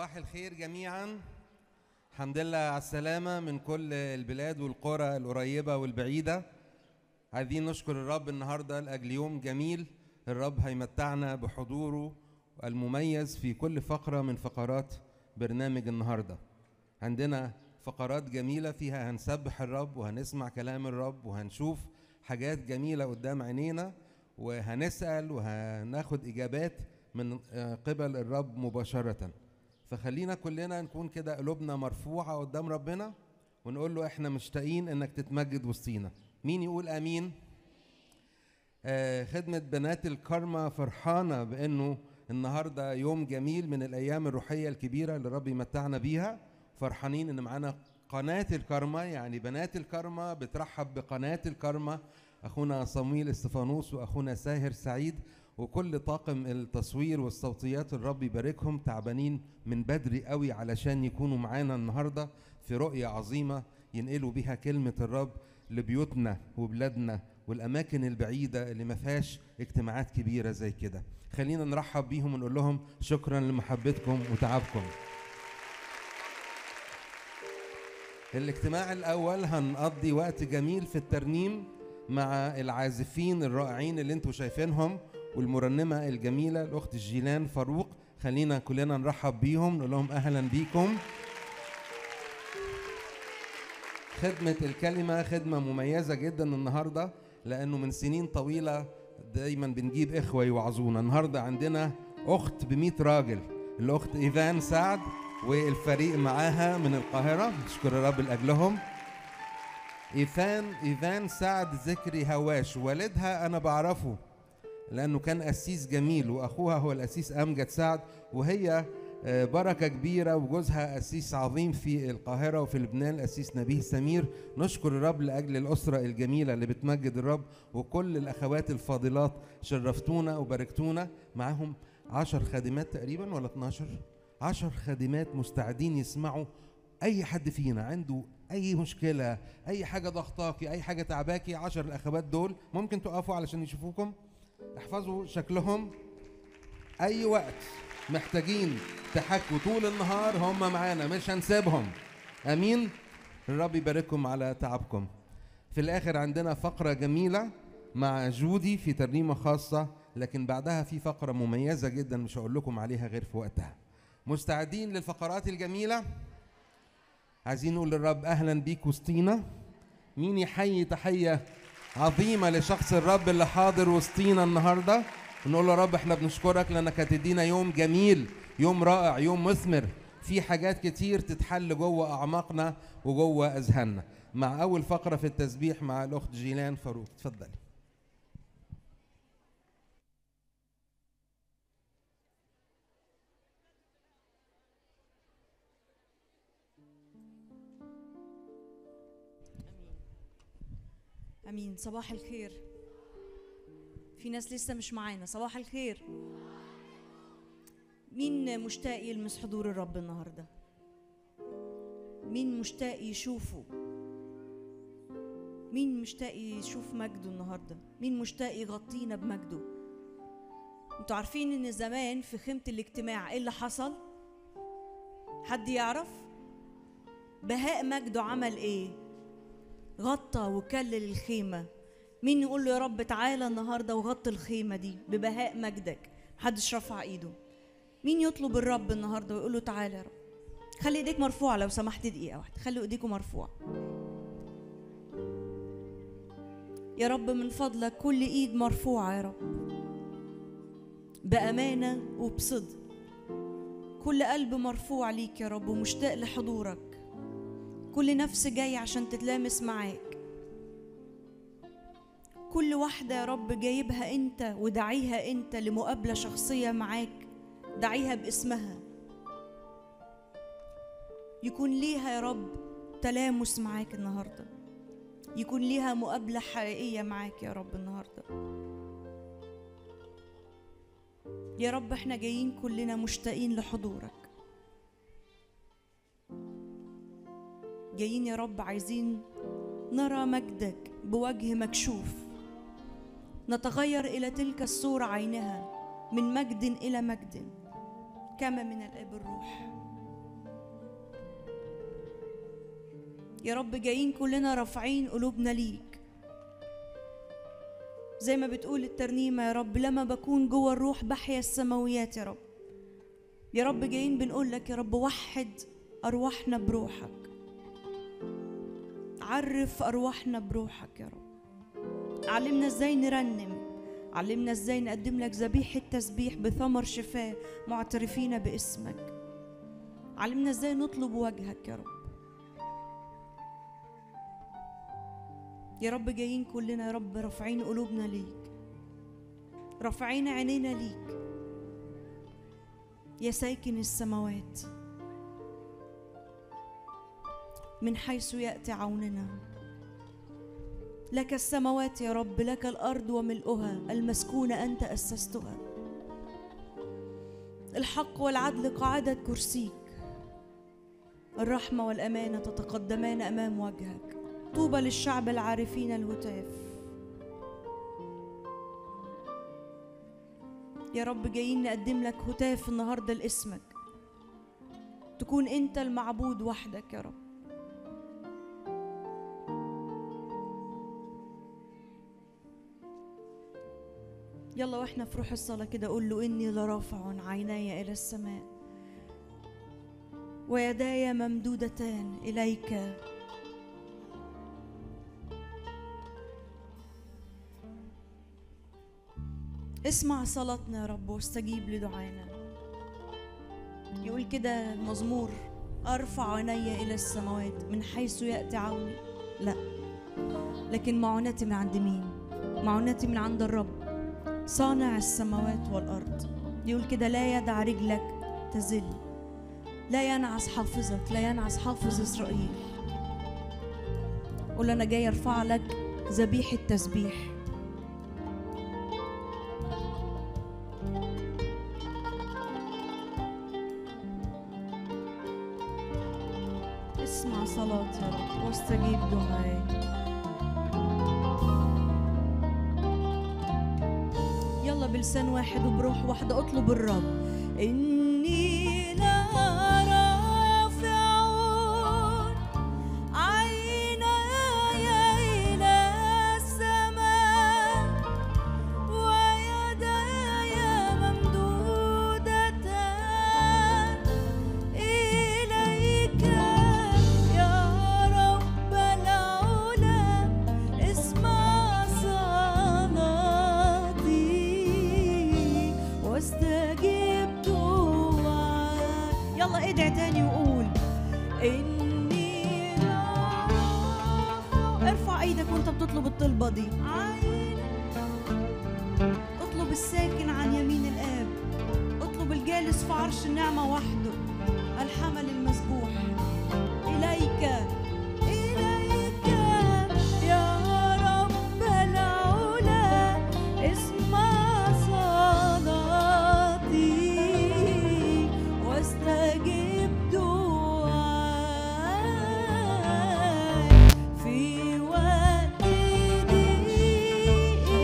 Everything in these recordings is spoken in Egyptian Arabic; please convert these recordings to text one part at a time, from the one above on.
صباح الخير جميعا الحمد لله على السلامة من كل البلاد والقرى القريبة والبعيدة عايزين نشكر الرب النهاردة لأجل يوم جميل الرب هيمتعنا بحضوره المميز في كل فقرة من فقرات برنامج النهاردة عندنا فقرات جميلة فيها هنسبح الرب وهنسمع كلام الرب وهنشوف حاجات جميلة قدام عينينا وهنسأل وهناخد إجابات من آه، قبل الرب مباشرة فخلينا كلنا نكون كده قلوبنا مرفوعة قدام ربنا ونقول له احنا مشتاقين انك تتمجد وسطينا مين يقول امين آه خدمة بنات الكرمة فرحانة بانه النهاردة يوم جميل من الايام الروحية الكبيرة اللي رب يمتعنا بيها فرحانين ان معانا قناة الكرمة يعني بنات الكرمة بترحب بقناة الكرمة اخونا صمويل استفانوس واخونا ساهر سعيد وكل طاقم التصوير والصوتيات الرب يباركهم تعبانين من بدري قوي علشان يكونوا معانا النهارده في رؤيه عظيمه ينقلوا بيها كلمه الرب لبيوتنا وبلادنا والاماكن البعيده اللي ما فيهاش اجتماعات كبيره زي كده خلينا نرحب بيهم ونقول لهم شكرا لمحبتكم وتعبكم الاجتماع الاول هنقضي وقت جميل في الترنيم مع العازفين الرائعين اللي انتوا شايفينهم والمرنمه الجميله الاخت جيلان فاروق خلينا كلنا نرحب بيهم نقول لهم اهلا بيكم خدمة الكلمة خدمة مميزة جدا النهاردة لأنه من سنين طويلة دايما بنجيب إخوة يوعظونا النهاردة عندنا أخت بمئة راجل الأخت إيفان سعد والفريق معاها من القاهرة نشكر الرب لأجلهم إيفان إيفان سعد ذكري هواش والدها أنا بعرفه لأنه كان قسيس جميل وأخوها هو القسيس أمجد سعد وهي آه، بركة كبيرة وجوزها قسيس عظيم في القاهرة وفي لبنان القسيس نبيه سمير نشكر الرب لأجل الأسرة الجميلة اللي بتمجد الرب وكل الأخوات الفاضلات شرفتونا وباركتونا معاهم عشر خادمات تقريبا ولا 12 عشر خادمات مستعدين يسمعوا أي حد فينا عنده أي مشكلة أي حاجة ضغطاكي أي حاجة تعباكي عشر الأخوات دول ممكن تقفوا علشان يشوفوكم احفظوا شكلهم اي وقت محتاجين تحكوا طول النهار هم معانا مش هنسيبهم امين الرب يبارككم على تعبكم في الاخر عندنا فقره جميله مع جودي في ترنيمه خاصه لكن بعدها في فقره مميزه جدا مش هقول لكم عليها غير في وقتها مستعدين للفقرات الجميله عايزين نقول للرب اهلا بيك وسطينا مين يحيي تحيه عظيمه لشخص الرب اللي حاضر وسطينا النهارده ونقول له يا رب احنا بنشكرك لانك هتدينا يوم جميل يوم رائع يوم مثمر في حاجات كتير تتحل جوه اعماقنا وجوه اذهاننا مع اول فقره في التسبيح مع الاخت جيلان فاروق اتفضلي امين صباح الخير في ناس لسه مش معانا صباح الخير مين مشتاق يلمس حضور الرب النهارده مين مشتاق يشوفه مين مشتاق يشوف مجده النهارده مين مشتاق يغطينا بمجده انتوا عارفين ان زمان في خيمه الاجتماع ايه اللي حصل حد يعرف بهاء مجده عمل ايه غطى وكلل الخيمة مين يقول له يا رب تعالى النهاردة وغطي الخيمة دي ببهاء مجدك محدش رفع ايده مين يطلب الرب النهاردة ويقول له تعالى يا رب خلي ايديك مرفوعة لو سمحت دقيقة واحدة خلي ايديكم مرفوعة يا رب من فضلك كل ايد مرفوعة يا رب بأمانة وبصدق كل قلب مرفوع ليك يا رب ومشتاق لحضورك كل نفس جاي عشان تتلامس معاك كل واحدة يا رب جايبها انت ودعيها انت لمقابلة شخصية معاك دعيها باسمها يكون ليها يا رب تلامس معاك النهاردة يكون ليها مقابلة حقيقية معاك يا رب النهاردة يا رب احنا جايين كلنا مشتاقين لحضورك جايين يا رب عايزين نرى مجدك بوجه مكشوف نتغير الى تلك الصوره عينها من مجد الى مجد كما من الاب الروح يا رب جايين كلنا رافعين قلوبنا ليك زي ما بتقول الترنيمة يا رب لما بكون جوه الروح بحيا السماويات يا رب يا رب جايين بنقول لك يا رب وحد أرواحنا بروحك عرف أرواحنا بروحك يا رب علمنا ازاي نرنم علمنا ازاي نقدم لك ذبيحة تسبيح بثمر شفاء معترفين باسمك علمنا ازاي نطلب وجهك يا رب يا رب جايين كلنا يا رب رافعين قلوبنا ليك رافعين عينينا ليك يا ساكن السماوات من حيث ياتي عوننا لك السماوات يا رب لك الارض وملؤها المسكونه انت اسستها الحق والعدل قاعده كرسيك الرحمه والامانه تتقدمان امام وجهك طوبى للشعب العارفين الهتاف يا رب جايين نقدم لك هتاف النهارده لاسمك تكون انت المعبود وحدك يا رب يلا واحنا في روح الصلاة كده قول له إني لرافع عيني إلى السماء ويداي ممدودتان إليك اسمع صلاتنا يا رب واستجيب لدعانا يقول كده المزمور أرفع عيني إلى السماوات من حيث يأتي عوني لا لكن معونتي من عند مين معونتي من عند الرب صانع السماوات والأرض يقول كده لا يدع رجلك تزل لا ينعس حافظك لا ينعس حافظ إسرائيل قول أنا جاي أرفع لك ذبيحة تسبيح اسمع صلاتي يا رب واستجيب دعائي يلا بلسان واحد وبروح واحدة اطلب الرب إني لا رافع عيناي إلى السماء ويداي ممدودتان إليك يا رب العلا اسمع صلاتي واستجب دعائي يلا ادعي تاني وقول إني رافع ارفع ايدك وانت بتطلب الطلبة دي اطلب الساكن عن يمين الآب اطلب الجالس في عرش النعمة وحده الحمل المسبوح إليك إليك يا رب العلا اسمع صلاتي واستجب دعائي في وقت ضيقي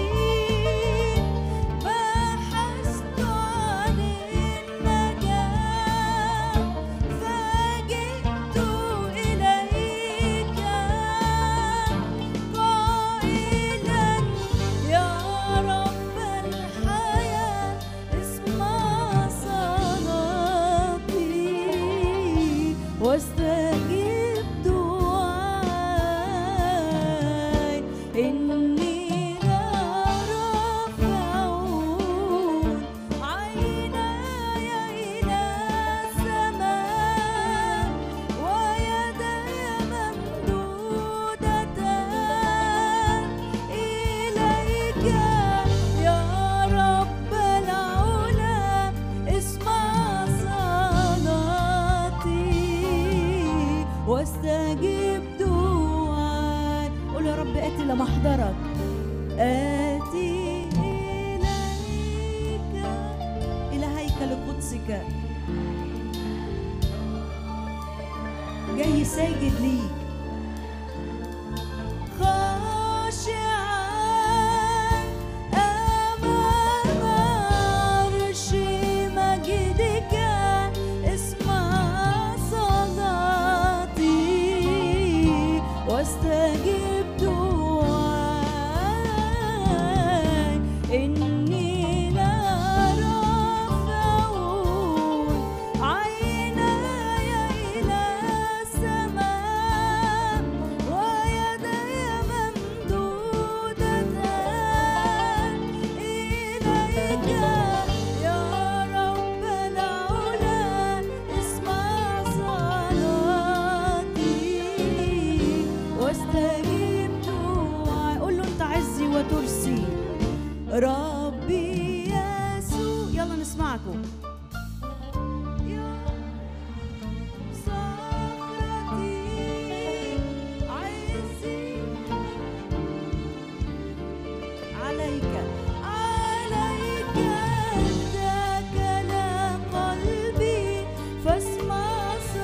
بحثت عن النجاة فجئت إليك قائلا يا رب الحياة اسمع صلاتي واستجب دعائي إني لا رافع عيناي إلى السماء ويداي ممدودتان إليك يا رب العلا اسمع صلاتي واستجب دعائي قول يا رب آتي لمحضرك آتي إليك إلى هيكل قدسك جاي ساجد ليك خاشعا أمام عرش مجدك اسمع صلاتي واستجب دعاي إني لا رافع عيناي إلى السماء ويدي ممدودتان إليك يا رب العلا اسمع صلاتي واستجب دعاي قول له انت عزي وترسي ربي يسوع يلا نسمعكم يا صخرتي عزي عليك عليك اتكل قلبي فاسمع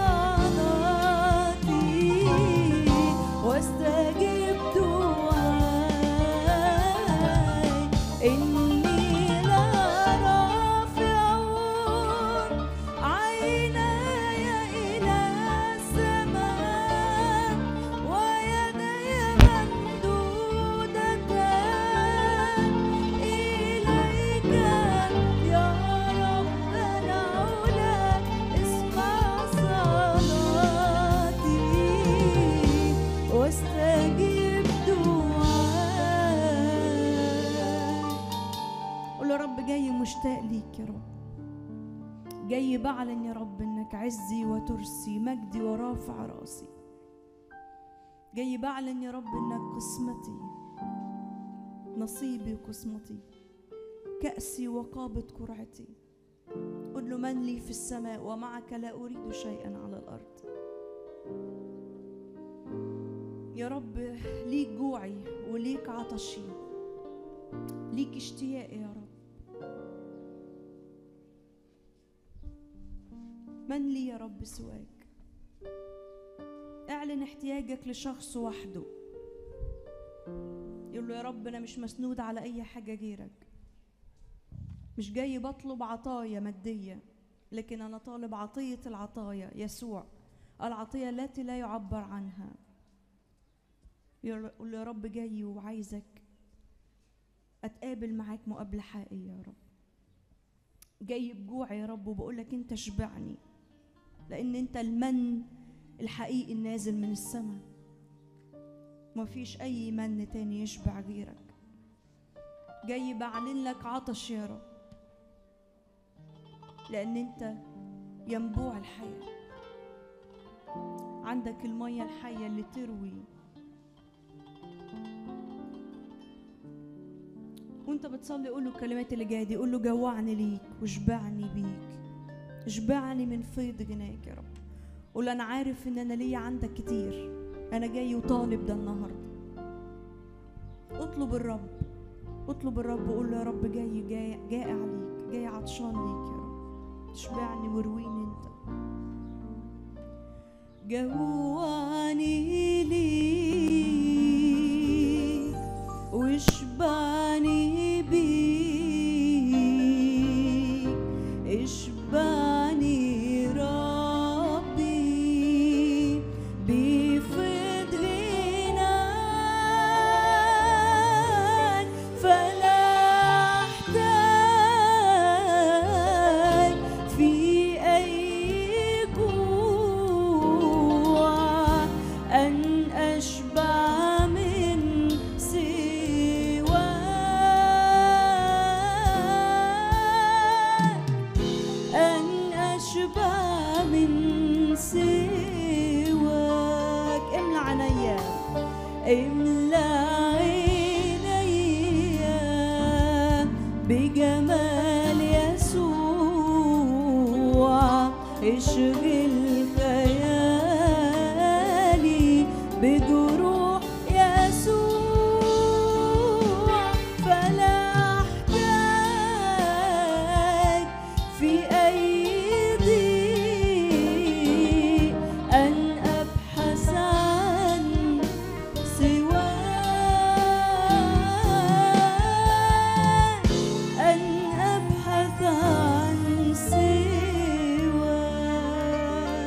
صلاتي واستجب دعاي إني لا رافع عيناي إلى السماء ويدي ممدودتان إليك يا رب العلا اسمع صلاتي واستجب دعاي قول له رب جاي مشتاق ليك يا رب جاي بعلن يا رب انك عزي وترسي مجدي ورافع راسي جاي بعلن يا رب انك قسمتي نصيبي وقسمتي كأسي وقابة قرعتي قل له من لي في السماء ومعك لا أريد شيئا على الأرض يا رب ليك جوعي وليك عطشي ليك اشتياقي يا رب من لي يا رب سواك اعلن احتياجك لشخص وحده يقول له يا رب انا مش مسنود على اي حاجه غيرك مش جاي بطلب عطايا ماديه لكن انا طالب عطيه العطايا يسوع العطيه التي لا يعبر عنها يقول له يا رب جاي وعايزك اتقابل معاك مقابله حقيقيه يا رب جاي بجوع يا رب وبقول لك انت شبعني لان انت المن الحقيقي النازل من السماء مفيش اي من تاني يشبع غيرك جاي بعلن لك عطش يا رب لان انت ينبوع الحياه عندك الميه الحيه اللي تروي وانت بتصلي قول له الكلمات اللي جايه دي قول له جوعني ليك واشبعني بيك اشبعني من فيض غناك يا رب قول انا عارف ان انا ليا عندك كتير انا جاي وطالب ده النهارده اطلب الرب اطلب الرب وقول له يا رب جاي جاي جائع ليك جاي عطشان ليك يا رب اشبعني ورويني انت جوعني ليك واشبعني بيك اشبعني ربي بفضل غناك فلا احتاج في اي جوع ان اشبع من سواك أن أشبع من سواك املى عينيا املى عينيا بجمال يسوع اشغل خيالي بجروح يسوع فلا احتاج في اي ضيق ان ابحث عن سواك ان ابحث عن سواك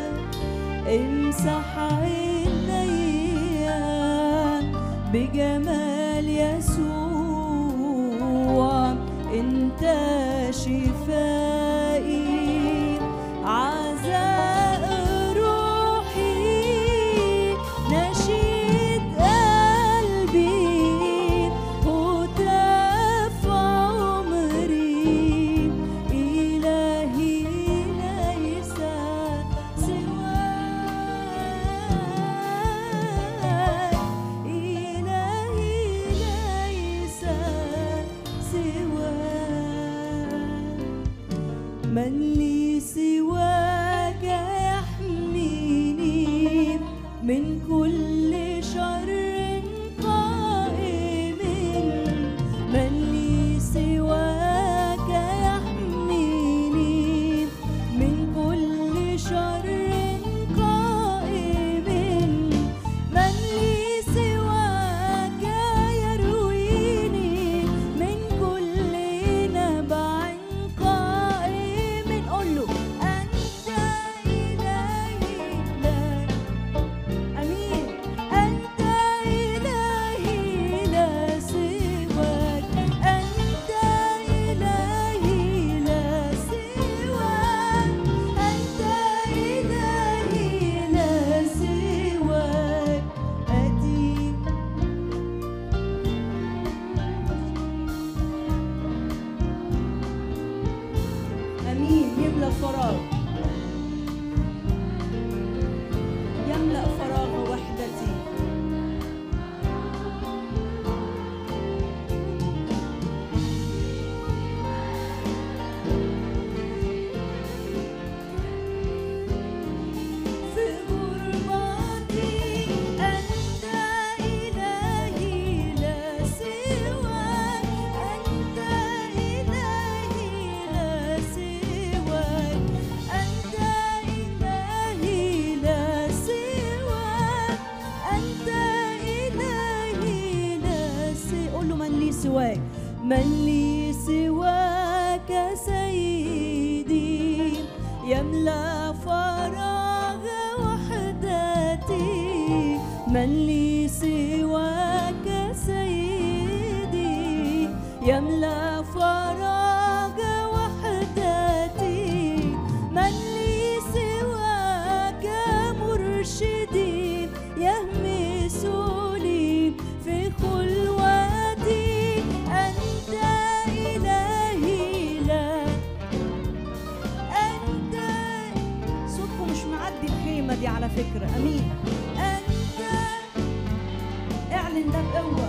بجمال يسوع انت شفائي عزاء روحي نشيد قلبي هتاف عمري إلهي ليس سواك إلهي ليس سواك من لي سواك يحميني من كل شر قائم من لي سواك يحميني من كل شر قائم من لي سواك يرويني من كل نبع قائم قل له أنت إلهي لا أمين أنت إلهي لا سواك أنت إلهي لا سواك أنت إلهي لا سواك أتي أمين يملأ فراغ يملأ فراغ وحدتي في غربتي أنت إلهي لا سواك أنت إلهي لا سواك أنت إلهي لا سواك أنت إلهي لا سواك قول له من لي سواك من لي سواك سيدي يملأ فراغ وحدتي من لي سواك سيدي يملأ فراغ وحدتي من لي سواك مرشدي يهمس لي في خلوتي أنت إلهي لا أنت صوتكم مش معدي الخيمة دي على فكرة أمين أنت اعلن ده بقوة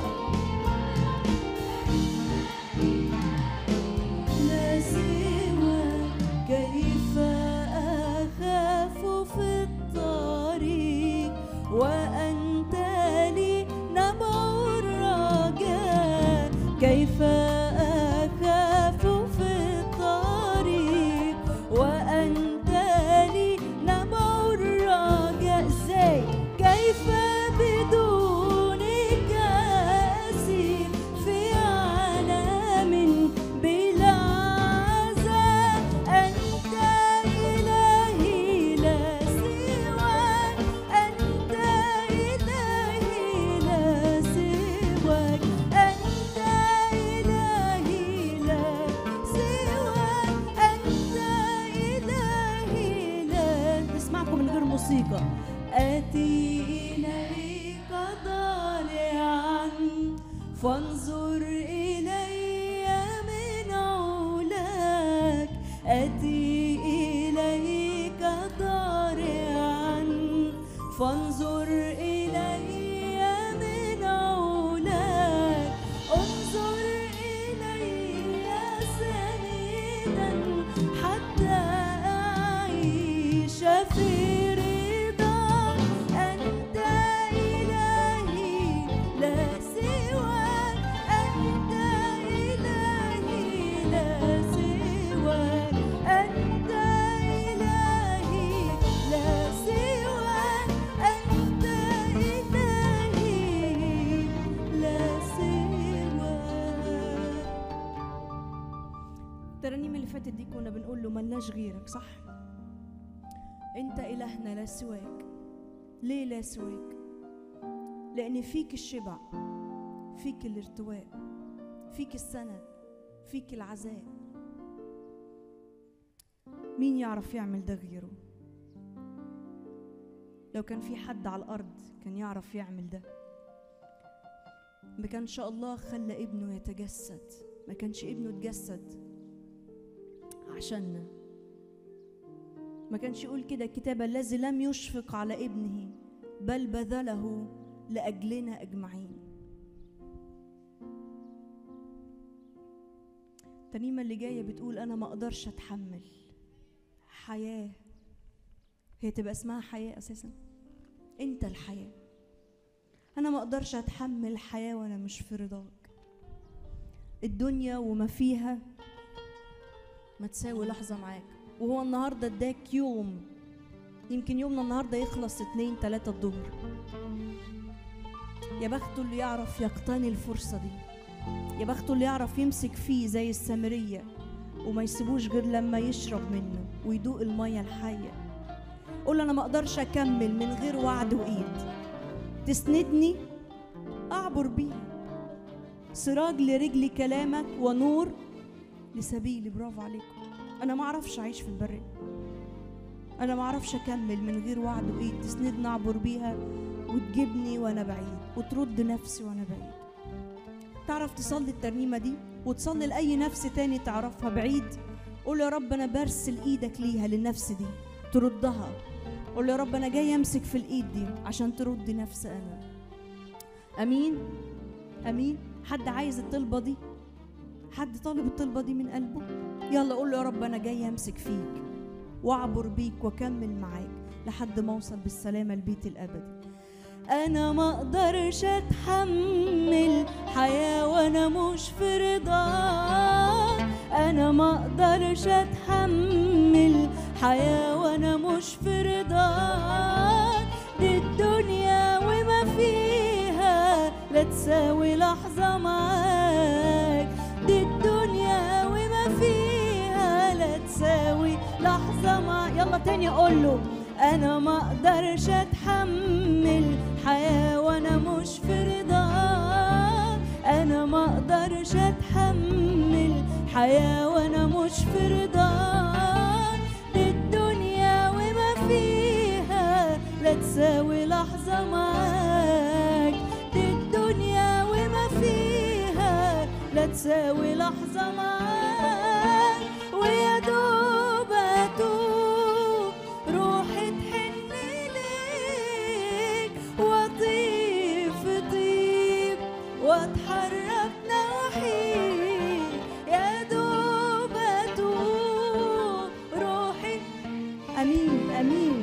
لا سواك كيف أخاف في الطريق وأنت لي نبع الرجاء كيف أخاف في الطريق وأنت لي نبع الرجاء ازاي كيف بدونك أسير في عالم بلا عزاء أنت إلهي لا سواك أنت إلهي لا سواك أنت إلهي لا سواك أنت إلهي لا نسمعكم من غير موسيقى آتي إليك ضالعا فانظر إلي من علاك آتي إليك ضارعا فانظر إلي من علاك انظر إلي سنيدا حتى أعيش في رضاك أنت إلهي لا سواك أنت إلهي لا سواك أنت إلهي لا سواك أنت إلهي لا سواك الترانيم اللي فاتت دي كنا بنقول له ملناش غيرك صح انت الهنا لا سواك ليه لا سواك لان فيك الشبع فيك الارتواء فيك السند فيك العزاء مين يعرف يعمل ده غيره لو كان في حد على الارض كان يعرف يعمل ده ما كان شاء الله خلى ابنه يتجسد ما كانش ابنه اتجسد عشاننا ما كانش يقول كده الكتاب الذي لم يشفق على ابنه بل بذله لاجلنا اجمعين الترنيمه اللي جايه بتقول انا ما اقدرش اتحمل حياه هي تبقى اسمها حياه اساسا انت الحياه انا ما اقدرش اتحمل حياه وانا مش في رضاك الدنيا وما فيها ما تساوي لحظه معاك وهو النهارده اداك يوم يمكن يومنا النهارده يخلص اتنين تلاتة الظهر يا بخته اللي يعرف يقتني الفرصة دي يا بخته اللي يعرف يمسك فيه زي السامرية وما يسيبوش غير لما يشرب منه ويدوق المية الحية قول أنا ما أقدرش أكمل من غير وعد وإيد تسندني أعبر بيها سراج لرجلي كلامك ونور لسبيلي برافو عليكم أنا ما أعرفش أعيش في البرية أنا ما أعرفش أكمل من غير وعد وإيد تسندني أعبر بيها وتجيبني وأنا بعيد وترد نفسي وأنا بعيد تعرف تصلي الترنيمة دي وتصلي لأي نفس تاني تعرفها بعيد قول يا رب أنا برسل إيدك ليها للنفس دي تردها قول يا رب أنا جاي أمسك في الإيد دي عشان ترد نفس أنا أمين أمين حد عايز الطلبة دي حد طالب الطلبة دي من قلبه يلا قول له يا رب أنا جاي أمسك فيك وأعبر بيك وأكمل معاك لحد ما أوصل بالسلامة البيت الأبدي انا ما اقدرش اتحمل حياه وانا مش في رضاك انا ما اقدرش اتحمل حياه وانا مش في رضاك دي الدنيا وما فيها لا تساوي لحظه معاك دي الدنيا وما فيها لا تساوي لحظه معاك يلا تاني اقول له انا ما اقدرش اتحمل حياه وانا مش في رضاك انا ما اقدرش اتحمل حياه وانا مش في رضاك دي الدنيا وما فيها لا تساوي لحظه معاك دي الدنيا وما فيها لا تساوي لحظه معاك ويا دوب اتوب روحي تحن ليك واطيف طيب واتحرك نواحيك يا دوب اتوب روحي امين امين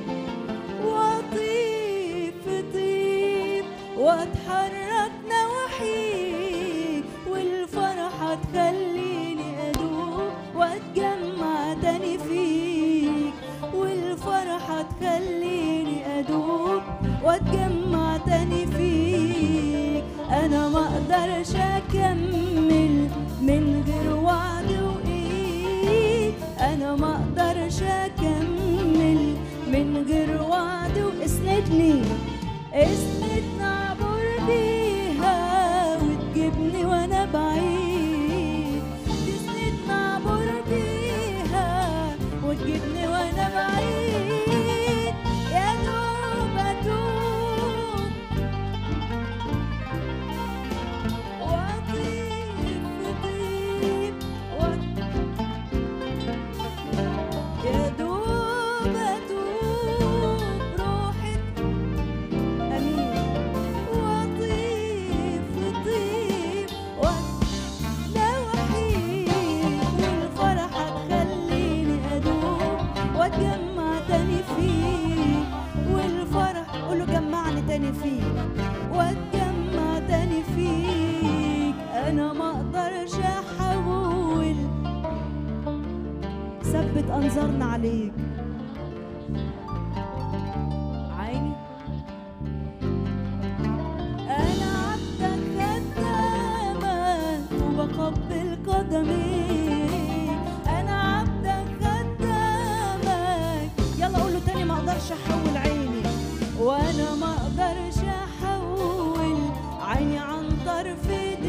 واطيف طيب واتحرك نواحيك والفرحة تخليني ادوب واتجمع تاني فيك والفرحة تخليني ادوب واتجمع تاني فيك انا ما اقدرش اكمل من غير وعد وايد انا ما اقدرش اكمل من غير وعد واسندني اسندني اعبر بيها وتجيبني وانا بعيد تسندني اعبر بيها وتجيبني وانا بعيد يا دوب اتوب واطيب طيب وات- يا دوب اتوب روحي امين واطيب طيب لو وحيد والفرحة تخليني ادوب واتجمع تاني فيك والفرح قوله جمعني تاني فيك واتجمع تاني فيك انا ما اقدرش احول ثبت انظارنا عليك عيني انا عبدك خدامك وبقبل قدميك انا عبدك خدامك يلا قول له تاني ما اقدرش احول عيني وانا ما اقدرش احول عيني عن طرف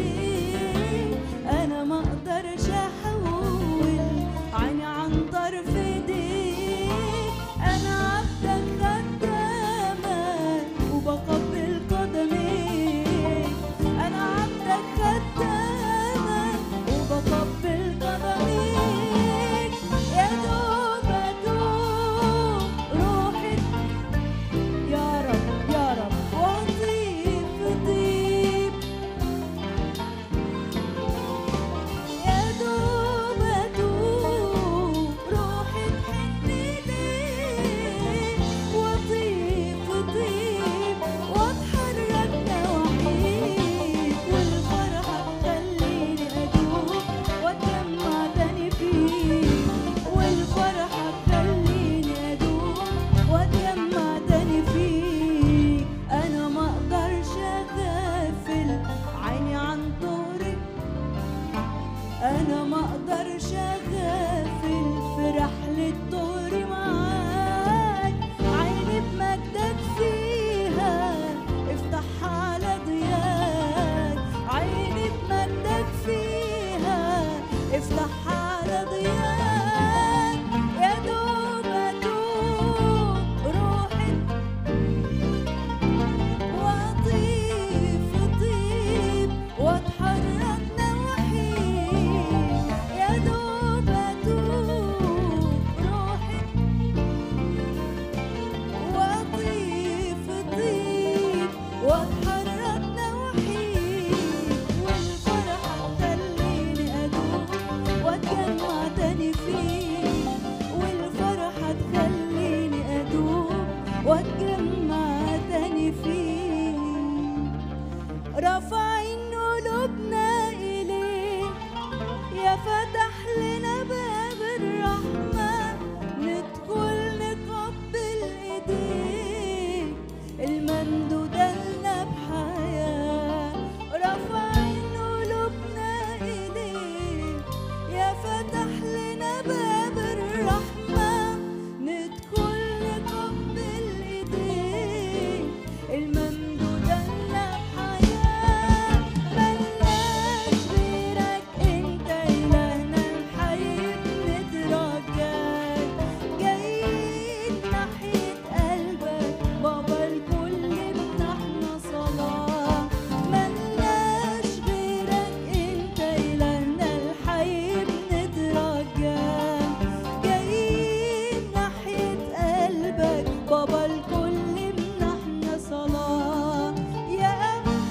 رافعين قلوبنا إليك يا فتح لنا باب الرحمة ندخل نقبل إيديك الممدودة لنا بحياة رافعين قلوبنا إليك يا فتح لنا باب الرحمة ندخل نقبل إيديك الممدودة لنا بحياة ملناش غيرك انت إلهنا الحي بنترجاك جايين ناحية قلبك بابا الكل بنحنا صلاة ملناش غيرك انت إلهنا الحي بنترجاك جايين ناحية قلبك بابا الكل بنحنا صلاة يا أمان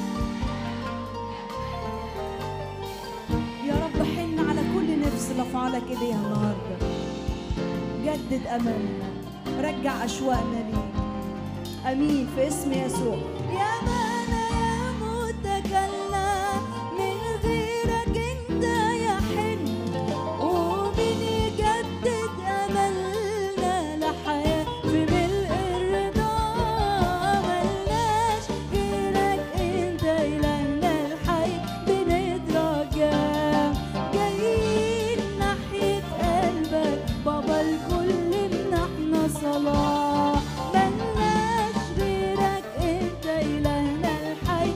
يا رب حن على كل نفس رفعلك ايديها النهارده جدد املنا رجع اشواقنا ليك امين في اسم يسوع يا مانا يا متكلم من غيرك انت يا حن ومين يجدد املنا لحياه في ملء الرضا ملناش غيرك انت الهنا الحي بنترجاك جايين ناحيه قلبك بابا الكل منحنا صلاه ملناش غيرك انت الهنا الحي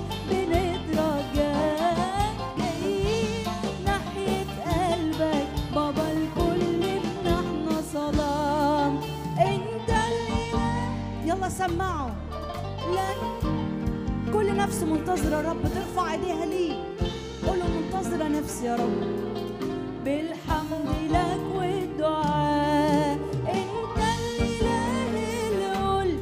بنترجاك جايين ناحيه قلبك بابا الكل منحنا صلاه انت الاله يلا سمعوا لك كل نفس منتظرة يا رب ترفع ايديها ليك قول له منتظرة نفسي يا رب بالحمد لك والدعاء انت الاله اللي قلت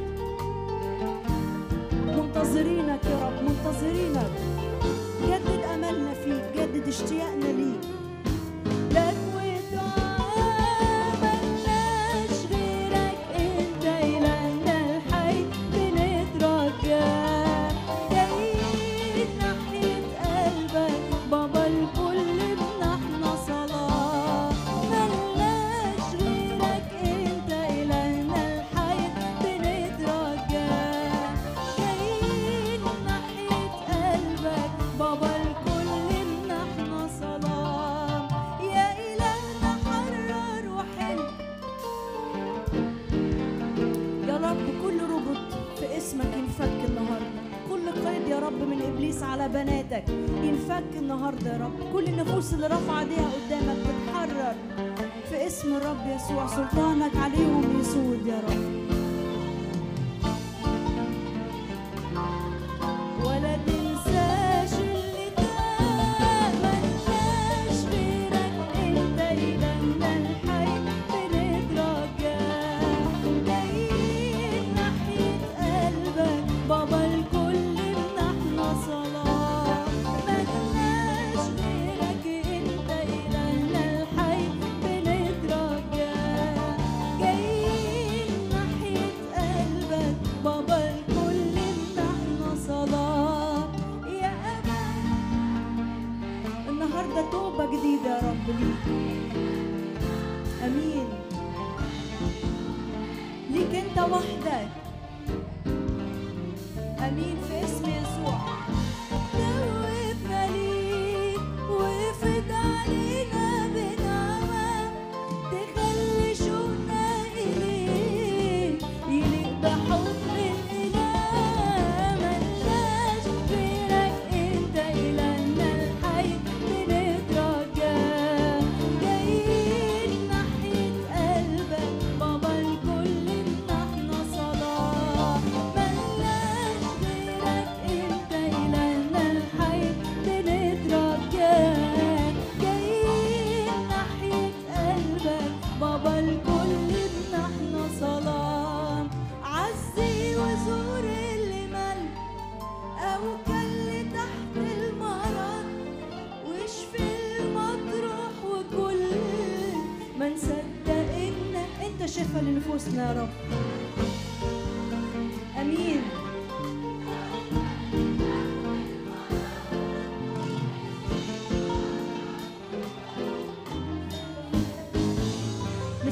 منتظرينك يا رب منتظرينك جدد املنا فيك جدد اشتياقنا ليك لك ودعاء ملناش غيرك انت الهنا الحي بنترجاك جايين ناحية قلبك بابا الكل بنحنا صلاة ملناش غيرك انت الهنا الحي بنترجاك جايين ناحية قلبك بابا الكل بنحنا صلاة يا إلهنا حرر وحل يا رب كل ربط في اسمك ينفك النهارده كل قيد يا رب من ابليس على بناتك ينفك النهارده يا رب كل النفوس اللي رفع ايديها قدامك تتحرر في اسم الرب يسوع سلطانك عليهم يسود يا رب ولا تنساش اللي كان ملناش غيرك انت إلهنا الحي بنترجاك جايين ناحية قلبك بابا الكل بنحنا صلاة ملناش غيرك انت إلهنا الحي بنترجاك جايين ناحية قلبك بابا الكل بنحنا صلاة يا أمان النهارده توبة جديدة يا رب ليك أمين ليك أنت وحدك أمين في اسم يسوع دوبنا ليك وقفت علينا بنعمة تخلي شوقنا إليك يليق بحب الإله ملناش غيرك أنت إلهنا الحي بنترجاك جايين ناحية قلبك بابا الكل بنحنا صلاة ملناش غيرك أنت إلهنا الحي بنترجاك جايين ناحية قلبك بابا الكل بنحنا صلاة عزي وزور اللي مل أو كل تحت المرض واشفي المطروح وكل ما نصدق إن أنت شفا لنفوسنا يا رب أمين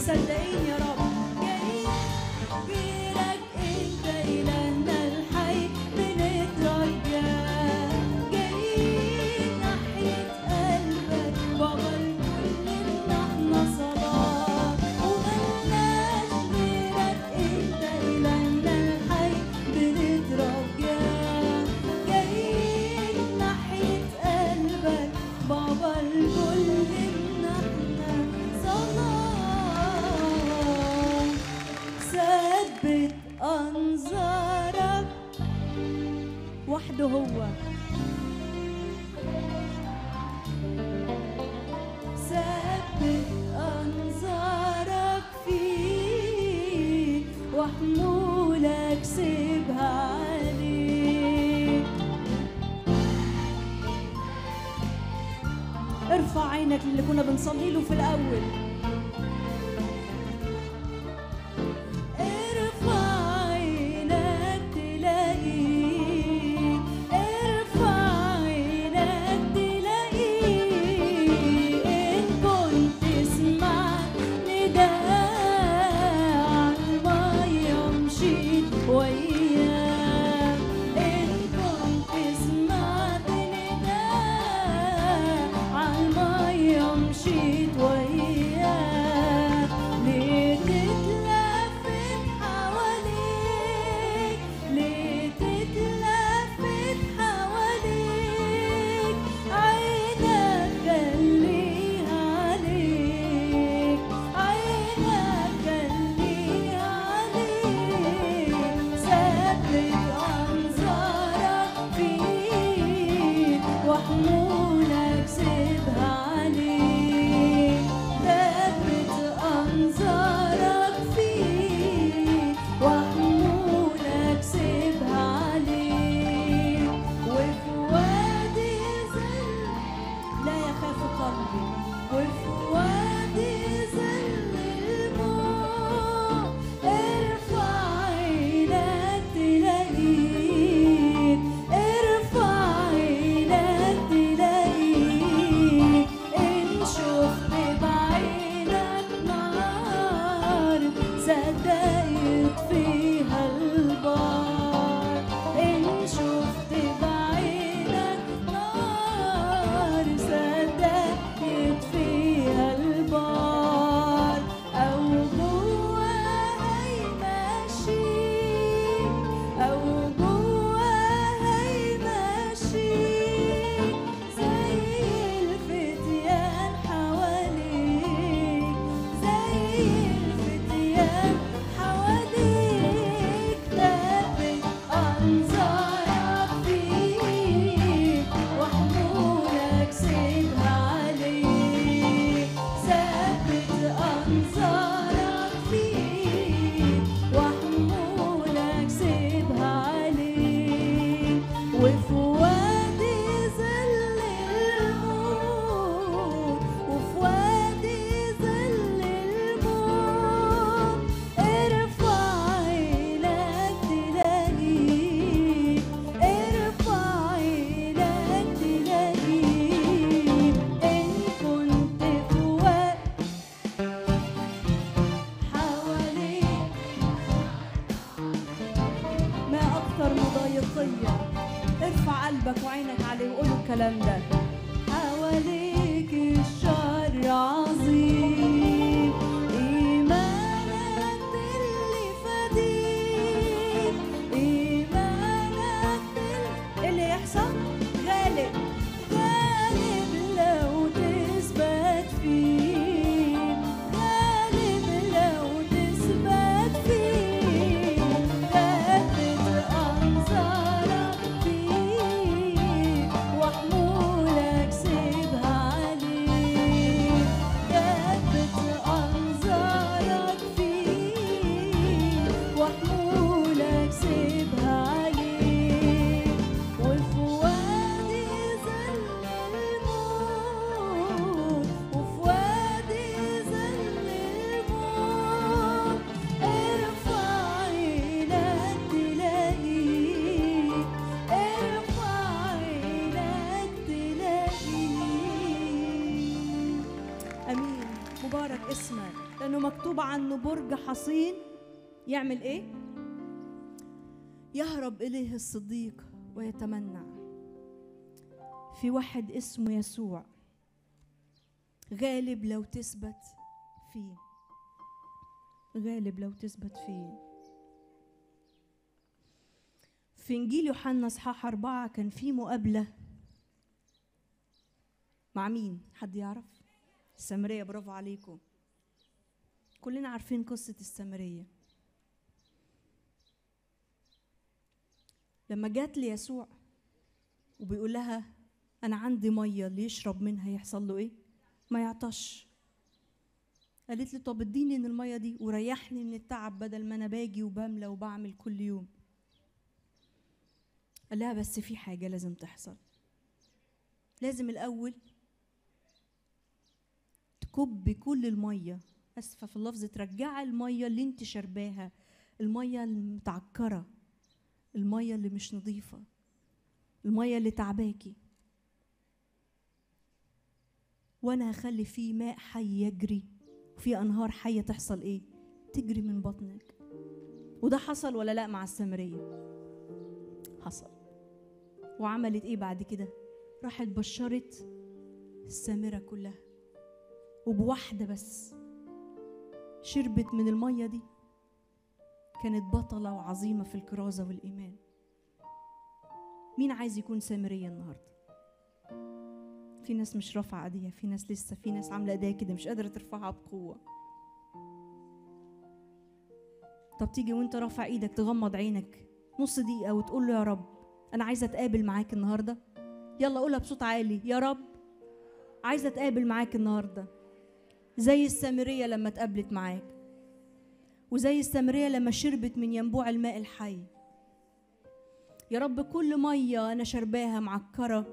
مصدقين يا رب جايين غيرك انت الهنا الحي بنترجى جايين ناحية قلبك بابا الكل ان احنا صلاة وملناش غيرك انت الهنا الحي بنترجى جايين ناحية قلبك بابا الكل ان احنا صلاة ثبت انظارك وحده هو ثبت انظارك فيه وحمولك سيبها عليك ارفع عينك اللي كنا بنصلي له في الاول ارفع عينك تلاقيه ارفع عينك تلاقيه ان كنت سمعت نداء عالمية مشيت وياك ان كنت سمعت نداء عالمية مشيت وياك ليه تتلفت حواليك ليه تتلفت حواليك عينك خليها عليك عينك خليها عليك ثبت أنظارك فيه وحمولك سيبها عليك ثبت أنظارك فيه وحمولك سيبها عليك وفي وادي ظل لا يخاف قلبي وفي وادي ظل الموت ارفع عينك تلاقيك ارفع عينك تلاقيك ان شفت بعينك نار صدقت فيها البار ان شفت بعينك نار صدقت فيها البار او جواها يمشيك او جواها يمشيك زي الفتيان حواليك زي الفتيان حواليك ثبت أنظارك فيك وحمولك سيبها عليك ثبت أنظارك فيك وحمولك سيبها عليك وفي وادي ظل الموت وفي وادي ظل الموت ارفع عينك تلاقيه ارفع عينك تلاقيه ان كنت في وقت حواليك ما أكثر مضايقية ارفع قلبك وعينك عليه وقول الكلام ده حواليك الشر عظيم إيمانك باللي فديك إيمانك بال اللي يحصل غالب غالب لو تثبت فيه غالب لو تثبت فيه ثبت أنظارك فيه وحمولك سيبها عليه ثبت أنظارك فيه وحمولك سيبها عليه وفي وادي ظل الموت وفي وادي ظل الموت ارفع عينك تلاقيه ارفع عينك تلاقيه امين مبارك اسمك ده لانه مكتوب عنه برج حصين يعمل ايه يهرب اليه الصديق ويتمنع في واحد اسمه يسوع غالب لو تثبت فيه غالب لو تثبت فيه في انجيل يوحنا اصحاح أربعة كان في مقابلة مع مين؟ حد يعرف؟ السامرية برافو عليكم كلنا عارفين قصة السامرية لما جات ليسوع وبيقول لها أنا عندي مية اللي يشرب منها يحصل له إيه؟ ما يعطش قالت لي طب اديني من المية دي وريحني من التعب بدل ما أنا باجي وبملى وبعمل كل يوم قال لها بس في حاجة لازم تحصل لازم الأول تكبي كل المية أسفة في اللفظ ترجعي المية اللي انت شرباها المية المتعكرة المية اللي مش نظيفة المية اللي تعباكي وأنا هخلي فيه ماء حي يجري وفي أنهار حية تحصل إيه تجري من بطنك وده حصل ولا لا مع السامرية حصل وعملت ايه بعد كده راحت بشرت السامرة كلها وبواحدة بس شربت من المية دي كانت بطلة وعظيمة في الكرازة والإيمان مين عايز يكون سامرية النهاردة في ناس مش رافعة ايديها في ناس لسه في ناس عاملة ايديها كده مش قادرة ترفعها بقوة طب تيجي وانت رافع ايدك تغمض عينك نص دقيقة وتقول له يا رب أنا عايزة أتقابل معاك النهاردة يلا قولها بصوت عالي يا رب عايزة أتقابل معاك النهاردة زي السامرية لما اتقابلت معاك وزي السامرية لما شربت من ينبوع الماء الحي يا رب كل مية أنا شرباها معكرة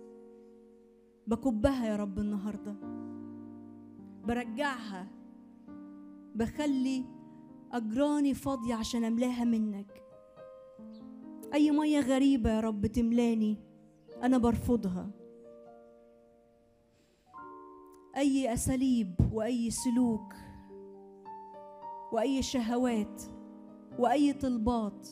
بكبها يا رب النهاردة برجعها بخلي أجراني فاضية عشان أملاها منك أي مية غريبة يا رب تملاني أنا برفضها أي أساليب وأي سلوك وأي شهوات وأي طلبات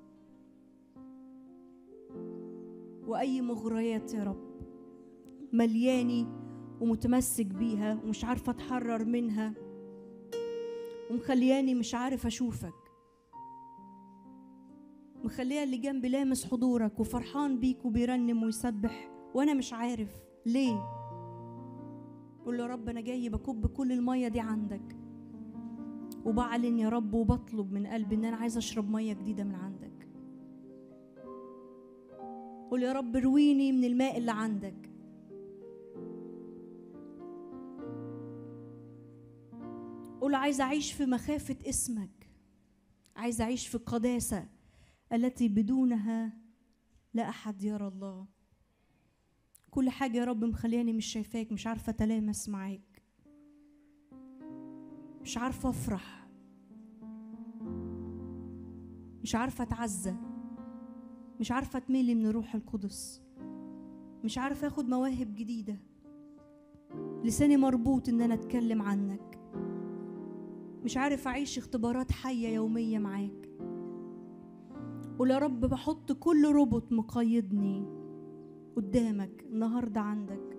وأي مغريات يا رب ملياني ومتمسك بيها ومش عارفة أتحرر منها ومخلياني مش عارف أشوفك مخليه اللي جنبي لامس حضورك وفرحان بيك وبيرنم ويسبح وانا مش عارف ليه قول له يا رب انا جاي بكب كل الميه دي عندك وبعلن يا رب وبطلب من قلبي ان انا عايزه اشرب ميه جديده من عندك قول يا رب رويني من الماء اللي عندك قول عايزه اعيش في مخافه اسمك عايزه اعيش في قداسه التي بدونها لا احد يرى الله كل حاجه يا رب مخلياني مش شايفاك مش عارفه اتلامس معاك مش عارفه افرح مش عارفه اتعزى مش عارفه اتملي من الروح القدس مش عارفه اخد مواهب جديده لساني مربوط ان انا اتكلم عنك مش عارف اعيش اختبارات حيه يوميه معاك قول يا رب بحط كل ربط مقيدني قدامك النهارده عندك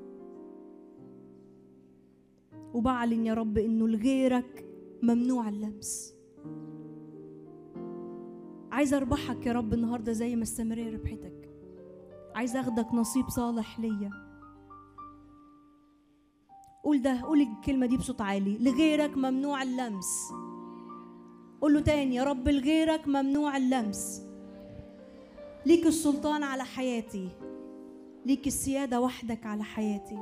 وبعلن يا رب انه لغيرك ممنوع اللمس عايزه اربحك يا رب النهارده زي ما السامريه ربحتك عايزه اخدك نصيب صالح ليا قول ده قول الكلمه دي بصوت عالي لغيرك ممنوع اللمس قول له تاني يا رب لغيرك ممنوع اللمس ليك السلطان على حياتي ليك السيادة وحدك على حياتي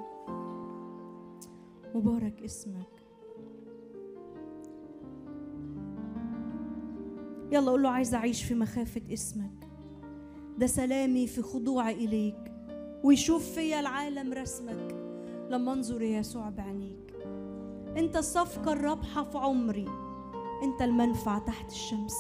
مبارك اسمك يلا قول له عايز أعيش في مخافة اسمك ده سلامي في خضوعي إليك ويشوف فيا العالم رسمك لما انظر يا يسوع بعينيك انت الصفقة الرابحة في عمري انت المنفعة تحت الشمس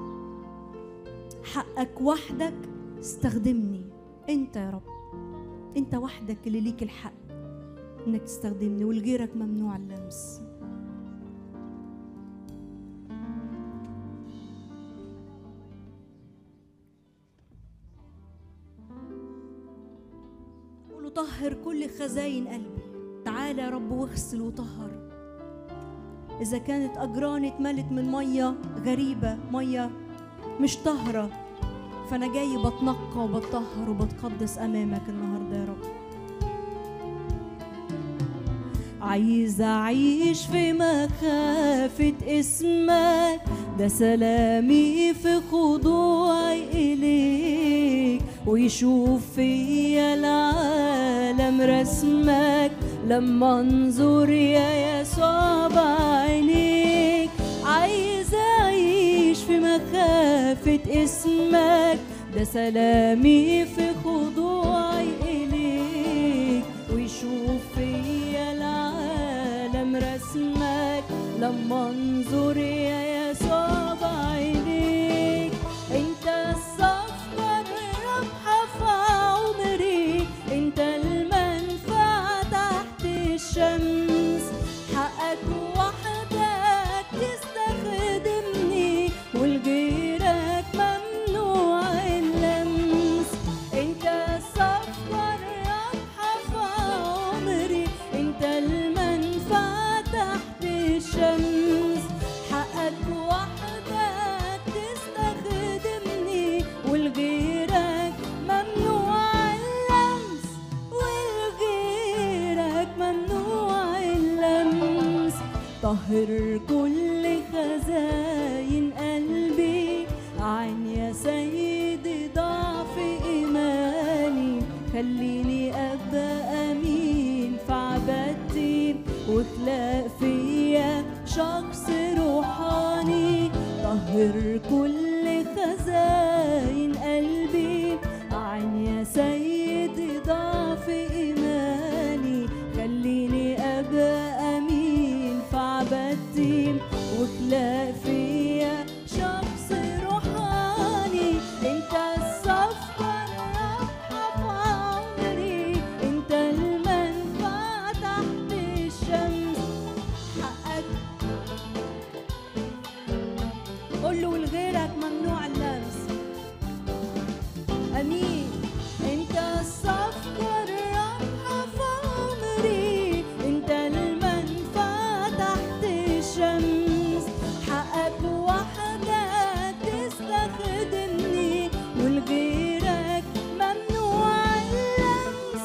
حقك وحدك استخدمني انت يا رب انت وحدك اللي ليك الحق انك تستخدمني ولغيرك ممنوع اللمس طهر كل خزاين قلبي تعالى يا رب واغسل وطهر إذا كانت أجراني اتملت من مية غريبة مية مش طهرة فأنا جاي بتنقى وبتطهر وبتقدس أمامك النهاردة يا رب عايز أعيش في مخافة اسمك ده سلامي في خضوعي إليك ويشوف فيا العالم رسمك لما انظر يا يسوع بعينيك عايز أعيش في مخافة اسمك ده سلامي في خضوعي إليك ويشوف فيا العالم رسمك لما انظر يا يسوع بعينيك انت الصفقة الرابحة في عمري انت المنفعة تحت الشمس حقك وحدك تستخدمني ولغيرك ممنوع اللمس انت الصفقة الرابحة في عمري انت المنفعة تحت الشمس حقك وحدك تستخدمني ولغيرك ممنوع اللمس ولغيرك ممنوع اللمس طهر كل خزاين قلبي عن يا سيدي ضعف إيماني خليني أبقى أمين في عبادتي واخلق فيا شخص روحاني طهر كل خزاين قلبي عن يا سيدي ضعف إيماني خليني أبقى أمين في عبادتي واخلق فيا شخص روحاني انت الصفقة الرابحة في عمري انت المنفعة تحت الشمس حقك قول له ولغيرك ممنوع اللمس امين انت الصفقة الرابحة في عمري انت المنفعة تحت الشمس حقك وحدك تستخدمني ولغيرك ممنوع اللمس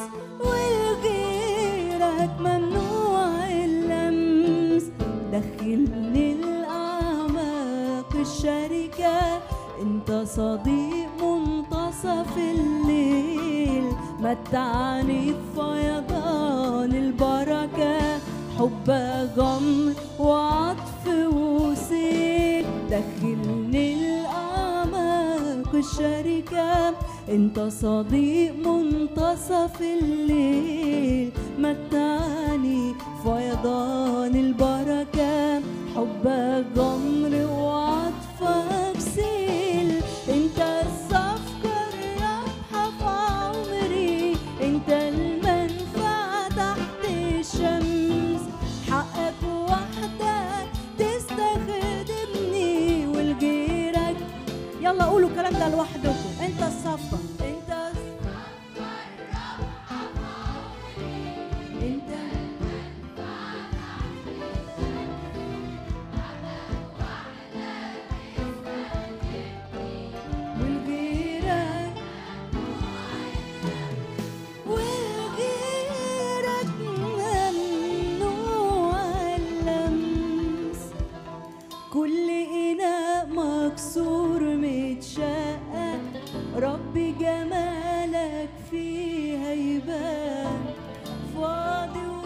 ولغيرك ممنوع اللمس دخلني الأعماق الشركة انت صديق منتصف الليل متعني بفيضان البركة حب غمر وعطف وسيل دخلني الأعماق الشركة انت صديق منتصف الليل متعني فيضان البركة حبك غمر وعطفك سيل انت الصفقة الرابحة في عمري انت المنفعة تحت الشمس حقك وحدك تستخدمني ولغيرك يلا قولوا الكلام ده لوحدكم انت الصفقة انت انت والغيرك والغيرك ممنوع اللمس كل إناء مكسور متشقق ربي جمالك فيه هيبان فاضي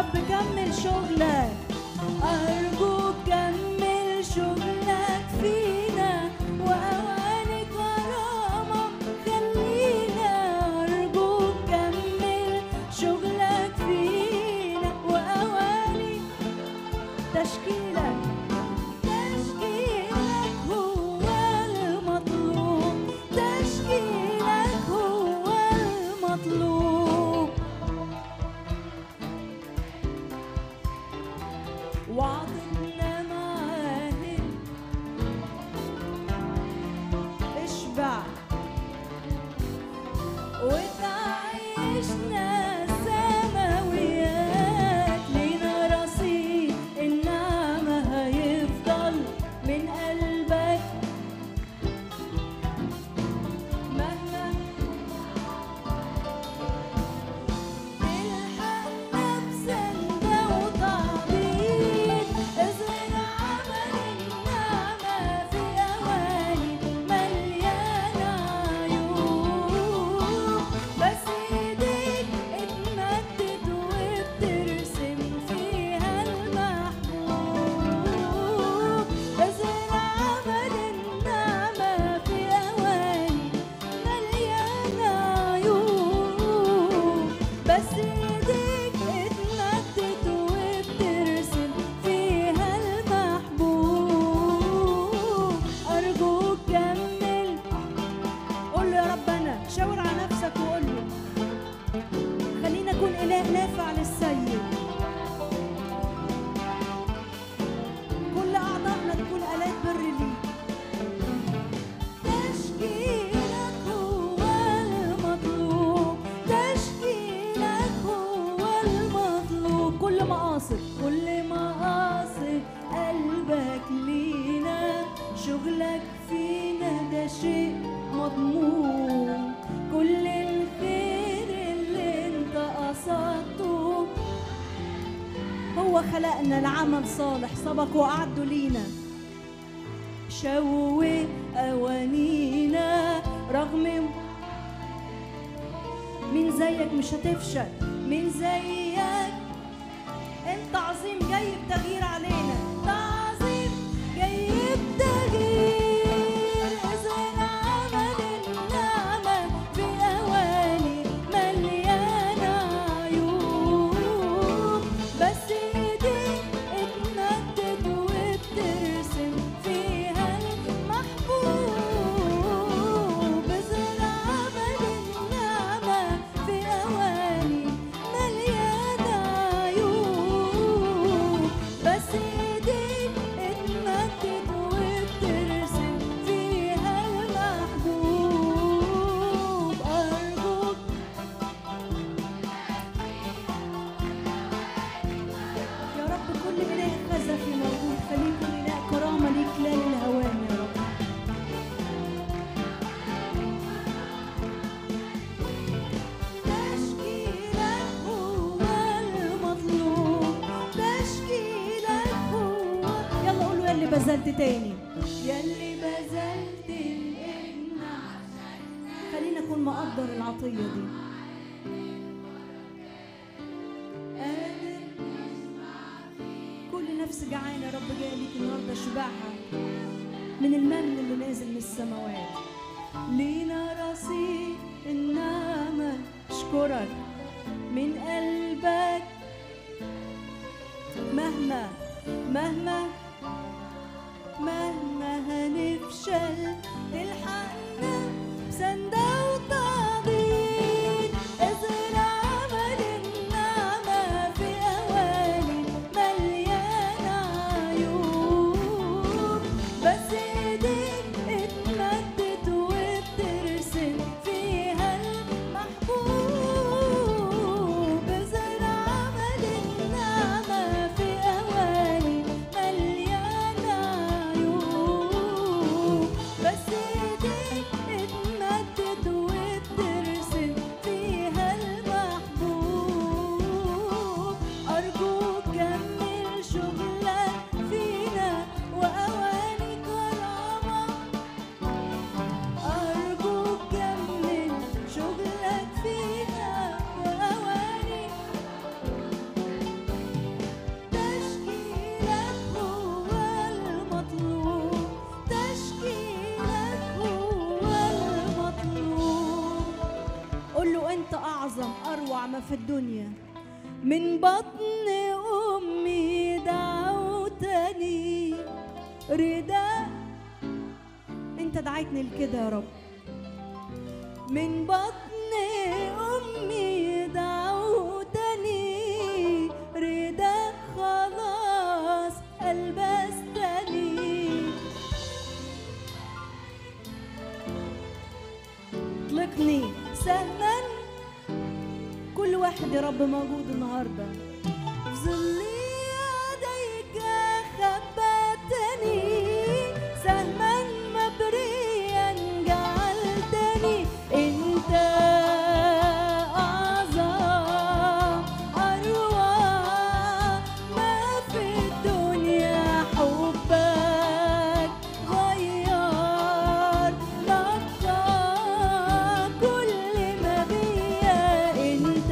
رب كمل شغلك أرجوك كمل شغلك فينا وأواني كرامة خلينا أرجوك كمل شغلك فينا وأواني تشكيلك تشكيلك هو المطلوب تشكيلك هو المطلوب وعدنا معاهد اشبع وتعيشنا سماويات لينا رصيد النعمة هيفضل من قلبك مهما الحقنا بسندة وتعبير ازرع عمل النعمة في أواني مليانة عيوب بس ايديك اتمدت وبترسم فيها المحبوب ازرع عمل النعمة في أواني مليانة عيوب بس ايديك اتمدت وبترسم فيها المحبوب أرجوك كمل قول له يا رب أنا شاور على نفسك وقول له خلينا أكون إله نافع للسيد كل أعضائنا تكون آلات بر ليك تشكيلك هو المطلوب تشكيلك هو المطلوب كل مقاصد كل مقاصد قلبك لينا شغلك فينا ده شيء مضمون كل الخير اللي انت قصدته هو خلقنا لعمل صالح سبق وأعده لينا شوي أوانينا رغم مين زيك مش هتفشل مين زيك انت عظيم جاي بتغيير علينا انت عظيم جاي بتغيير ازرع عمل النعمة في أواني مليانة عيوب بس ايديك اتمدت وبترسم فيها المحبوب ازرع عمل النعمة في أواني مليانة عيوب بس ايديك اتمدت وبترسم فيها المحبوب أرجوك يا رب كل إله خزفي موجود خليه كل إله كرامة ليك لا للهوان يا رب تشكيلك هو المطلوب تشكيلك هو يلا قولوا يا اللي بذلت تاني يا اللي بذلت الابن خلينا نكون مقدر العطية دي قادر كل نفس جعانة يا رب جاية ليك النهاردة شبعها من المن اللي نازل من السماوات لينا رصيد النعمة اشكرك من قلبك مهما مهما مهما هنفشل تلحقنا بسندة وتعظيم ازرع عمل النعمة في أواني مليانة عيوب بس ايديك اتمدت وبترسم فيها المحبوب ازرع عمل النعمة في أواني مليانة عيوب بس ايديك في الدنيا من بطن أمي دعوتني رداء أنت دعيتني لكده يا رب من بطن أمي دعوتني رداء خلاص ألبستني اطلقني سهلا كل واحد يا رب موجود النهارده في ظل يديك خبأتني سهما مبريا جعلتني انت اعظم ارواح ما في الدنيا حبك غير نقى كل ما بيا انت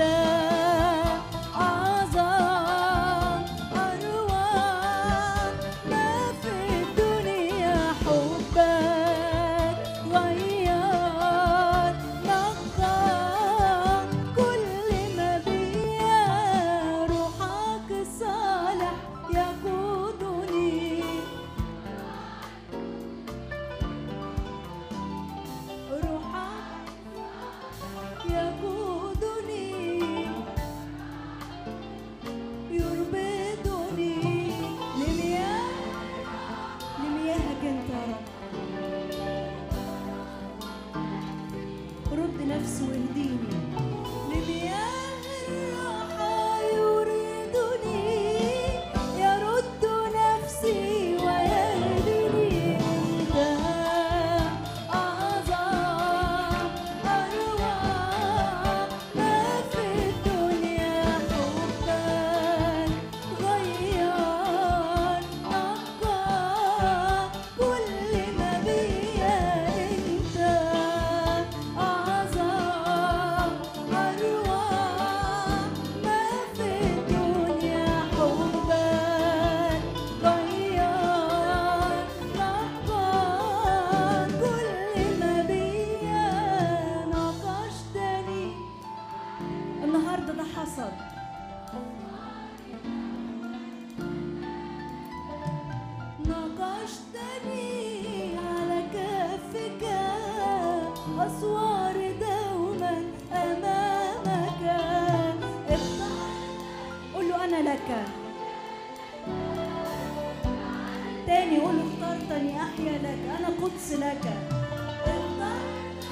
اعظم ارواح ما في الدنيا حبك غير نقى كل ما بيا روحك الصالح يقودني روحك يقودني يربطني لمياه لمياهك انت يا رب رد نفسي واهديني لمياه الراحة يريدني يرد نفسي ويهدني انت أعظم أرواح ما في الدنيا حبك غير نقى كل ما بيا انت أعظم أرواح ما في الدنيا حبك غير نقى كل ما بيا ناقشتني النهارده ده حصل ناقشتني على كفك أسوار دوما أمامك افتح قول له أنا لك تاني قول له اخترتني أحيا لك أنا قدس لك اختار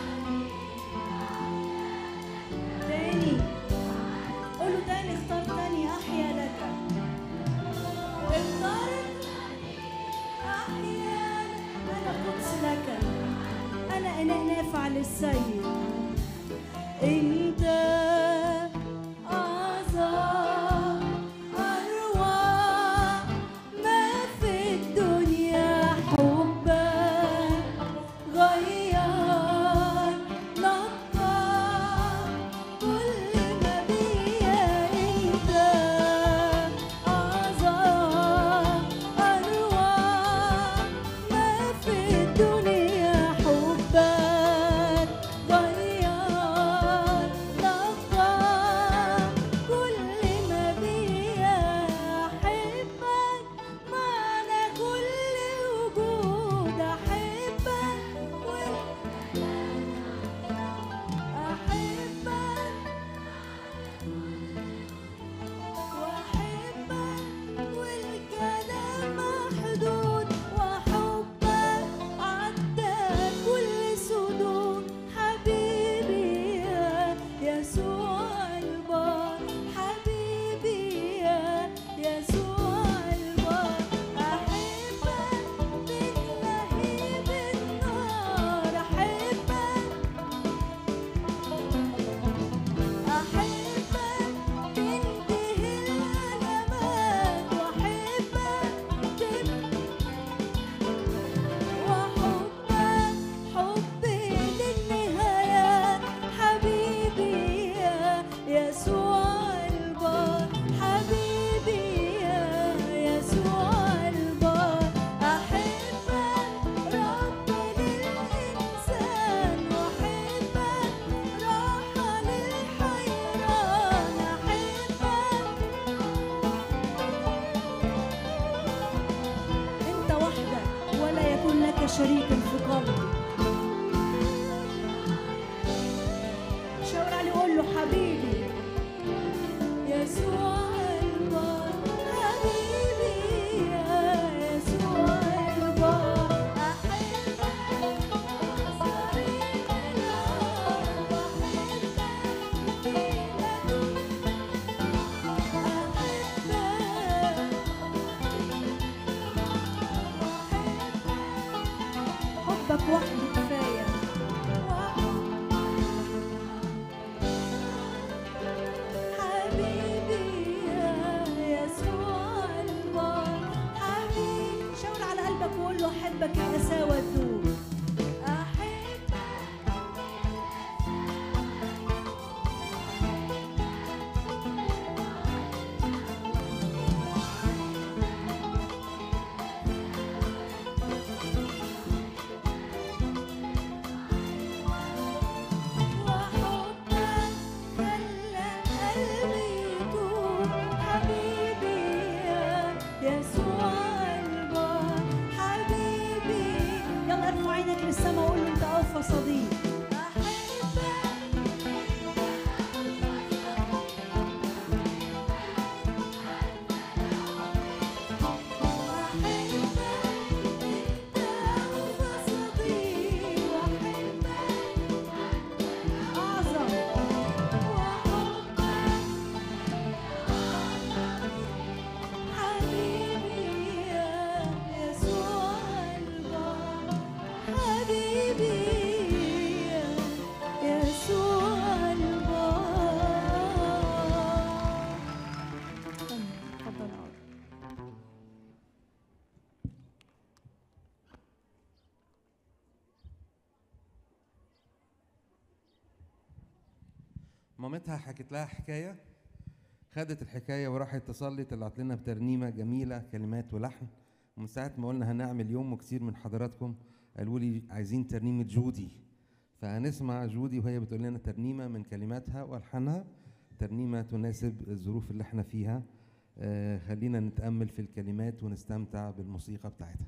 تاني قول له تاني اخترتني أحيا لك اخترت أحيا أنا قدس لك أنا إناء نافع للسيد أنت أعظم أرواح ما في الدنيا حبك غير نقى كل ما بيا أنت أعظم أرواح ما في الدنيا حبك غير نقى شريكا في قلبي شاور عليه قول له حبيبي يسوع البار حبيبي يا يسوع البار أحبك صريخ النار وأحبك حبك وحده كفايه حبيبي يا يسوع البار حبيبي شاور على قلبك وقول له احبك القساوه تدوب احبك وحبك خلى قلبي يدوب حبيبي يا يسوع البار حبيبي يلا ارفع عينك للسما وقول له انت اوفى صديق أعظم وحبك حبيبي يا يسوع البار حبيبي يا يسوع البار تفضل اقعد مامتها حكت لها حكايه خدت الحكايه وراحت تصلي طلعت لنا بترنيمه جميله كلمات ولحن ومن ساعه ما قلنا هنعمل يوم وكثير من حضراتكم قالوا لي عايزين ترنيمه جودي فهنسمع جودي وهي بتقول لنا ترنيمه من كلماتها والحانها ترنيمه تناسب الظروف اللي احنا فيها آه خلينا نتامل في الكلمات ونستمتع بالموسيقى بتاعتها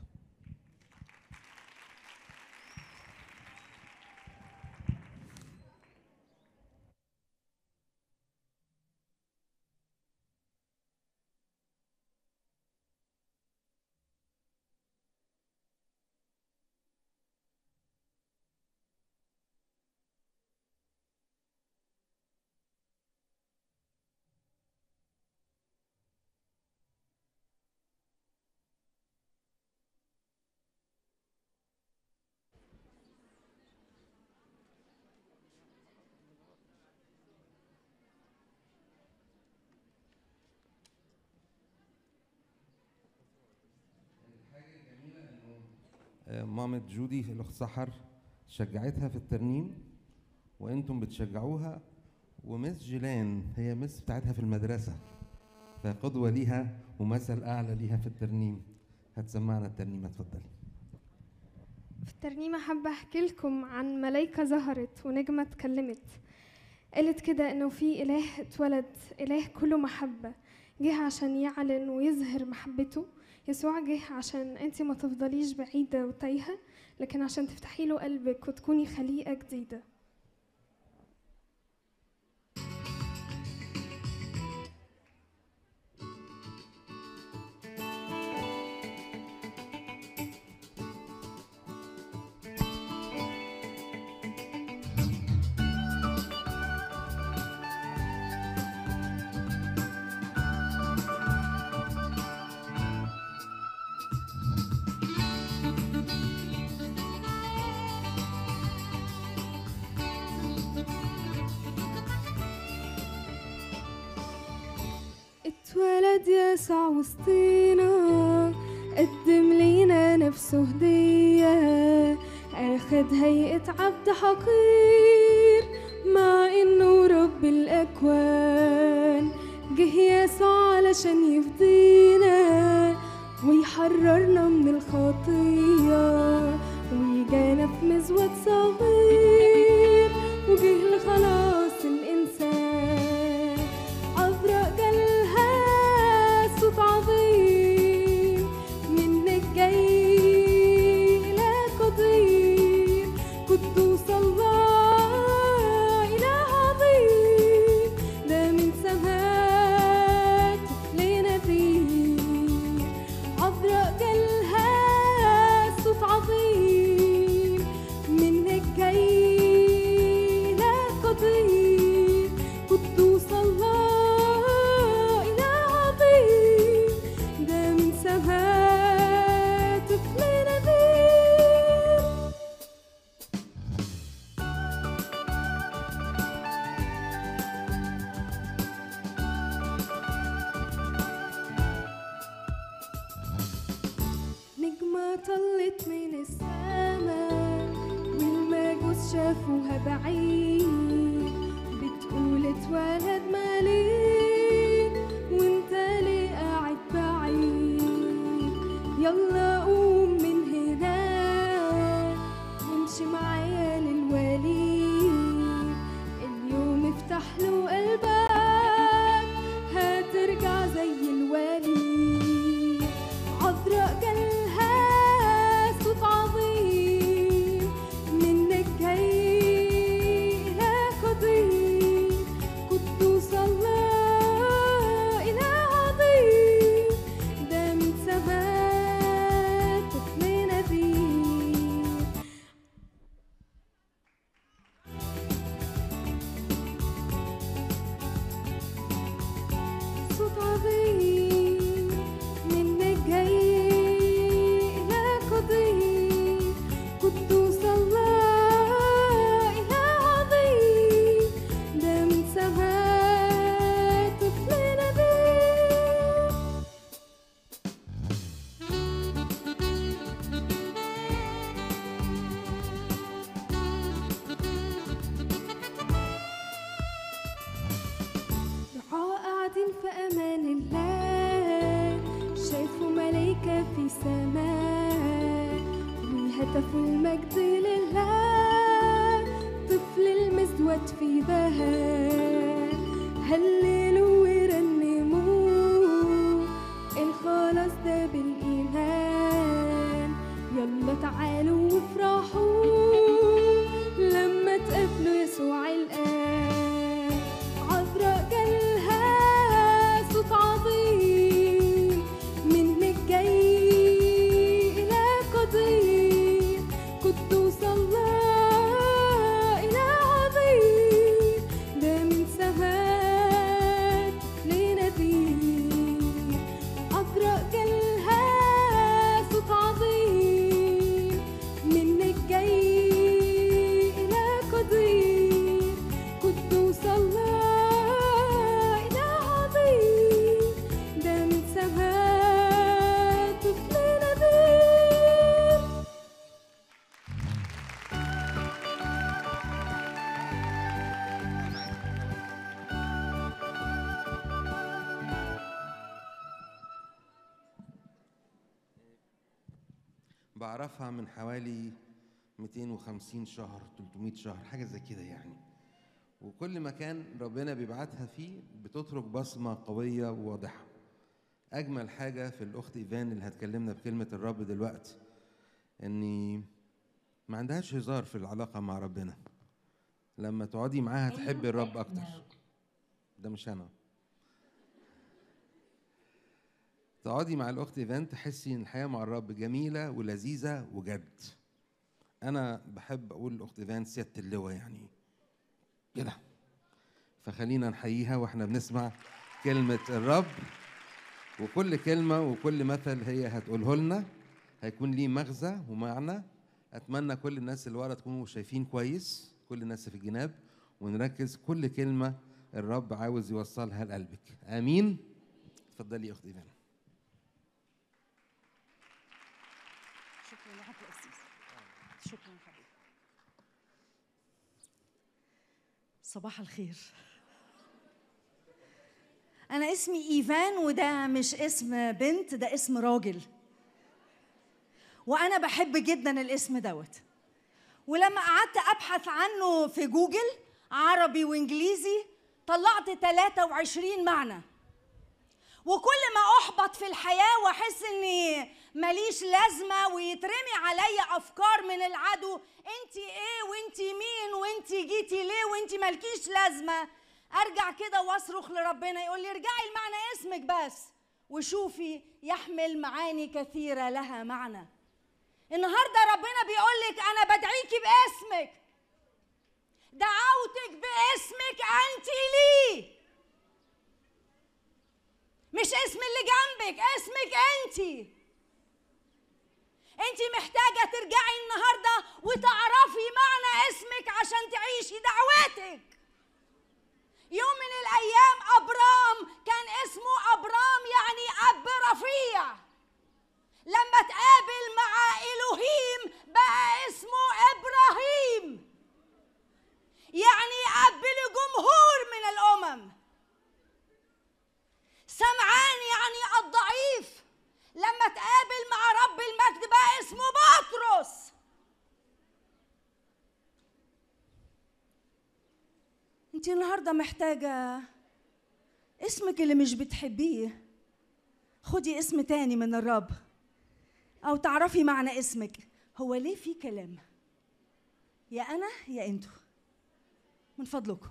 آه، مامة جودي الأخت سحر شجعتها في الترنيم وانتم بتشجعوها ومس جيلان هي مس بتاعتها في المدرسة فقدوة ليها ومثل أعلى ليها في الترنيم هتسمعنا الترنيمة اتفضلي في الترنيمة حابة أحكي لكم عن ملايكة ظهرت ونجمة اتكلمت قالت كده إنه في إله اتولد إله كله محبة جه عشان يعلن ويظهر محبته يسوع جه عشان انت ما تفضليش بعيدة وتايهة لكن عشان تفتحي له قلبك وتكوني خليقة جديدة اتولد يسوع وسطينا قدم لينا نفسه هدية أخد هيئة عبد حقير مع إنه رب الأكوان جه يسوع علشان يفدينا ويحررنا من الخطية ويجانا في مزود صغير وجه لخلاص الإنسان عذراء جالها صوت عظيم منك جاي لك طلت من السماء والمجوس شافوها بعيد بتقول اتولد مليك وانت ليه قاعد بعيد يلا قوم من هنا وامشي معايا للوليد اليوم افتح له قلبك هترجع زي الوليد عذراء جالها صوت عظيم منك جاي إلى قدير قدوس الله إله عظيم ده من سماء طفل نذير صوت عظيم منك جاي إلى قدير قدوس الله إله عظيم ده من سماء طفل نذير رعاة قاعدين في أمان الله شافوا ملايكة في سماء وهتفوا المجد لله طفل المزود في ذهب هللوا ورنموا الخلاص ده بالإيمان يلا تعالوا وافرحوا لما تقابلوا يسوع الآن عذراء جالها صوت عظيم منك جاي إلى قدير قدوس الله إله عظيم ده من سماء لنذير عذراء جالها صوت عظيم منك جاي إلى قدير قدوس الله إله عظيم ده من سماء طفل نذير بعرفها من حوالي 250 شهر 300 شهر حاجة زي كده يعني وكل مكان ربنا بيبعتها فيه بتترك بصمة قوية وواضحة أجمل حاجة في الأخت إيفان اللي هتكلمنا بكلمة الرب دلوقتي إني ما عندهاش هزار في العلاقة مع ربنا لما تقعدي معاها تحبي الرب أكتر ده مش أنا تقعدي مع الأخت إيفان تحسي إن الحياة مع الرب جميلة ولذيذة وجد أنا بحب أقول الأخت إيفان سيادة اللواء يعني كده فخلينا نحييها واحنا بنسمع كلمة الرب وكل كلمة وكل مثل هي هتقوله لنا هيكون ليه مغزى ومعنى أتمنى كل الناس اللي ورا تكونوا شايفين كويس كل الناس في الجناب ونركز كل كلمة الرب عاوز يوصلها لقلبك آمين اتفضلي يا أخت إيفان شكرا يا حبيبي أسيس شكرا حبيبي صباح الخير أنا اسمي إيفان وده مش اسم بنت ده اسم راجل وأنا بحب جدا الاسم دوت ولما قعدت أبحث عنه في جوجل عربي وإنجليزي طلعت 23 معنى وكل ما احبط في الحياه واحس اني ماليش لازمه ويترمي عليا افكار من العدو انت ايه وانت مين وانت جيتي ليه وانت مالكيش لازمه ارجع كده واصرخ لربنا يقول لي ارجعي لمعنى اسمك بس وشوفي يحمل معاني كثيره لها معنى النهارده ربنا بيقول لك انا بدعيكي باسمك دعوتك باسمك انت ليه مش اسم اللي جنبك اسمك انت انت محتاجه ترجعي النهارده وتعرفي معنى اسمك عشان تعيشي دعواتك يوم من الايام ابرام كان اسمه ابرام يعني اب رفيع لما تقابل مع يعني يقبل جمهور من الامم سمعان يعني الضعيف لما تقابل مع رب المجد بقى اسمه بطرس انت النهارده محتاجه اسمك اللي مش بتحبيه خدي اسم تاني من الرب او تعرفي معنى اسمك هو ليه في كلام يا انا يا انتوا من فضلكم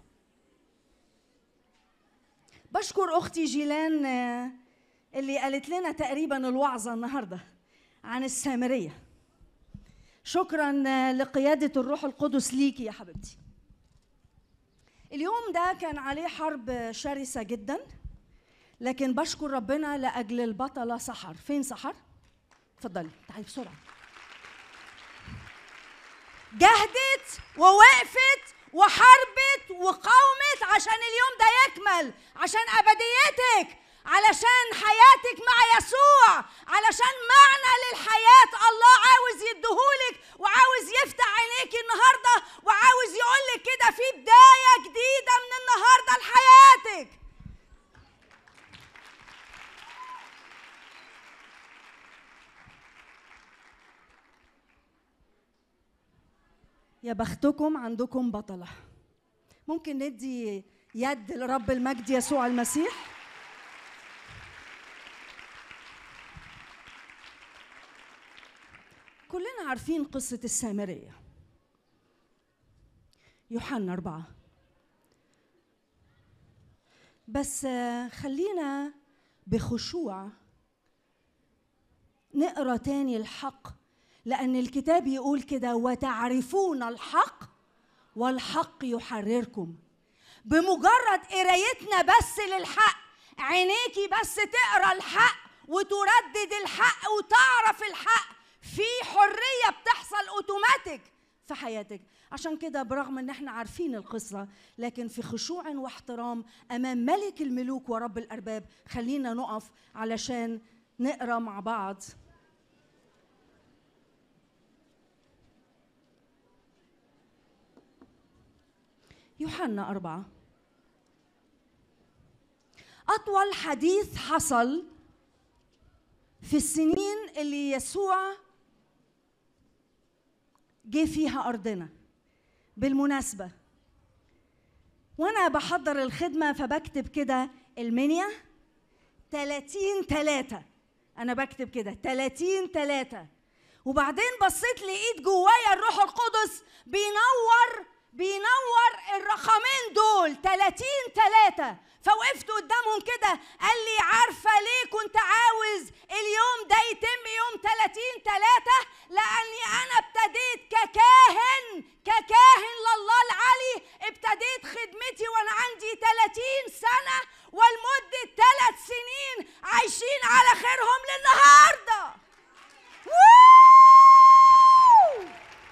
بشكر اختي جيلان آه، اللي قالت لنا تقريبا الوعظه النهارده عن السامريه شكرا آه، لقياده الروح القدس ليكي يا حبيبتي اليوم ده كان عليه حرب شرسه جدا لكن بشكر ربنا لاجل البطله سحر فين سحر اتفضلي تعالي بسرعه جهدت ووقفت وحاربت وقاومت عشان اليوم ده يكمل عشان ابديتك علشان حياتك مع يسوع علشان معنى للحياة الله عاوز يديهولك وعاوز يفتح عينيك النهاردة وعاوز يقولك كده في بداية جديدة من النهاردة لحياتك يا بختكم عندكم بطلة ممكن ندي يد لرب المجد يسوع المسيح كلنا عارفين قصة السامرية يوحنا أربعة بس آه، خلينا بخشوع نقرا تاني الحق لأن الكتاب يقول كده وتعرفون الحق والحق يحرركم بمجرد قرايتنا بس للحق عينيكي بس تقرا الحق وتردد الحق وتعرف الحق في حريه بتحصل اوتوماتيك في حياتك عشان كده برغم ان احنا عارفين القصه لكن في خشوع واحترام امام ملك الملوك ورب الارباب خلينا نقف علشان نقرا مع بعض يوحنا أربعة أطول حديث حصل في السنين اللي يسوع جه فيها أرضنا بالمناسبة وأنا بحضر الخدمة فبكتب كده المنيا 30 3 أنا بكتب كده 30 3 وبعدين بصيت لقيت جوايا الروح القدس بينور بينور الرقمين دول 30 3 فوقفت قدامهم كده قال لي عارفه ليه كنت عاوز اليوم ده يتم يوم 30 3 لاني انا ابتديت ككاهن ككاهن لله العلي ابتديت خدمتي وانا عندي 30 سنه ولمده ثلاث سنين عايشين على خيرهم للنهارده ووو!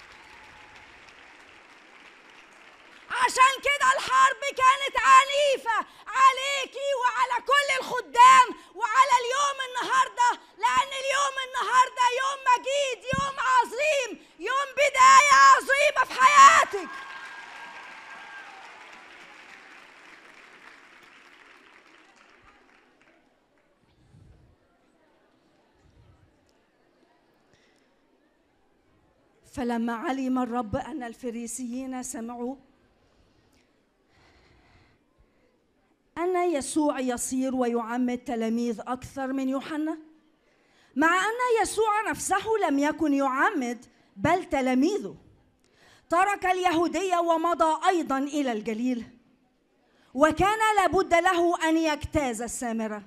عشان كده الحرب كانت عنيفة عليكي وعلى كل الخدام وعلى اليوم النهاردة لأن اليوم النهاردة يوم مجيد يوم عظيم يوم بداية عظيمة في حياتك فلما علم الرب أن الفريسيين سمعوا أن يسوع يصير ويعمد تلاميذ أكثر من يوحنا مع أن يسوع نفسه لم يكن يعمد بل تلاميذه ترك اليهودية ومضى أيضا إلى الجليل وكان لابد له أن يجتاز السامرة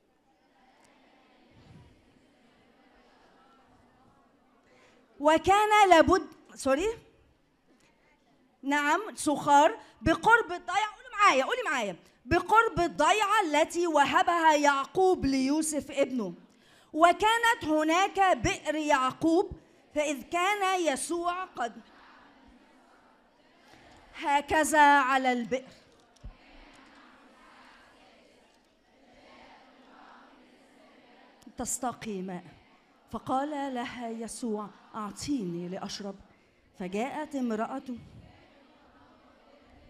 وكان لابد سوري نعم سخار بقرب الضيعة قولوا معايا قولي معايا بقرب الضيعة التي وهبها يعقوب ليوسف ابنه وكانت هناك بئر يعقوب فإذ كان يسوع قد هكذا على البئر تستقي ماء فقال لها يسوع أعطيني لأشرب فجاءت امرأة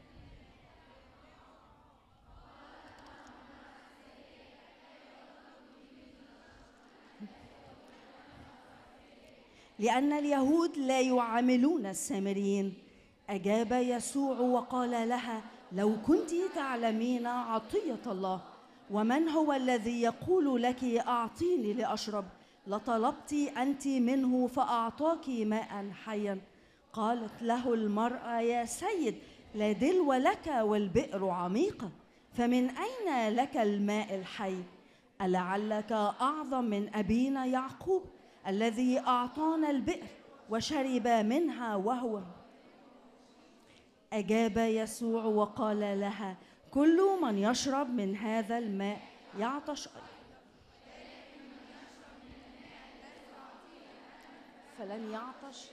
لأن اليهود لا يعاملون السامريين أجاب يسوع وقال لها لو كنت تعلمين عطية الله ومن هو الذي يقول لك أعطيني لأشرب لطلبت أنت منه فأعطاك ماء حيا قالت له المرأة يا سيد لا دلو لك والبئر عميقة فمن أين لك الماء الحي ألعلك أعظم من أبينا يعقوب الذي أعطانا البئر وشرب منها وهو أجاب يسوع وقال لها كل من يشرب من هذا الماء يعطش أيضا فلن يعطش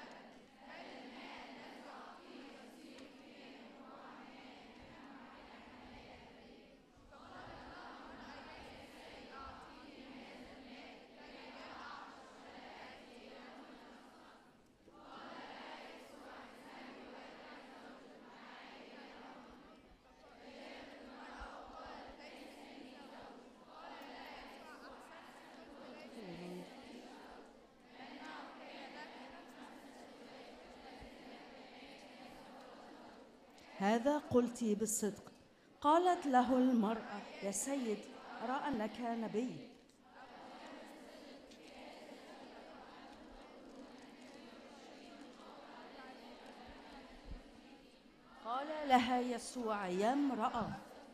هذا قلت بالصدق قالت له المرأة يا سيد أرى أنك نبي قال لها يسوع يا امرأة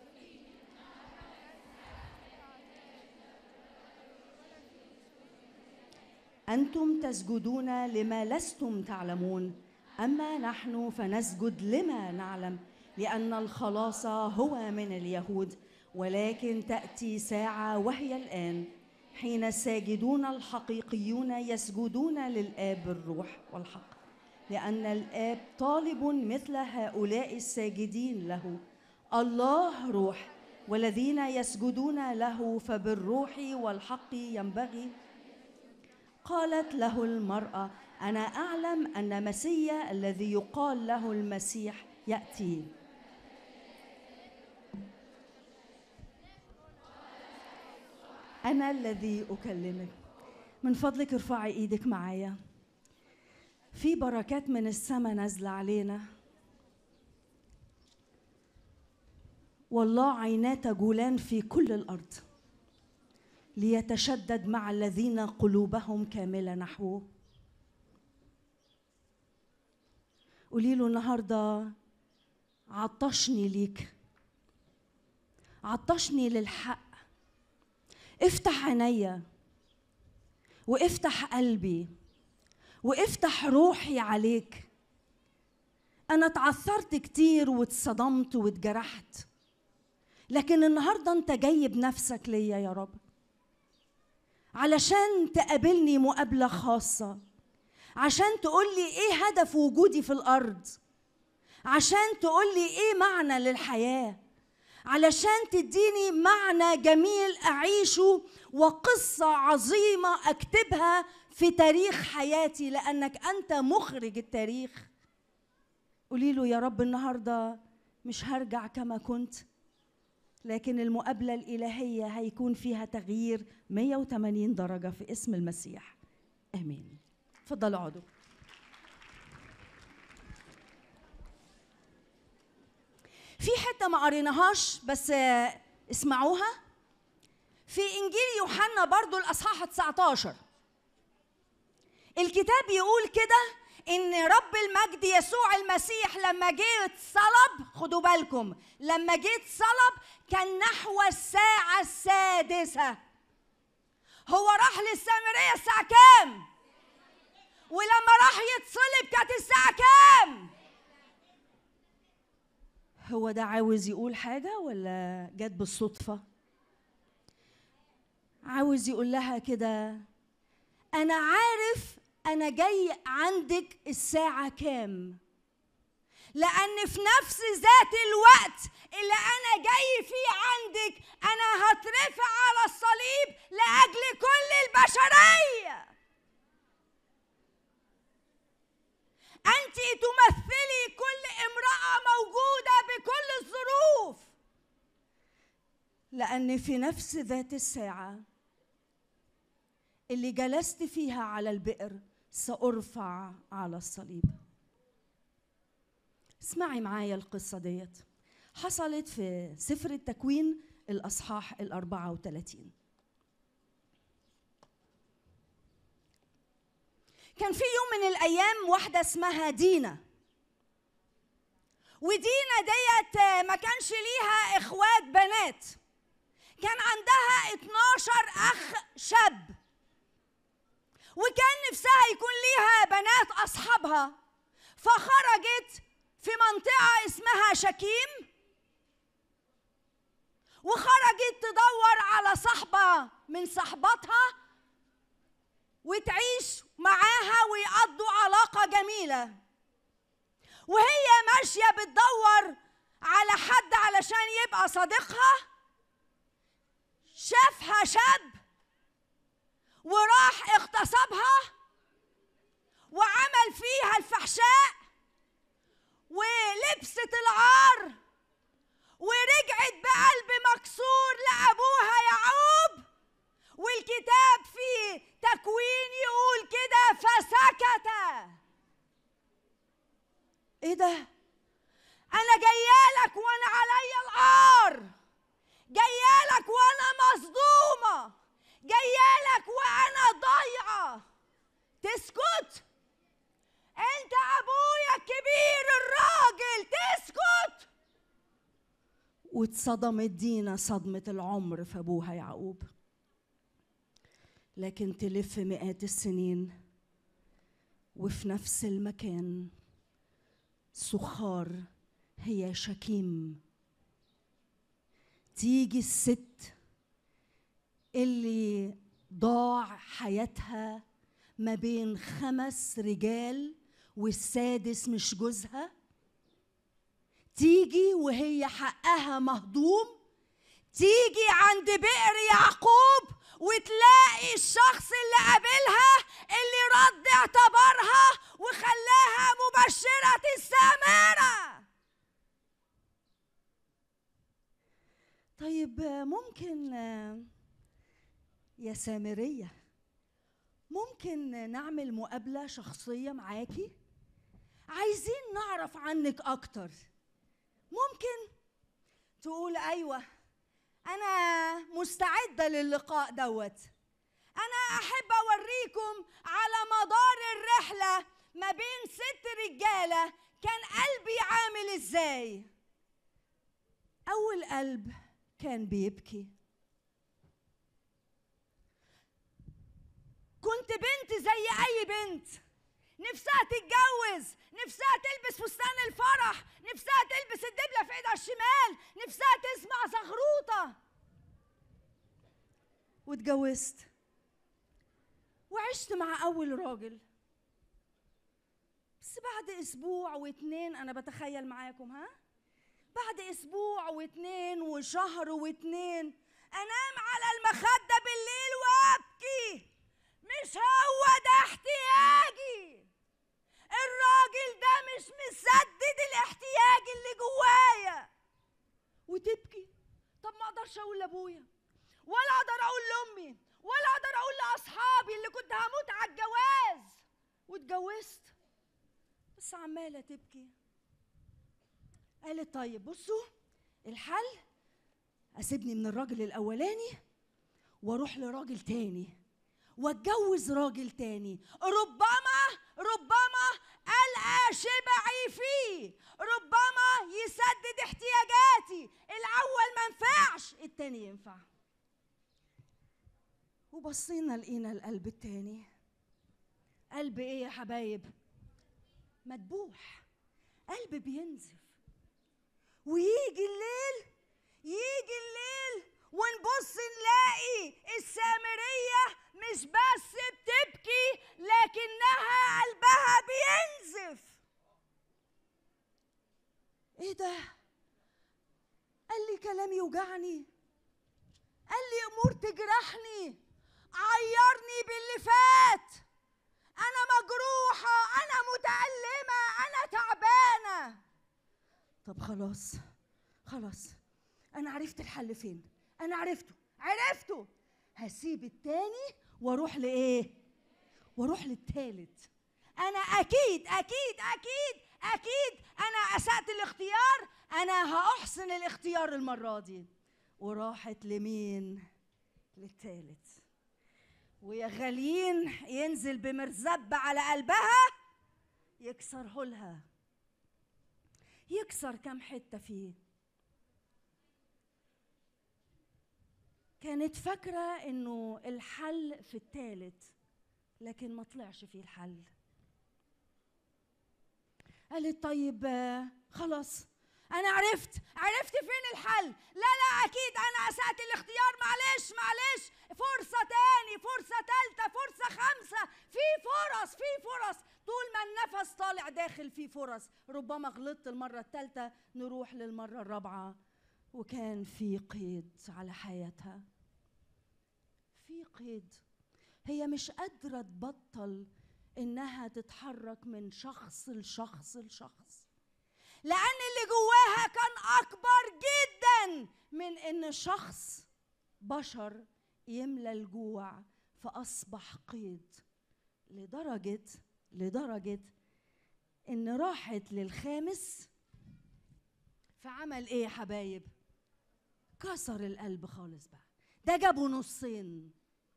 أنتم تسجدون لما لستم تعلمون أما نحن فنسجد لما نعلم لأن الخلاص هو من اليهود ولكن تأتي ساعة وهي الآن حين الساجدون الحقيقيون يسجدون للآب بالروح والحق لأن الآب طالب مثل هؤلاء الساجدين له الله روح والذين يسجدون له فبالروح والحق ينبغي قالت له المرأة أنا أعلم أن مسيا الذي يقال له المسيح يأتي أنا الذي أكلمك من فضلك ارفعي إيدك معايا في بركات من السماء نازلة علينا والله عيناه تجولان في كل الأرض ليتشدد مع الذين قلوبهم كاملة نحوه قولي له النهارده عطشني ليك عطشني للحق افتح عينيا وافتح قلبي وافتح روحي عليك انا اتعثرت كتير واتصدمت واتجرحت لكن النهارده انت جاي بنفسك ليا يا رب علشان تقابلني مقابله خاصه عشان تقولي ايه هدف وجودي في الارض عشان تقولي ايه معنى للحياه علشان تديني معنى جميل اعيشه وقصه عظيمه اكتبها في تاريخ حياتي لانك انت مخرج التاريخ قولي له يا رب النهارده مش هرجع كما كنت لكن المقابله الالهيه هيكون فيها تغيير 180 درجه في اسم المسيح امين اتفضلوا اقعدوا في حته ما قريناهاش بس آه، اسمعوها في انجيل يوحنا برضو الاصحاح 19 الكتاب يقول كده ان رب المجد يسوع المسيح لما جه اتصلب خدوا بالكم لما جه اتصلب كان نحو الساعه السادسه هو راح للسامريه الساعه كام ولما راح يتصلب كانت الساعه كام هو ده عاوز يقول حاجه ولا جت بالصدفه عاوز يقول لها كده انا عارف انا جاي عندك الساعه كام لان في نفس ذات الوقت اللي انا جاي فيه عندك انا هترفع على الصليب لاجل كل البشريه انت تمثلي كل امراه موجوده بكل الظروف لان في نفس ذات الساعه اللي جلست فيها على البئر سأرفع على الصليب اسمعي معايا القصة ديت حصلت في سفر التكوين الأصحاح الأربعة وثلاثين كان في يوم من الأيام واحدة اسمها دينا ودينا ديت ما كانش ليها إخوات بنات كان عندها 12 أخ شاب وكان نفسها يكون ليها بنات أصحابها فخرجت في منطقة اسمها شكيم وخرجت تدور على صاحبة من صحباتها وتعيش معاها ويقضوا علاقة جميلة وهي ماشية بتدور على حد علشان يبقى صديقها شافها شاب وراح اغتصبها وعمل فيها الفحشاء ولبست العار ورجعت بقلب مكسور لأبوها يعقوب والكتاب في تكوين يقول كده فسكت ايه ده انا جايالك وانا عليا العار جايالك وانا مصدومه جايالك وانا ضايعه تسكت انت ابويا الكبير الراجل تسكت واتصدمت دينا صدمة العمر في أبوها يعقوب لكن تلف مئات السنين وفي نفس المكان سخار هي شكيم تيجي الست اللي ضاع حياتها ما بين خمس رجال والسادس مش جوزها تيجي وهي حقها مهضوم تيجي عند بئر يعقوب وتلاقي الشخص اللي قابلها اللي رد اعتبارها وخلاها مبشرة السامرة طيب ممكن يا سامرية ممكن نعمل مقابلة شخصية معاكي عايزين نعرف عنك أكتر ممكن تقول أيوة أنا مستعدة للقاء دوت أنا أحب أوريكم على مدار الرحلة ما بين ست رجالة كان قلبي عامل إزاي أول قلب كان بيبكي كنت بنت زي أي بنت نفسها تتجوز نفسها تلبس فستان الفرح نفسها تلبس الدبلة في ايدها الشمال نفسها تسمع زغروطة واتجوزت وعشت مع أول راجل بس بعد أسبوع واتنين أنا بتخيل معاكم ها بعد أسبوع واتنين وشهر واتنين أنام على المخدة بالليل وأبكي مش هو ده احتياجي الراجل ده مش مسدد الاحتياج اللي جوايا وتبكي طب ما اقدرش اقول لابويا ولا اقدر اقول لامي ولا اقدر اقول لاصحابي اللي كنت هموت على الجواز واتجوزت بس عماله تبكي قالت طيب بصوا الحل اسيبني من الراجل الاولاني واروح لراجل تاني واتجوز راجل تاني ربما ربما القى شبعي فيه ربما يسدد احتياجاتي الاول ما ينفعش التاني ينفع وبصينا لقينا القلب التاني قلب ايه يا حبايب مدبوح قلب بينزف ويجي الليل يجي الليل ونبص نلاقي السامرية مش بس بتبكي لكنها قلبها بينزف ايه ده قال لي كلام يوجعني قال لي امور تجرحني عيرني باللي فات انا مجروحه انا متالمه انا تعبانه طب خلاص خلاص انا عرفت الحل فين انا عرفته عرفته هسيب التاني واروح لايه واروح للتالت انا اكيد اكيد اكيد اكيد انا اسات الاختيار انا هاحسن الاختيار المره دي وراحت لمين للتالت ويا غالين ينزل بمرزبة على قلبها يكسره لها يكسر كم حتة فيه كانت فاكرة انه الحل في التالت لكن ما طلعش فيه الحل قالت طيب آه، خلاص انا عرفت عرفت فين الحل لا لا اكيد انا اسأت الاختيار معلش معلش فرصة تاني فرصة تالتة فرصة خمسة في فرص في فرص طول ما النفس طالع داخل في فرص ربما غلطت المرة التالتة نروح للمرة الرابعة وكان في قيد على حياتها في قيد هي مش قادرة تبطل إنها تتحرك من شخص لشخص لشخص لأن اللي جواها كان أكبر جدا من إن شخص بشر يملى الجوع فأصبح قيد لدرجة لدرجة إن راحت للخامس فعمل إيه يا حبايب؟ كسر القلب خالص بقى ده جابه نصين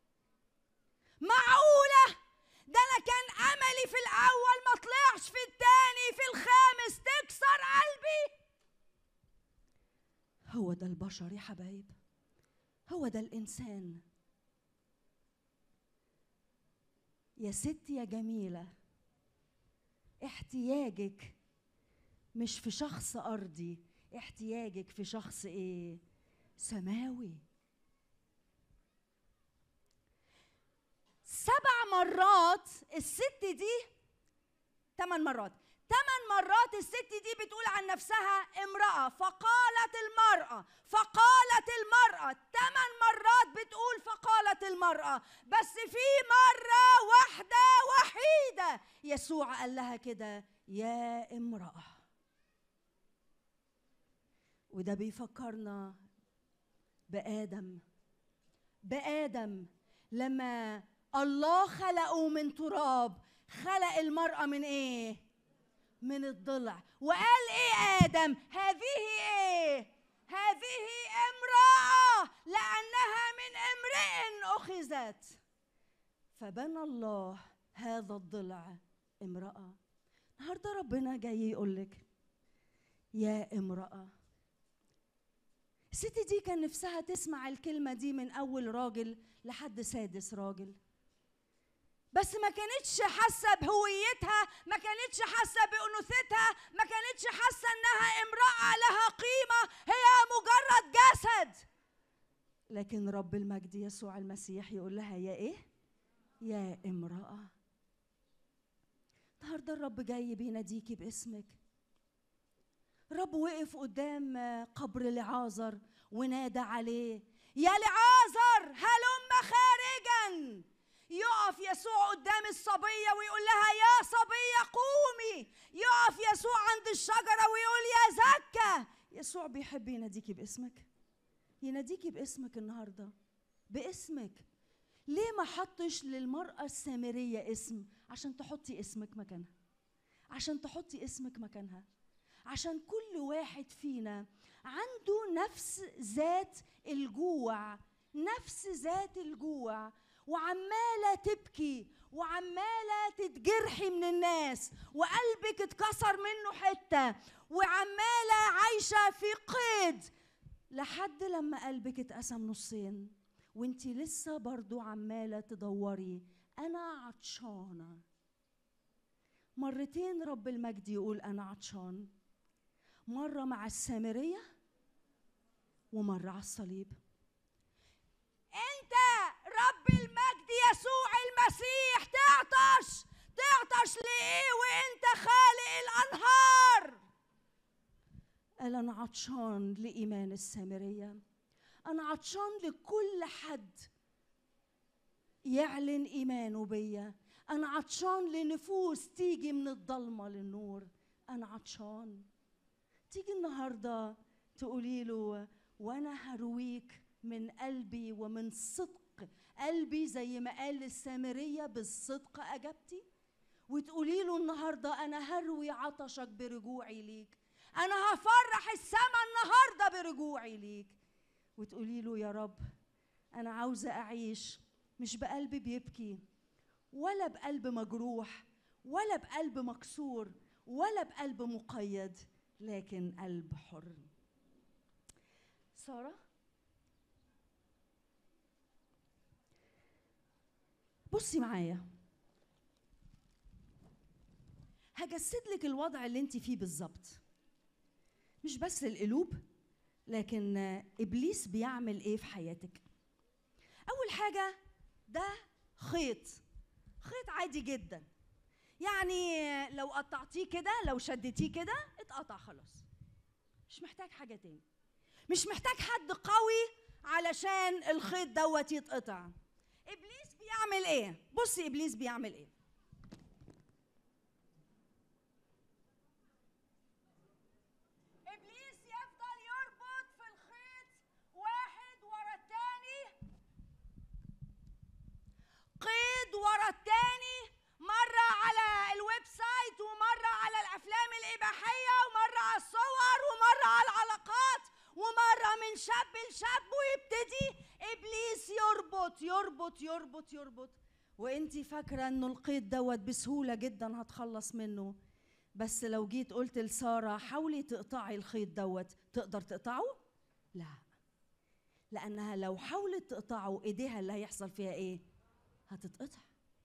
معقولة ده أنا كان أملي في الأول ما طلعش في التاني في الخامس تكسر قلبي هو ده البشر يا حبايب هو ده الإنسان يا ست يا جميلة احتياجك مش في شخص أرضي احتياجك في شخص إيه سماوي سبع مرات الست دي ثمان مرات ثمان مرات الست دي بتقول عن نفسها امرأة فقالت المرأة فقالت المرأة ثمان مرات بتقول فقالت المرأة بس في مرة واحدة وحيدة يسوع قال لها كده يا امرأة وده بيفكرنا بآدم بآدم لما الله خلقه من تراب خلق المرأة من ايه؟ من الضلع وقال ايه آدم؟ هذه ايه؟ هذه امرأة لأنها من امرئ أخذت فبنى الله هذا الضلع امرأة النهارده ربنا جاي يقول لك يا امرأة الست دي كان نفسها تسمع الكلمة دي من أول راجل لحد سادس راجل بس ما كانتش حاسة بهويتها ما كانتش حاسة بأنوثتها ما كانتش حاسة إنها امرأة لها قيمة هي مجرد جسد لكن رب المجد يسوع المسيح يقول لها يا إيه؟ يا امرأة النهارده الرب جاي بيناديكي باسمك الرب وقف قدام قبر لعازر ونادى عليه يا لعازر هلم خارجا يقف يسوع قدام الصبية ويقول لها يا صبية قومي يقف يسوع عند الشجرة ويقول يا زكا يسوع بيحب يناديكي باسمك يناديكي باسمك النهاردة باسمك ليه ما حطش للمرأة السامرية اسم عشان تحطي اسمك مكانها عشان تحطي اسمك مكانها عشان كل واحد فينا عنده نفس ذات الجوع نفس ذات الجوع وعمالة تبكي وعمالة تتجرحي من الناس وقلبك اتكسر منه حتة وعمالة عايشة في قيد لحد لما قلبك اتقسم نصين وانتي لسه برضو عمالة تدوري أنا عطشانة مرتين رب المجد يقول أنا عطشان مرة مع السامرية ومرة على الصليب انت رب المجد يسوع المسيح تعطش تعطش لايه وانت خالق الانهار قال انا عطشان لايمان السامريه انا عطشان لكل حد يعلن ايمانه بيا انا عطشان لنفوس تيجي من الضلمه للنور انا عطشان تيجي النهارده تقولي له وانا هرويك من قلبي ومن صدق بالصدق قلبي زي ما قال السامريه بالصدق اجبتي وتقولي له النهارده انا هروي عطشك برجوعي ليك انا هفرح السما النهارده برجوعي ليك وتقولي له يا رب انا عاوزه اعيش مش بقلب بيبكي ولا بقلب مجروح ولا بقلب مكسور ولا بقلب مقيد لكن قلب حر ساره بصي معايا هجسد لك الوضع اللي انت فيه بالظبط مش بس القلوب لكن ابليس بيعمل ايه في حياتك اول حاجه ده خيط خيط عادي جدا يعني لو قطعتيه كده لو شدتيه كده اتقطع خلاص مش محتاج حاجه تاني مش محتاج حد قوي علشان الخيط دوت يتقطع ابليس بيعمل ايه بصي ابليس بيعمل ايه ابليس يفضل يربط في الخيط واحد ورا التاني قيد ورا التاني مرة على الويب سايت ومرة على الأفلام الإباحية ومرة على الصور ومرة على العلاقات ومرة من شاب لشاب ويبتدي إبليس يربط يربط يربط يربط وانتي فاكرة انه القيد دوت بسهولة جدا هتخلص منه بس لو جيت قلت لسارة حاولي تقطعي الخيط دوت تقدر تقطعه؟ لا لأنها لو حاولت تقطعه إيديها اللي هيحصل فيها إيه؟ هتتقطع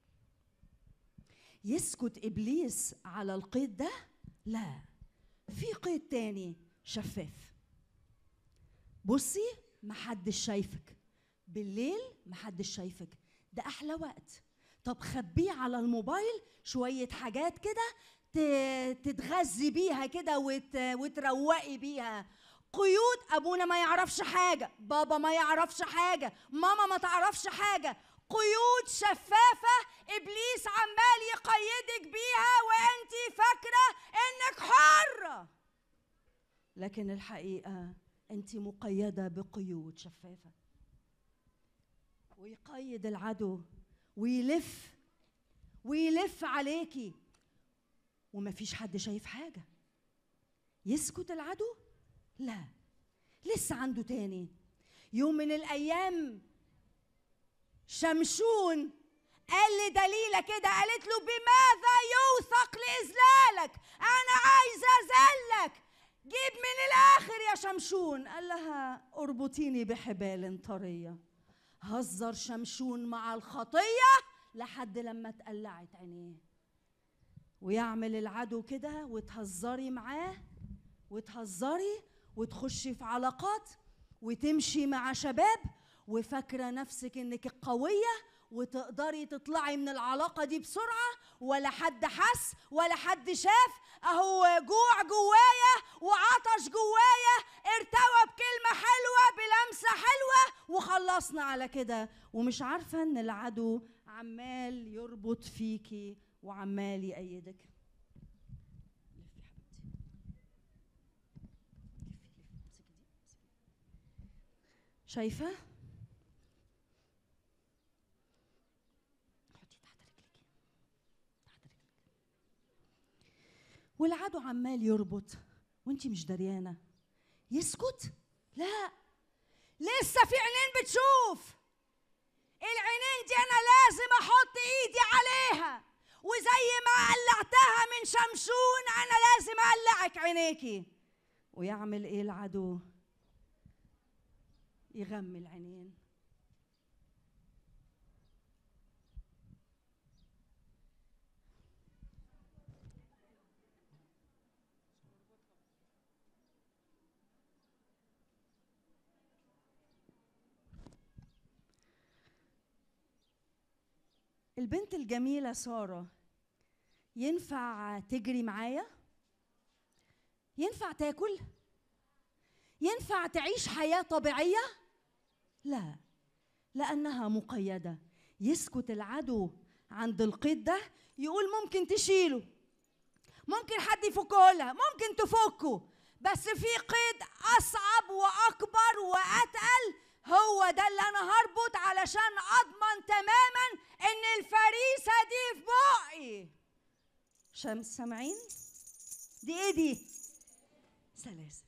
يسكت ابليس على القيد ده لا في قيد تاني شفاف بصي محدش شايفك بالليل محدش شايفك ده احلى وقت طب خبيه على الموبايل شويه حاجات كده ت- تتغذي بيها كده وت... وتروقي بيها قيود ابونا ما يعرفش حاجه بابا ما يعرفش حاجه ماما ما تعرفش حاجه قيود شفافه ابليس عمال يقيدك بيها وانت فاكره انك حره لكن الحقيقه انت مقيده بقيود شفافه ويقيد العدو ويلف ويلف عليكي ومفيش حد شايف حاجه يسكت العدو لا لسه عنده تاني يوم من الايام شمشون قال لدليلة كده قالت له بماذا يوثق لإذلالك أنا عايزة أذلك جيب من الآخر يا شمشون قال لها اربطيني بحبال طرية هزر شمشون مع الخطية لحد لما تقلعت عينيه ويعمل العدو كده وتهزري معاه وتهزري وتخشي في علاقات وتمشي مع شباب وفاكره نفسك انك قويه وتقدري تطلعي من العلاقه دي بسرعه ولا حد حس ولا حد شاف اهو جوع جوايا وعطش جوايا ارتوى بكلمه حلوه بلمسه حلوه وخلصنا على كده ومش عارفه ان العدو عمال يربط فيكي وعمال يأيدك لفي يا حبيبتي لفي لفي امسكي دي امسكي شايفه حطي تحت رجلك تحت رجلك والعدو عمال يربط وانت مش دريانه يسكت لا لسه في عينين بتشوف العينين دي انا لازم احط ايدي عليها وزي ما قلعتها من شمشون انا لازم اقلعك عينيكي ويعمل ايه العدو يغمي العينين البنت الجميلة سارة ينفع تجري معايا؟ ينفع تاكل؟ ينفع تعيش حياة طبيعية؟ لا لأنها مقيدة يسكت العدو عند القيد ده يقول ممكن تشيله ممكن حد يفكه لها ممكن تفكه بس في قيد أصعب وأكبر وأتقل هو ده اللي انا هربط علشان اضمن تماما ان الفريسه دي في بقي شمس سامعين دي ايه دي سلاسل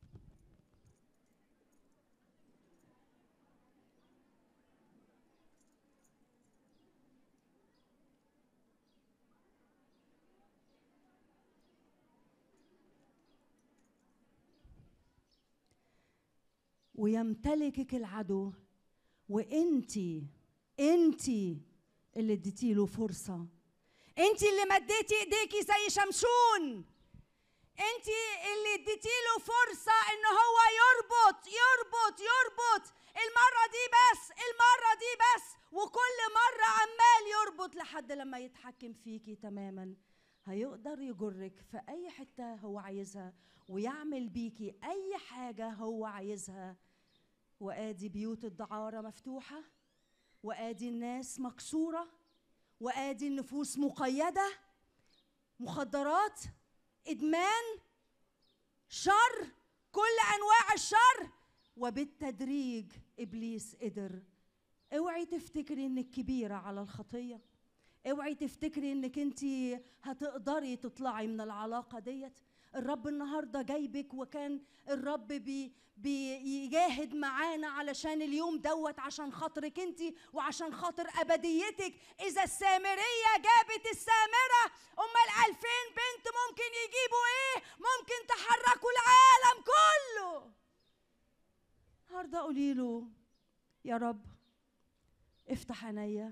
ويمتلكك العدو وانتي انتي اللي اديتيله فرصه انتي اللي مديتي ايديكي زي شمشون انتي اللي اديتيله فرصه ان هو يربط يربط يربط المره دي بس المره دي بس وكل مره عمال يربط لحد لما يتحكم فيكي تماما هيقدر يجرك في اي حته هو عايزها ويعمل بيكي اي حاجه هو عايزها وادي بيوت الدعاره مفتوحه وادي الناس مكسوره وادي النفوس مقيده مخدرات ادمان شر كل انواع الشر وبالتدريج ابليس قدر اوعي تفتكري انك كبيره على الخطيه اوعي تفتكري انك انت هتقدري تطلعي من العلاقه ديت الرب النهارده جايبك وكان الرب بي بيجاهد معانا علشان اليوم دوت عشان خاطرك انت وعشان خاطر ابديتك اذا السامريه جابت السامره امال الفين بنت ممكن يجيبوا ايه ممكن تحركوا العالم كله النهارده قولي له يا رب افتح عينيا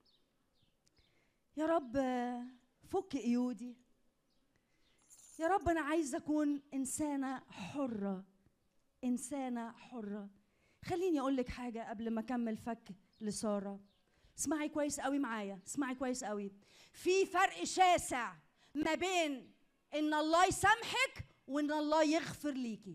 يا رب فك قيودي يا رب انا عايزه اكون انسانه حره انسانه حره خليني اقول لك حاجه قبل ما اكمل فك لساره اسمعي كويس قوي معايا اسمعي كويس قوي في فرق شاسع ما بين ان الله يسامحك وان الله يغفر ليكي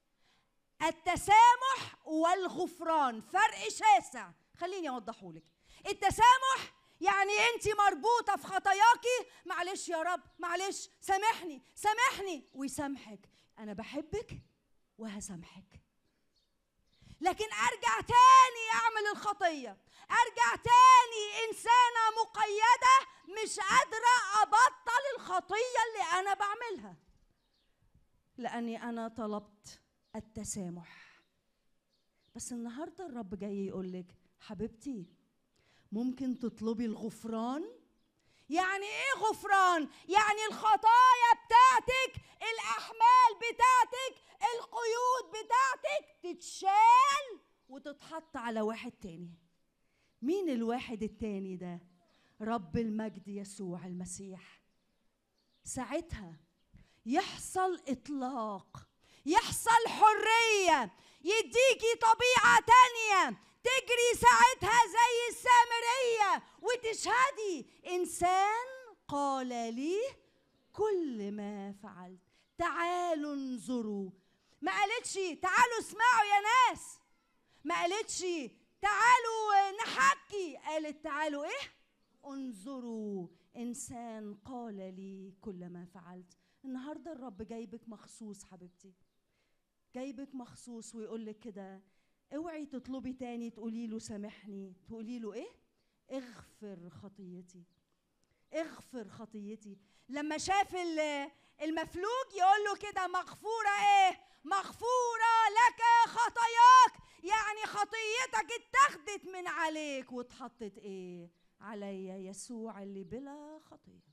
التسامح والغفران فرق شاسع خليني اوضحه لك التسامح يعني انت مربوطه في خطاياكي معلش يا رب معلش سامحني سامحني ويسامحك انا بحبك وهسامحك لكن ارجع تاني اعمل الخطيه ارجع تاني انسانه مقيده مش قادره ابطل الخطيه اللي انا بعملها لاني انا طلبت التسامح بس النهارده الرب جاي يقول لك حبيبتي ممكن تطلبي الغفران يعني ايه غفران يعني الخطايا بتاعتك الاحمال بتاعتك القيود بتاعتك تتشال وتتحط على واحد تاني مين الواحد التاني ده رب المجد يسوع المسيح ساعتها يحصل اطلاق يحصل حريه يديكي طبيعه تانيه تجري ساعتها زي السامريه وتشهدي انسان قال لي كل ما فعلت تعالوا انظروا ما قالتش تعالوا اسمعوا يا ناس ما قالتش تعالوا نحكي قالت تعالوا ايه انظروا انسان قال لي كل ما فعلت النهارده الرب جايبك مخصوص حبيبتي جايبك مخصوص ويقول لك كده اوعي تطلبي تاني تقولي له سامحني تقولي له ايه اغفر خطيتي اغفر خطيتي لما شاف المفلوج يقول له كده مغفورة ايه مغفورة لك خطاياك يعني خطيتك اتخذت من عليك واتحطت ايه عليا يسوع اللي بلا خطية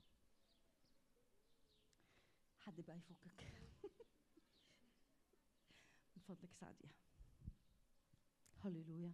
حد بقى يفكك من فضلك ساعديها هللويا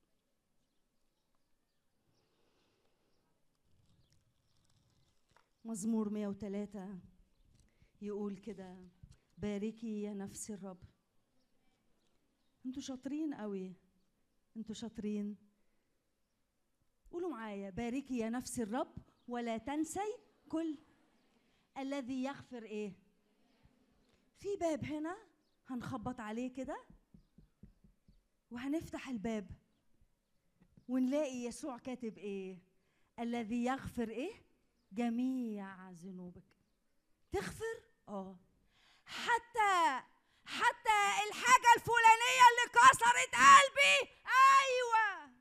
مزمور 103 يقول كده باركي يا نفس الرب انتوا شاطرين قوي انتوا شاطرين قولوا معايا باركي يا نفس الرب ولا تنسي كل الذي يغفر ايه في باب هنا هنخبط عليه كده وهنفتح الباب ونلاقي يسوع كاتب ايه الذي يغفر ايه جميع ذنوبك تغفر اه حتى حتى الحاجة الفلانية اللي كسرت قلبي أيوة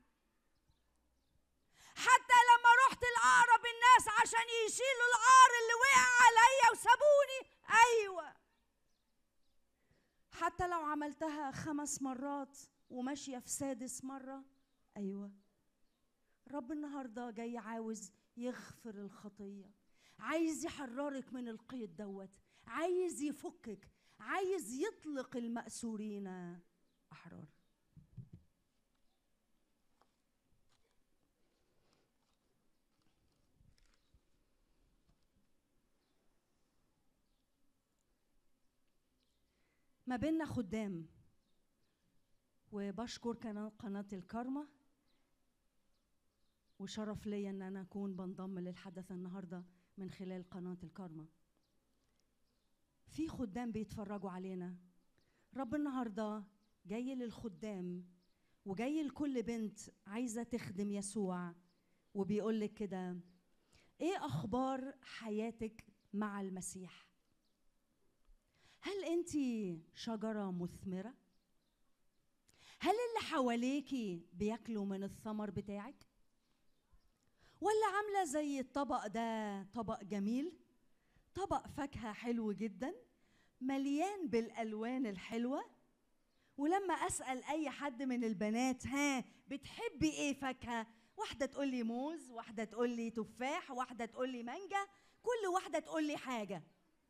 حتى لما رحت لأقرب الناس عشان يشيلوا العار اللي وقع عليا وسابوني أيوة حتى لو عملتها خمس مرات وماشية في سادس مرة أيوة رب النهاردة جاي عاوز يغفر الخطية عايز يحررك من القيد دوت عايز يفكك عايز يطلق المأسورين أحرار ما بيننا خدام وبشكر كان- قناة الكارما وشرف ليا ان انا اكون بنضم للحدث النهارده من خلال قناة الكارما في خدام بيتفرجوا علينا رب النهارده جاي للخدام وجاي لكل بنت عايزه تخدم يسوع وبيقول لك كده ايه اخبار حياتك مع المسيح هل انت شجره مثمره هل اللي حواليكي بياكلوا من الثمر بتاعك ولا عامله زي الطبق ده طبق جميل طبق فاكهه حلو جدا مليان بالالوان الحلوه ولما اسال اي حد من البنات ها بتحبي ايه فاكهه واحده تقول لي موز واحده تقول لي تفاح واحده تقول لي مانجا كل واحده تقول لي حاجه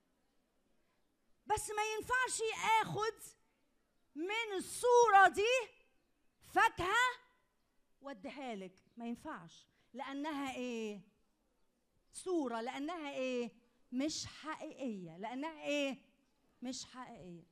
بس ما ينفعش اخد من الصوره دي فاكهه واديها لك ما ينفعش لانها ايه صوره لانها ايه مش حقيقيه لانها ايه مش حقيقيه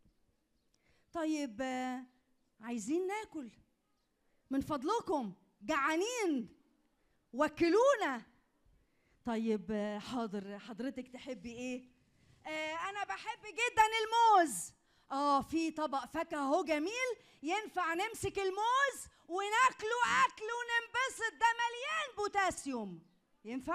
طيب آه، عايزين ناكل من فضلكم جعانين وكلونا طيب آه، حاضر حضرتك تحبي ايه آه انا بحب جدا الموز اه في طبق فاكهه اهو جميل ينفع نمسك الموز وناكله اكل وننبسط ده مليان بوتاسيوم ينفع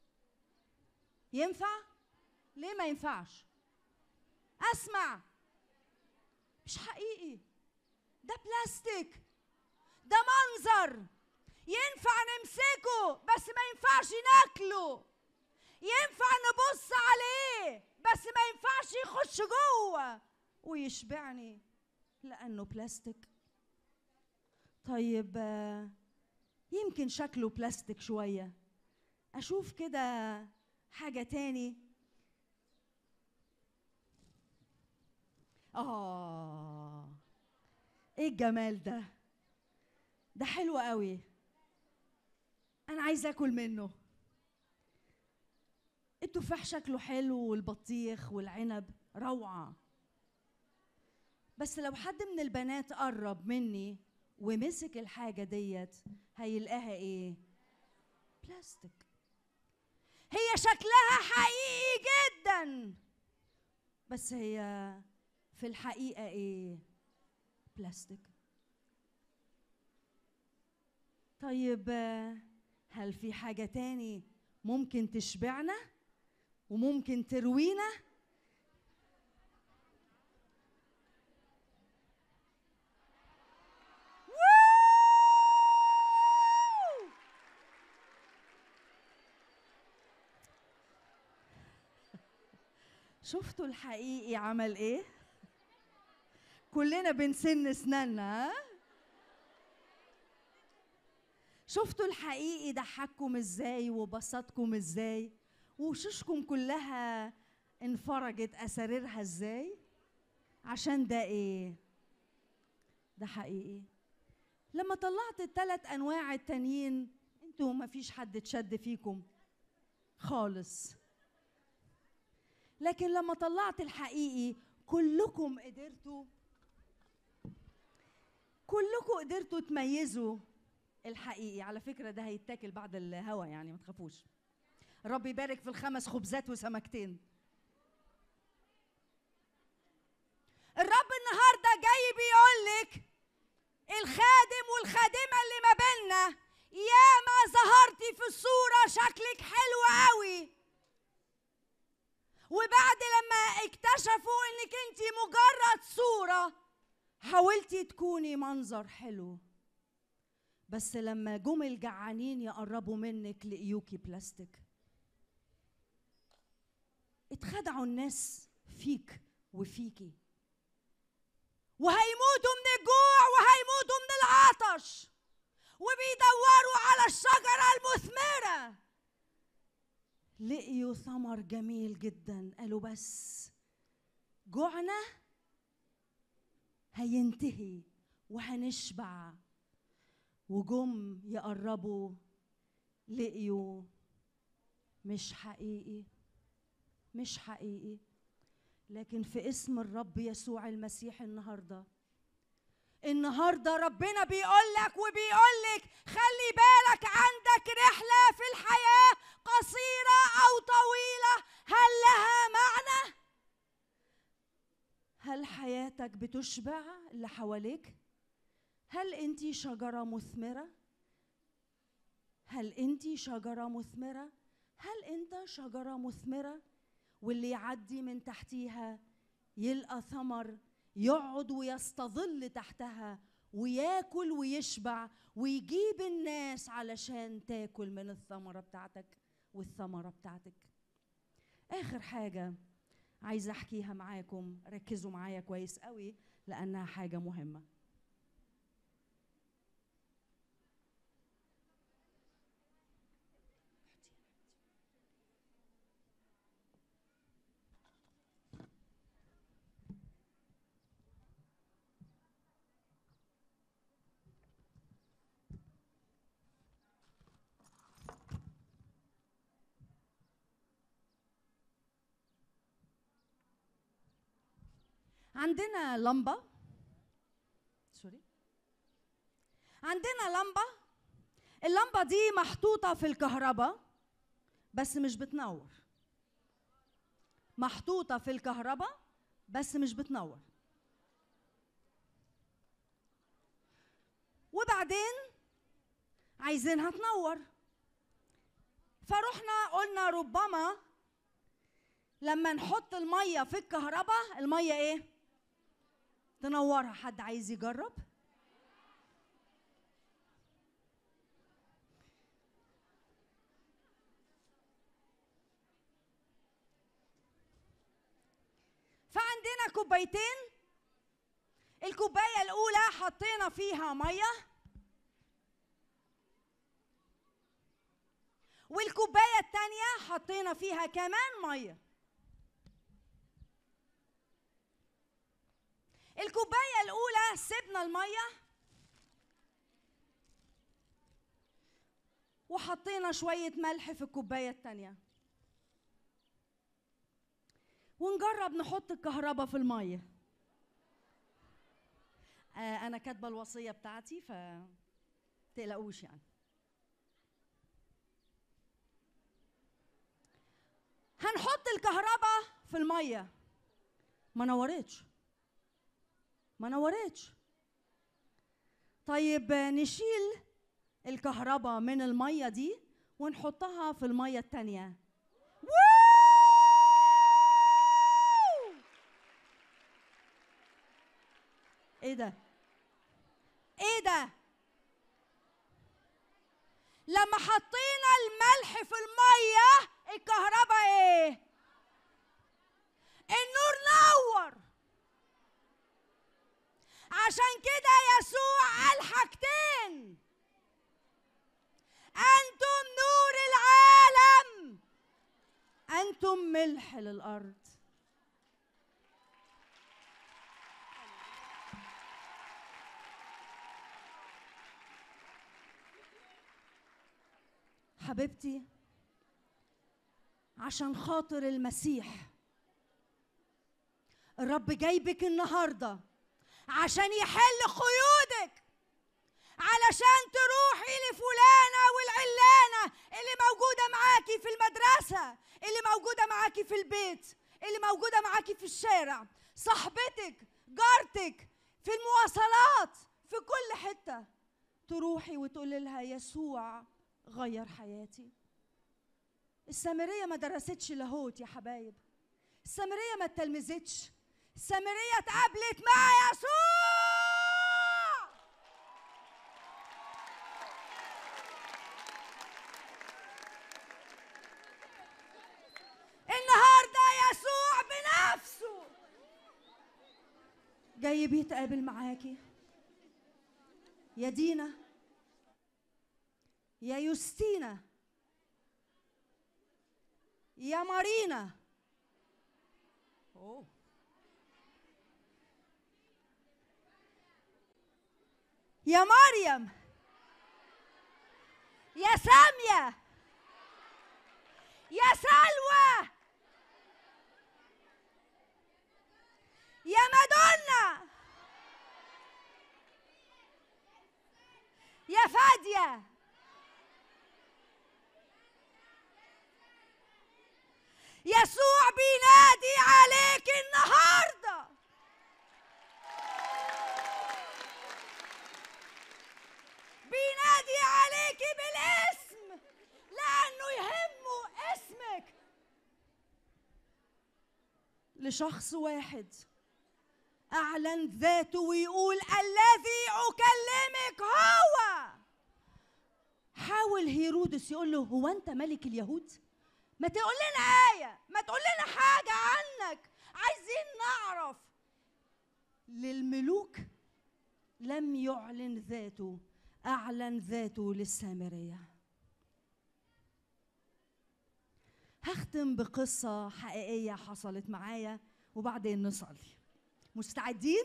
ينفع ليه ما ينفعش اسمع مش حقيقي ده بلاستيك ده منظر ينفع نمسكه بس ما ينفعش ناكله ينفع نبص عليه بس ما ينفعش يخش جوه ويشبعني لانه بلاستيك طيب آه، يمكن شكله بلاستيك شويه اشوف كده حاجه تاني اه ايه الجمال ده ده حلو قوي انا عايزه اكل منه التفاح شكله حلو والبطيخ والعنب روعه بس لو حد من البنات قرب مني ومسك الحاجه ديت هيلاقيها ايه بلاستيك هي شكلها حقيقي جدا بس هي في الحقيقه ايه بلاستيك طيب آه، هل في حاجه تاني ممكن تشبعنا وممكن تروينا ووو! شفتوا الحقيقي عمل ايه كلنا بنسن اسناننا ها شفتوا الحقيقي ضحككم ازاي وبسطكم ازاي وشوشكم كلها انفرجت اساريرها ازاي عشان ده ايه ده حقيقي لما طلعت الثلاث انواع التانيين انتوا ما فيش حد اتشد فيكم خالص لكن لما طلعت الحقيقي كلكم قدرتوا كلكم قدرتوا تميزوا الحقيقي على فكرة ده هيتاكل بعد الهوا يعني ما تخافوش رب يبارك في الخمس خبزات وسمكتين الرب النهاردة جاي بيقول لك الخادم والخادمة اللي ما بيننا يا ما ظهرتي في الصورة شكلك حلو قوي وبعد لما اكتشف اكتشفوا انك انت مجرد صورة حاولتي تكوني منظر حلو بس لما جم الجعانين يقربوا منك لقيوكي بلاستيك اتخدعوا الناس فيك وفيكي وهيموتوا من الجوع وهيموتوا من العطش وبيدوروا على الشجرة المثمرة لقيوا ثمر جميل جدا قالوا بس جوعنا هينتهي وهنشبع وجم يقربوا لقيوا مش حقيقي مش حقيقي لكن في اسم الرب يسوع المسيح النهارده النهارده ربنا بيقول لك وبيقول لك خلي بالك عندك رحله في الحياه قصيره او طويله هل لها معنى هل حياتك بتشبع اللي حواليك هل انت شجره مثمره هل انت شجره مثمره هل انت شجره مثمره واللي يعدي من تحتيها يلقى ثمر يقعد ويستظل تحتها وياكل ويشبع ويجيب الناس علشان تاكل من الثمرة بتاعتك والثمرة بتاعتك آخر حاجة عايزة أحكيها معاكم ركزوا معايا كويس قوي لأنها حاجة مهمة عندنا لمبة سوري عندنا لمبة اللمبة دي محطوطة في الكهرباء بس مش بتنور محطوطة في الكهرباء بس مش بتنور وبعدين عايزينها تنور فرحنا قلنا ربما لما نحط المية في الكهرباء المية ايه؟ تنورها حد عايز يجرب؟ فعندنا كوبايتين الكوباية الأولى حطينا فيها مية والكوباية التانية حطينا فيها كمان مية الكوباية الأولى سيبنا المية وحطينا شوية ملح في الكوباية التانية ونجرب نحط الكهرباء في المية آه أنا كاتبة الوصية بتاعتي ف تقلقوش يعني هنحط الكهرباء في المية ما نورتش ما نورتش طيب نشيل الكهرباء من المية دي ونحطها في المية التانية ووو! ايه ده ايه ده لما حطينا الملح في المية الكهرباء ايه النور نور عشان كده يسوع قال حاجتين انتم نور العالم انتم ملح للارض حبيبتي عشان خاطر المسيح الرب جايبك النهارده عشان يحل قيودك علشان تروحي لفلانة والعلانة اللي موجودة معاكي في المدرسة اللي موجودة معاكي في البيت اللي موجودة معاكي في الشارع صاحبتك جارتك في المواصلات في كل حتة تروحي وتقولي لها يسوع غير حياتي السامرية ما درستش لاهوت يا حبايب السامريه ما اتلمذتش السامريه اتقابلت مع يسوع النهارده يسوع بنفسه جاي بيتقابل معاكي يا دينا يا يوستينا يا مارينا أوه. يا مريم يا سامية يا سلوى يا مادونا يا فادية يسوع بينادي عليك النهارده بينادي عليك بالاسم لانه يهمه اسمك لشخص واحد اعلن ذاته ويقول الذي اكلمك هو حاول هيرودس يقول له هو انت ملك اليهود ما تقول لنا آية ما تقول لنا حاجة عنك عايزين نعرف للملوك لم يعلن ذاته أعلن ذاته للسامرية هختم بقصة حقيقية حصلت معايا وبعدين نصلي مستعدين؟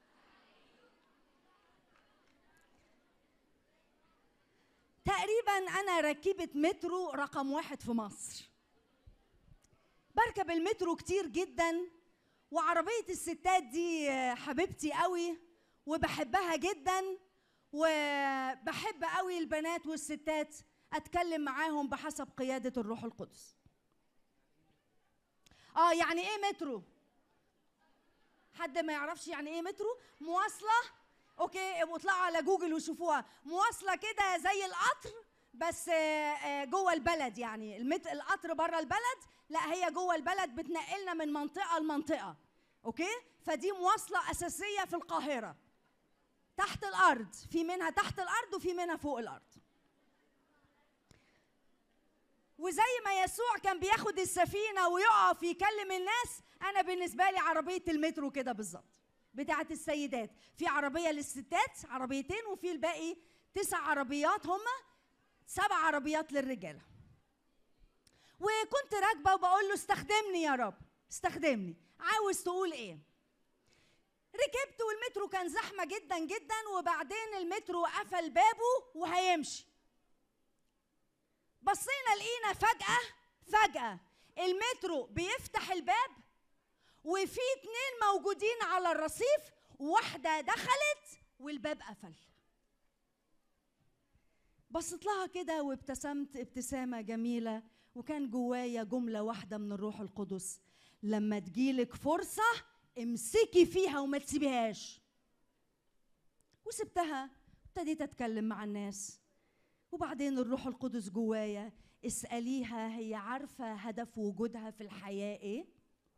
تقريبا أنا ركبت مترو رقم واحد في مصر بركب المترو كتير جدا وعربية الستات دي حبيبتي قوي وبحبها جدا وبحب قوي البنات والستات اتكلم معاهم بحسب قيادة الروح القدس اه يعني ايه مترو حد ما يعرفش يعني ايه مترو مواصلة اوكي اطلعوا على جوجل وشوفوها مواصلة كده زي القطر بس جوه البلد يعني المت... القطر بره البلد لا هي جوه البلد بتنقلنا من منطقه لمنطقه اوكي فدي مواصله اساسيه في القاهره تحت الارض في منها تحت الارض وفي منها فوق الارض وزي ما يسوع كان بياخد السفينه ويقف يكلم الناس انا بالنسبه لي عربيه المترو كده بالظبط بتاعه السيدات في عربيه للستات عربيتين وفي الباقي تسع عربيات هما سبع عربيات للرجاله وكنت راكبه وبقول له استخدمني يا رب استخدمني عاوز تقول ايه ركبت والمترو كان زحمه جدا جدا وبعدين المترو قفل بابه وهيمشي بصينا لقينا فجاه فجاه المترو بيفتح الباب وفي اتنين موجودين على الرصيف واحده دخلت والباب قفل بصيت لها كده وابتسمت ابتسامة جميلة وكان جوايا جملة واحدة من الروح القدس لما تجيلك فرصة امسكي فيها وما تسيبيهاش وسبتها ابتديت اتكلم مع الناس وبعدين الروح القدس جوايا اسأليها هي عارفة هدف وجودها في الحياة ايه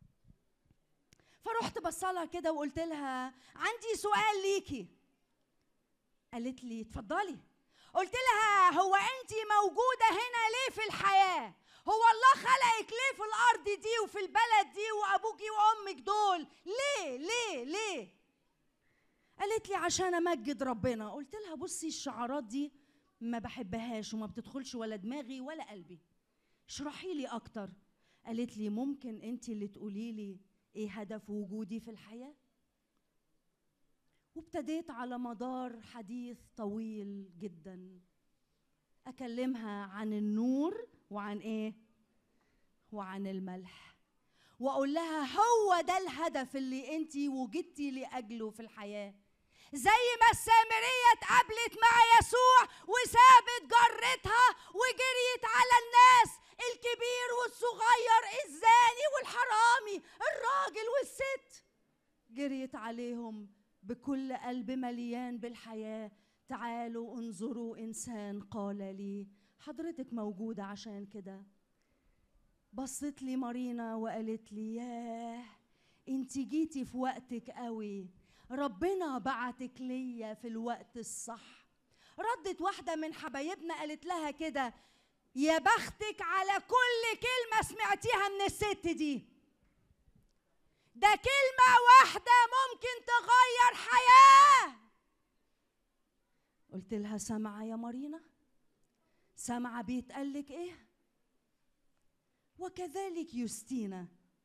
فرحت بصلها كده وقلت لها عندي سؤال ليكي قالت لي اتفضلي قلت لها هو انت موجوده هنا ليه في الحياه هو الله خلقك ليه في الارض دي وفي البلد دي وابوكي وامك دول ليه ليه ليه قالت لي عشان امجد ربنا قلت لها بصي الشعارات دي ما بحبهاش وما بتدخلش ولا دماغي ولا قلبي اشرحي لي اكتر قالت لي ممكن انت اللي تقولي لي ايه هدف وجودي في الحياه وابتديت على مدار حديث طويل جدا اكلمها عن النور وعن ايه وعن الملح واقول لها هو ده الهدف اللي انت وجدتي لاجله في الحياه زي ما السامرية اتقابلت مع يسوع وسابت جرتها وجريت على الناس الكبير والصغير الزاني والحرامي الراجل والست جريت عليهم بكل قلب مليان بالحياة تعالوا انظروا إنسان قال لي حضرتك موجودة عشان كده بصت لي مارينا وقالت لي ياه انت جيتي في وقتك قوي ربنا بعتك ليا في الوقت الصح ردت واحدة من حبايبنا قالت لها كده يا بختك على كل كلمة سمعتيها من الست دي ده كلمة واحدة ممكن تغير حياة قلت لها سامعة يا مارينا سامعة بيتقالك ايه وكذلك يوستينا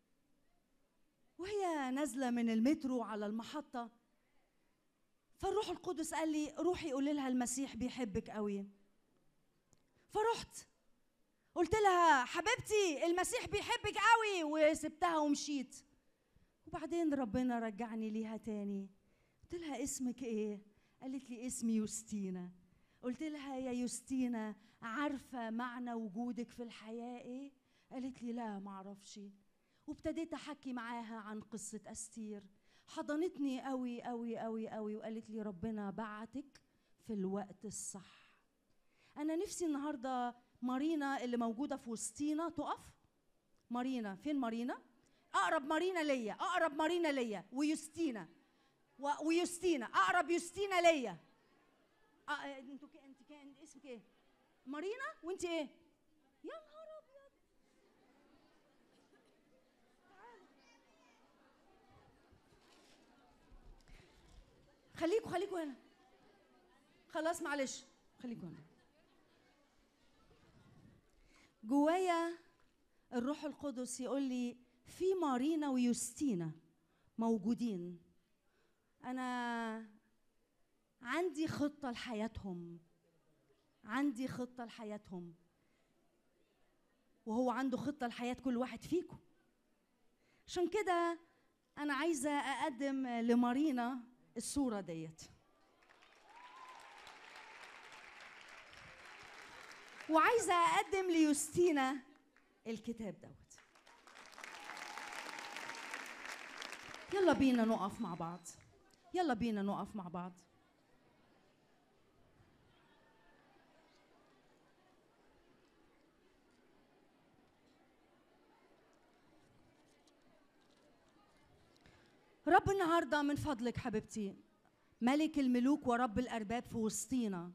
وهي نازلة من المترو على المحطة فالروح القدس قال لي روحي قولي لها المسيح بيحبك قوي فرحت قلت لها حبيبتي المسيح بيحبك قوي وسبتها ومشيت وبعدين ربنا رجعني ليها تاني قلت لها اسمك ايه قالت لي اسمي يوستينا قلت لها يا يوستينا عارفة معنى وجودك في الحياة ايه قالت لي لا معرفش وابتديت احكي معاها عن قصة استير حضنتني قوي قوي قوي قوي وقالت لي ربنا بعتك في الوقت الصح انا نفسي النهارده مارينا اللي موجوده في وسطينا تقف مارينا فين مارينا اقرب مارينا ليا اقرب مارينا ليا ويوستينا و- ويوستينا اقرب يوستينا ليا آه، آه، انتوا ك- انت كان اسمك ايه مارينا وانت ايه يا نهار ابيض خليكوا خليكوا هنا خلاص معلش خليكوا هنا جوايا الروح القدس يقول لي في مارينا ويوستينا موجودين انا عندي خطه لحياتهم عندي خطه لحياتهم وهو عنده خطه لحياه كل واحد فيكم عشان كده انا عايزه اقدم لمارينا الصوره ديت وعايزه اقدم ليوستينا الكتاب دوت يلا بينا نقف مع بعض يلا بينا نقف مع بعض رب النهارده من فضلك حبيبتي ملك الملوك ورب الارباب في وسطينا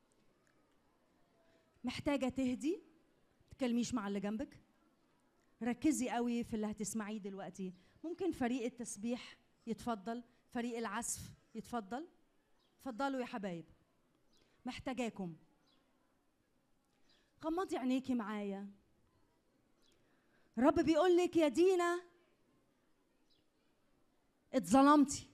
محتاجه تهدي تكلميش مع اللي جنبك ركزي قوي في اللي هتسمعيه دلوقتي ممكن فريق التسبيح يتفضل فريق العزف يتفضل اتفضلوا يا حبايب محتاجاكم غمضي عينيكي معايا رب بيقول لك يا دينا اتظلمتي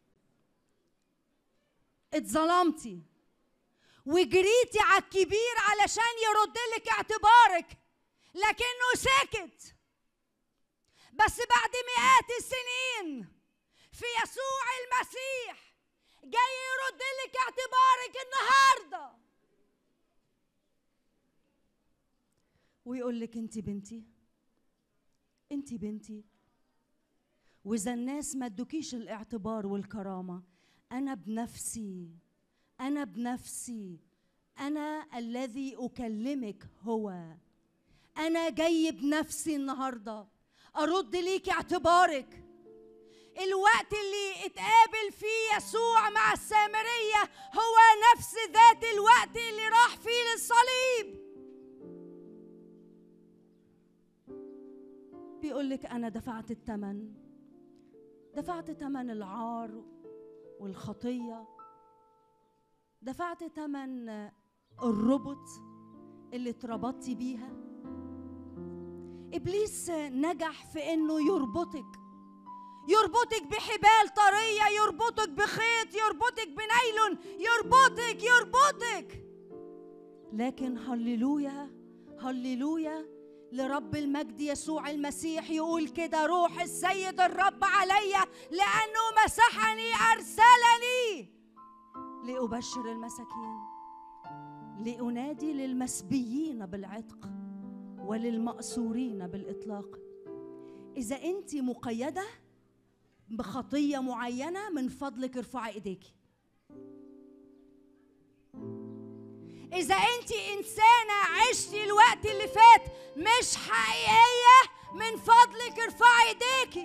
اتظلمتي وجريتي على الكبير علشان يرد لك اعتبارك لكنه سكت بس بعد مئات السنين في يسوع المسيح جاي يرد لك اعتبارك النهارده ويقول لك انت بنتي انت بنتي واذا الناس ما ادوكيش الاعتبار والكرامه انا بنفسي انا بنفسي انا الذي اكلمك هو انا جاي بنفسي النهارده ارد ليك اعتبارك الوقت اللي اتقابل فيه يسوع مع السامريه هو نفس ذات الوقت اللي راح فيه للصليب بيقول لك انا دفعت الثمن دفعت ثمن العار والخطيه دفعت ثمن الربط اللي اتربطتي بيها ابليس نجح في انه يربطك يربطك بحبال طريه يربطك بخيط يربطك بنايلون يربطك يربطك لكن هللويا هللويا لرب المجد يسوع المسيح يقول كده روح السيد الرب عليا لانه مسحني ارسلني لابشر المساكين لانادي للمسبيين بالعتق وللمأسورين بالإطلاق إذا أنت مقيدة بخطية معينة من فضلك ارفعي إيديكي إذا أنت إنسانة عشتي الوقت اللي فات مش حقيقية من فضلك ارفعي ايديكي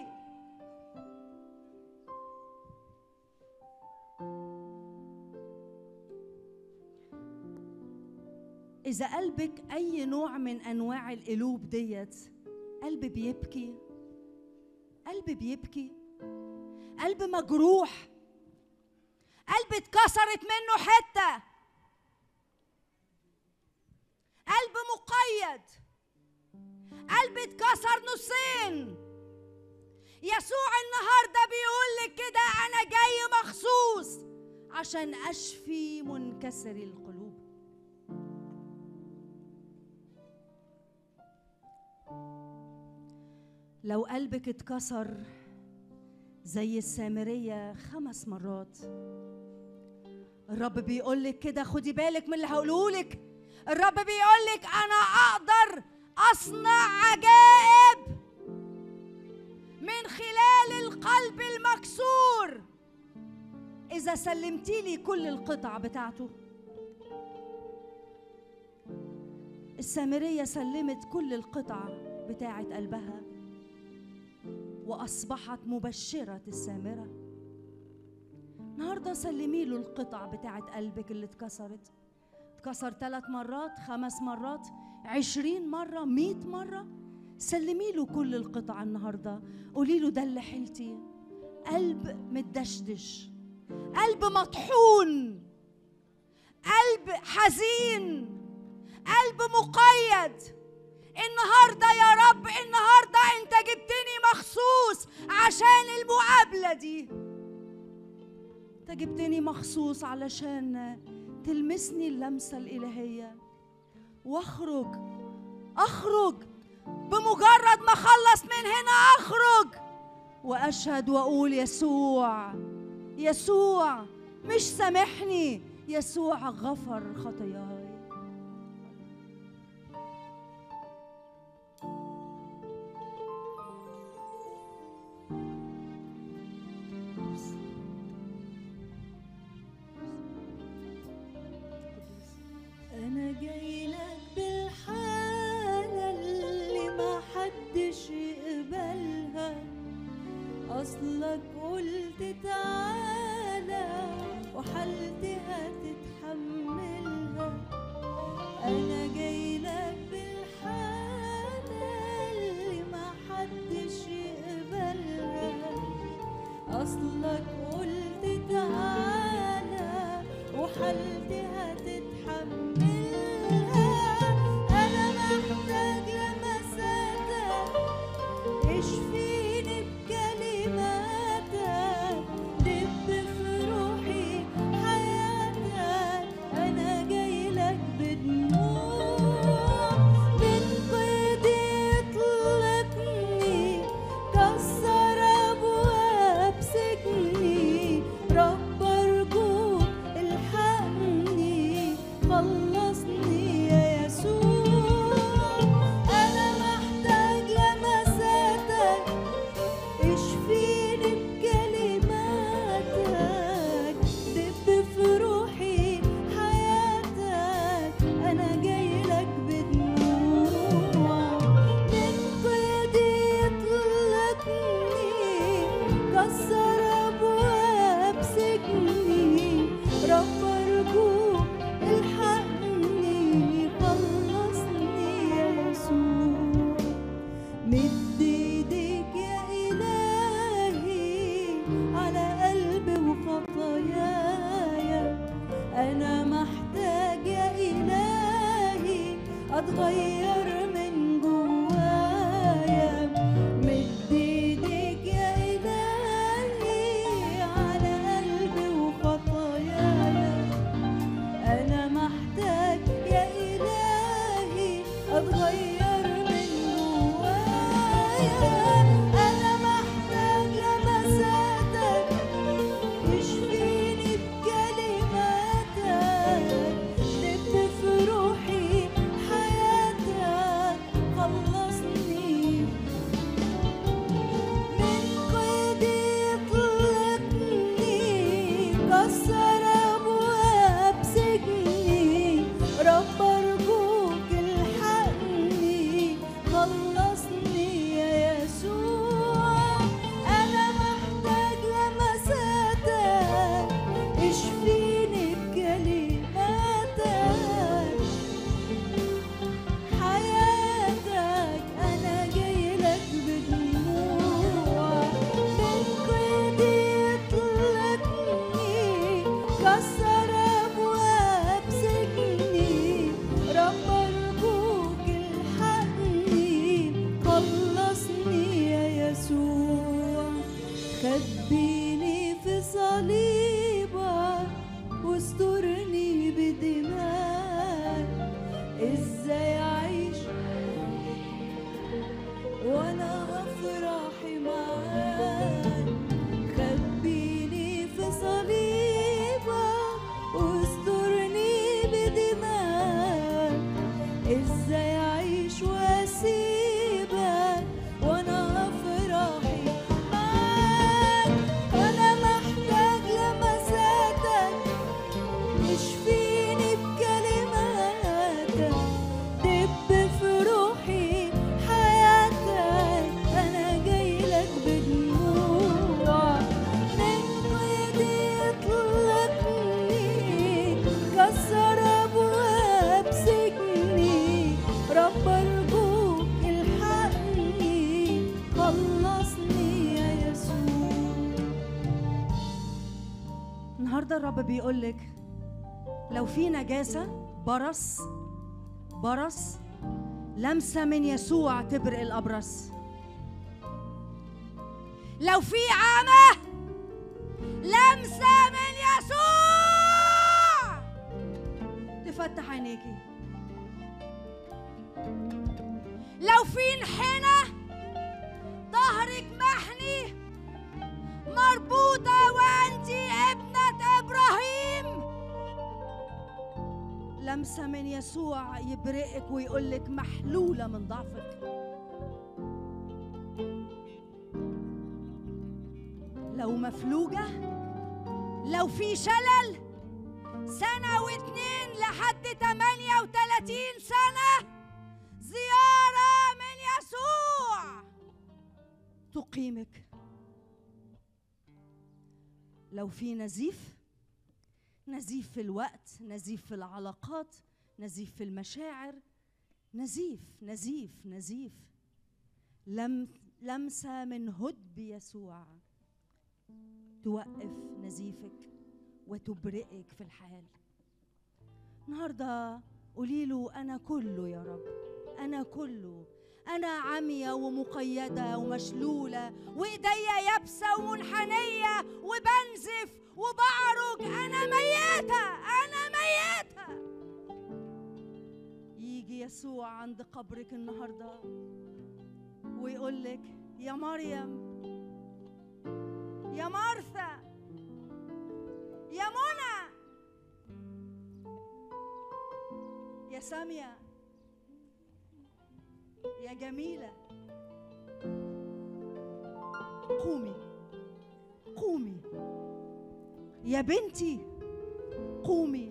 إذا قلبك أي نوع من أنواع القلوب ديت قلب بيبكي قلب بيبكي قلب مجروح قلب اتكسرت منه حتة قلب مقيد قلب اتكسر نصين يسوع النهارده بيقول لك كده انا جاي مخصوص عشان اشفي منكسري القلوب لو قلبك اتكسر زي السامرية خمس مرات الرب بيقول لك كده خدي بالك من اللي هقوله لك الرب بيقول لك انا اقدر اصنع عجائب من خلال القلب المكسور اذا سلمتي لي كل القطع بتاعته السامريه سلمت كل القطع بتاعه قلبها واصبحت مبشره السامره النهارده سلمي له القطع بتاعه قلبك اللي اتكسرت اتكسر ثلاث مرات خمس مرات عشرين مرة مئة مرة سلمي له كل القطع النهاردة قولي له ده اللي حيلتي قلب متدشدش قلب مطحون قلب حزين قلب مقيد النهاردة يا رب النهاردة انت جبتني مخصوص عشان المقابلة دي انت جبتني مخصوص علشان تلمسني اللمسة الإلهية واخرج اخرج بمجرد ما اخلص من هنا اخرج واشهد واقول يسوع يسوع مش سامحني يسوع غفر خطاياي أنا جاي لك بالحالة اللي ما حدش يقبلها أصلك قلت تعالى وحالتي هتتحملها أنا جاي لك بالحالة اللي ما حدش يقبلها أصلك قلت تعالى وحالتي هتتحملها أنا محتاج لمساتك اشفيني بكلماتك دب في روحي حياتك أنا جاي لك بدموع افراحي معاك خبيني في صليبك واسترني بدماغك ازاي اعيش واسيبك وانا افراحي معاك انا محتاج لمساتك اشفيني بكلماتك دب في روحي حياتك انا جاي لك بدموع من قيدي اطلقني كسر ابواب سجني رب ارجوك الحقني خلصني يا يسوع النهارده الرب بيقول لك لو في نجاسه برص برص لمسه من يسوع تبرق الابرص لو في عمى لمسه من يسوع تفتح عينيكي لو في انحنى ظهرك محني مربوطة وأنت ابنة إبراهيم لمسة من يسوع يبرئك ويقولك محلولة من ضعفك لو مفلوجة لو في شلل سنة واتنين لحد 38 سنة زيارة من يسوع تقيمك لو في نزيف نزيف في الوقت نزيف في العلاقات نزيف في المشاعر نزيف نزيف نزيف لم لمسة من هدب يسوع توقف نزيفك وتبرئك في الحال النهارده قولي له انا كله يا رب انا كله انا عمية ومقيدة ومشلولة وايديا يابسة ومنحنية وبنزف وبعرج انا ميتة انا ميتة يجي يسوع عند قبرك النهارده ويقول لك يا مريم يا مرثا يا منى يا ساميه يا جميلة قومي قومي يا بنتي قومي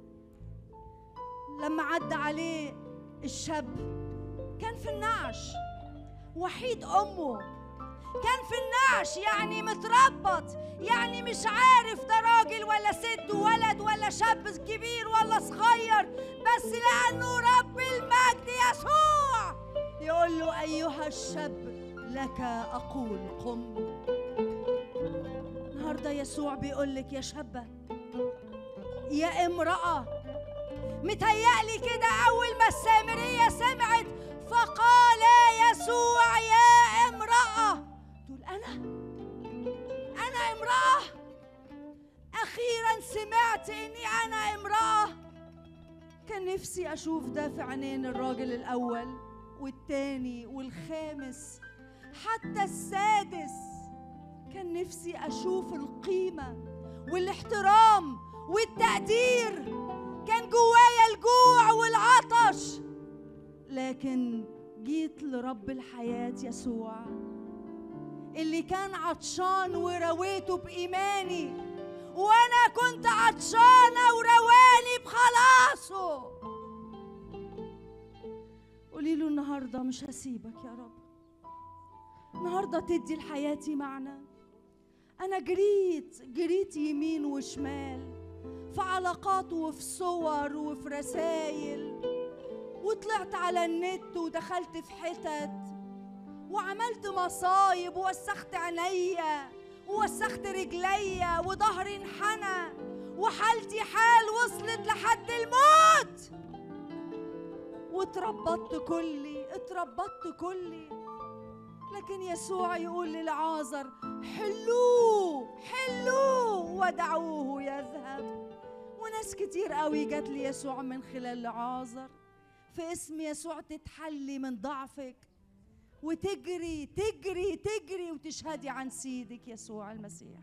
لما عدى عليه الشاب كان في النعش وحيد أمه كان في النعش يعني متربط يعني مش عارف ده راجل ولا ست ولد ولا شاب كبير ولا صغير بس لأنه رب المجد يسوع يقول له أيها الشاب لك أقول قم النهاردة يسوع بيقول لك يا شابة يا امرأة متهيألي كده أول ما السامرية سمعت فقال يسوع يا امرأة تقول أنا أنا امرأة أخيرا سمعت إني أنا امرأة كان نفسي أشوف ده في عينين الراجل الأول والتاني والخامس حتى السادس كان نفسي أشوف القيمة والاحترام والتقدير كان جوايا الجوع والعطش لكن جيت لرب الحياة يسوع اللي كان عطشان ورويته بإيماني وأنا كنت عطشانة ورواني بخلاصه قولي له النهاردة مش هسيبك يا رب النهاردة تدي لحياتي معنى أنا جريت جريت يمين وشمال في علاقات وفي صور وفي رسايل وطلعت على النت ودخلت في حتت وعملت مصايب ووسخت عينيا ووسخت رجليا وظهري انحنى وحالتي حال وصلت لحد الموت واتربطت كلي اتربطت كلي لكن يسوع يقول للعازر حلوه حلوه ودعوه يذهب وناس كتير قوي جات لي يسوع من خلال لعازر في اسم يسوع تتحلي من ضعفك وتجري تجري تجري وتشهدي عن سيدك يسوع المسيح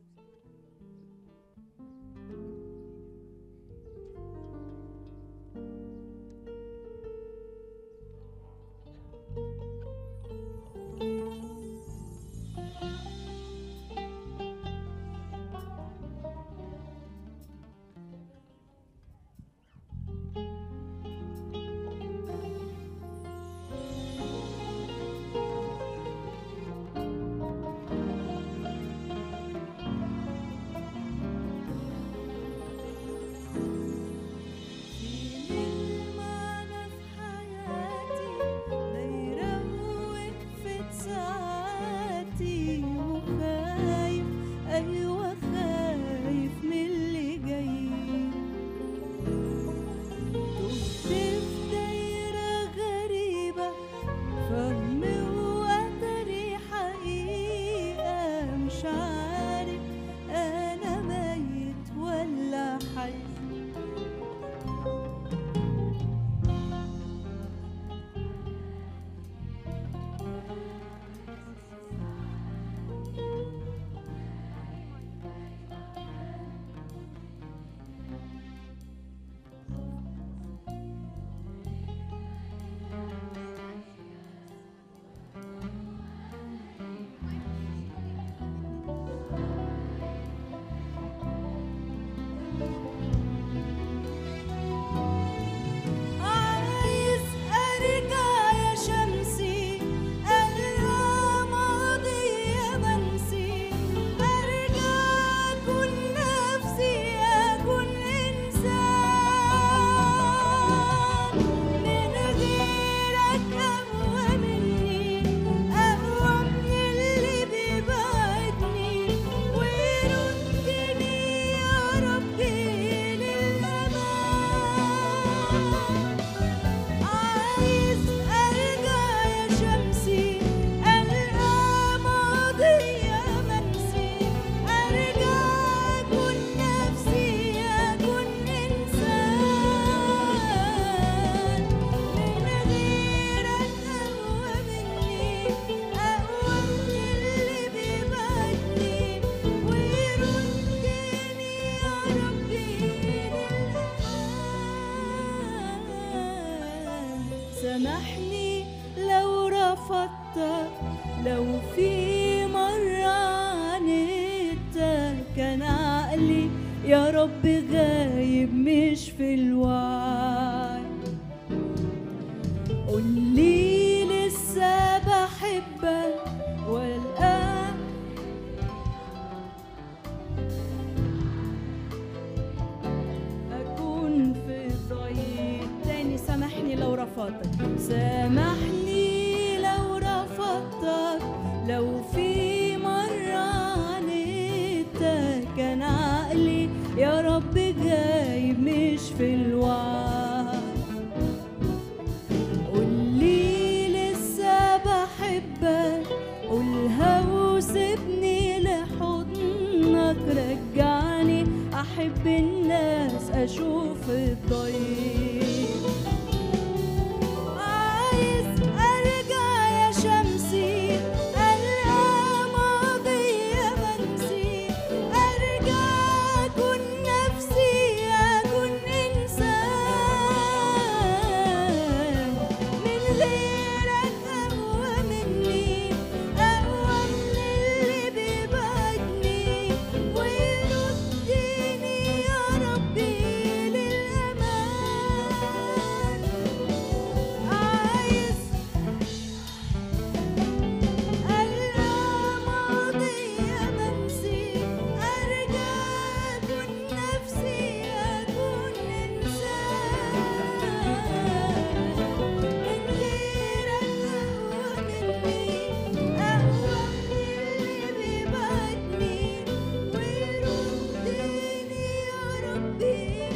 المعنى في حياتي دايرة وقفت ساعاتي وخايف أيوة خايف من اللي جاي تهت في دايرة غريبة فهم وقدري حقيقة مش عارف أنا ميت ولا حي عايز أرجع يا شمسي ألقى ماضي منسي أرجع أكون نفسي أكون إنسان من غيرك أقوى مني أقوى من اللي بيبعدني ويردني يا ربي للأمان عايز أرجع يا شمسي ألقى ماضي منسي أرجع أكون نفسي أكون إنسان من غيرك أقوى مني أقوى من اللي بيبعدني ويردني يا ربي للأمان سامحني لو رفضتك لو في مرة عاندتك كان عقلي يا رب غايب مش في الوعي قولي لسه بحبك والآن أكون في ضيق تاني سامحني لو رفضتك سامحني لو رفضتك لو في مرة عاندتك كان عقلي يا رب جايب مش في الوعي قولي لسه بحبك قولها وسيبني لحضنك رجعني احب الناس اشوف الضيق عايز ارجع يا شمسي القى ماضي منسي ارجع اكون نفسي اكون انسان من غيرك اقوى مني اقوى من اللي بيبعدني ويردني يا ربي للامان عايز ألقى ماضي منسي أرجع أكون نفسي أكون إنسان من غيرك أقوى مني أقوى من اللي بيبعدني ويردني يا ربي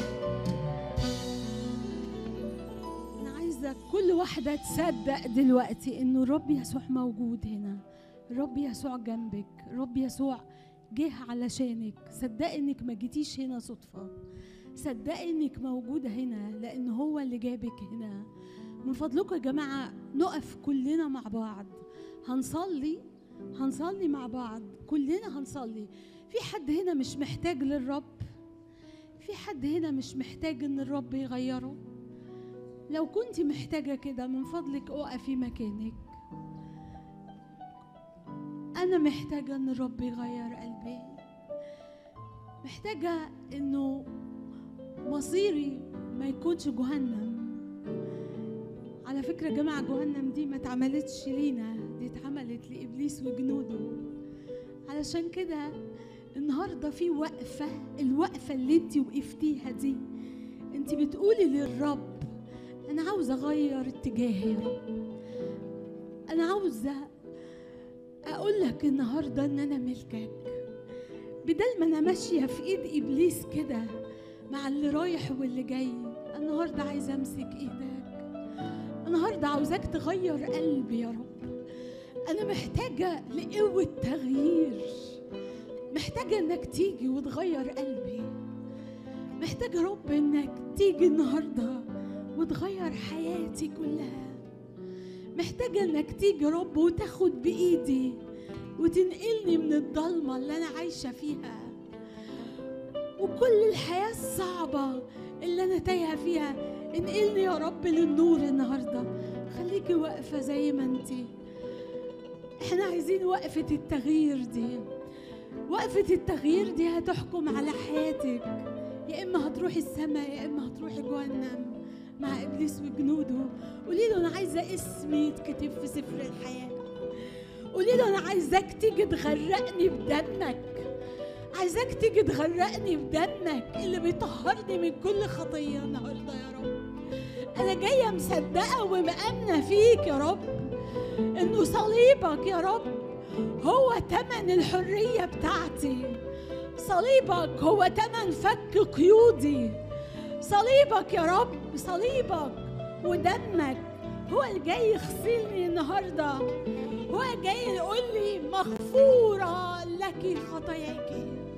أنا عايزة كل واحدة تصدق دلوقتي إنه الرب يسوع موجود هنا الرب يسوع جنبك الرب يسوع جه علشانك صدقي إنك ما جيتيش هنا صدفة صدقي إنك موجودة هنا لأن هو اللي جابك هنا من فضلكم يا جماعة نقف كلنا مع بعض هنصلي هنصلي مع بعض كلنا هنصلي في حد هنا مش محتاج للرب في حد هنا مش محتاج ان الرب يغيره لو كنت محتاجة كده من فضلك اقفي مكانك أنا محتاجة إن الرب يغير قلبي محتاجة إنه مصيري ما يكونش جهنم على فكرة يا جماعة جهنم دي ما اتعملتش لينا دي اتعملت لإبليس وجنوده علشان كده النهاردة في وقفة الوقفة اللي انت وقفتيها دي انت بتقولي للرب أنا عاوزة أغير اتجاهي يا رب أنا عاوزة أقول لك النهاردة إن أنا ملكك بدل ما أنا ماشية في إيد إبليس كده مع اللي رايح واللي جاي النهاردة عايزة أمسك إيدك النهاردة عاوزاك تغير قلبي يا رب أنا محتاجة لقوة تغيير محتاجة إنك تيجي وتغير قلبي محتاجة يا رب إنك تيجي النهاردة وتغير حياتي كلها محتاجة إنك تيجي يا رب وتاخد بإيدي وتنقلني من الضلمة اللي أنا عايشة فيها وكل الحياة الصعبة اللي أنا تايهة فيها انقلني يا رب للنور النهاردة خليكي واقفة زي ما انتي احنا عايزين وقفة التغيير دي وقفة التغيير دي هتحكم على حياتك يا إما هتروحي السماء يا إما هتروحي جهنم مع إبليس وجنوده قولي له أنا عايزة اسمي يتكتب في سفر الحياة قولي له أنا عايزاك تيجي تغرقني بدمك عايزاك تيجي تغرقني بدمك اللي بيطهرني من كل خطية النهاردة يا رب أنا جاية مصدقة ومأمنة فيك يا رب إنه صليبك يا رب هو تمن الحرية بتاعتي صليبك هو تمن فك قيودي صليبك يا رب صليبك ودمك هو اللي جاي يغسلني النهارده هو جاي يقول لي مغفورة لك خطاياك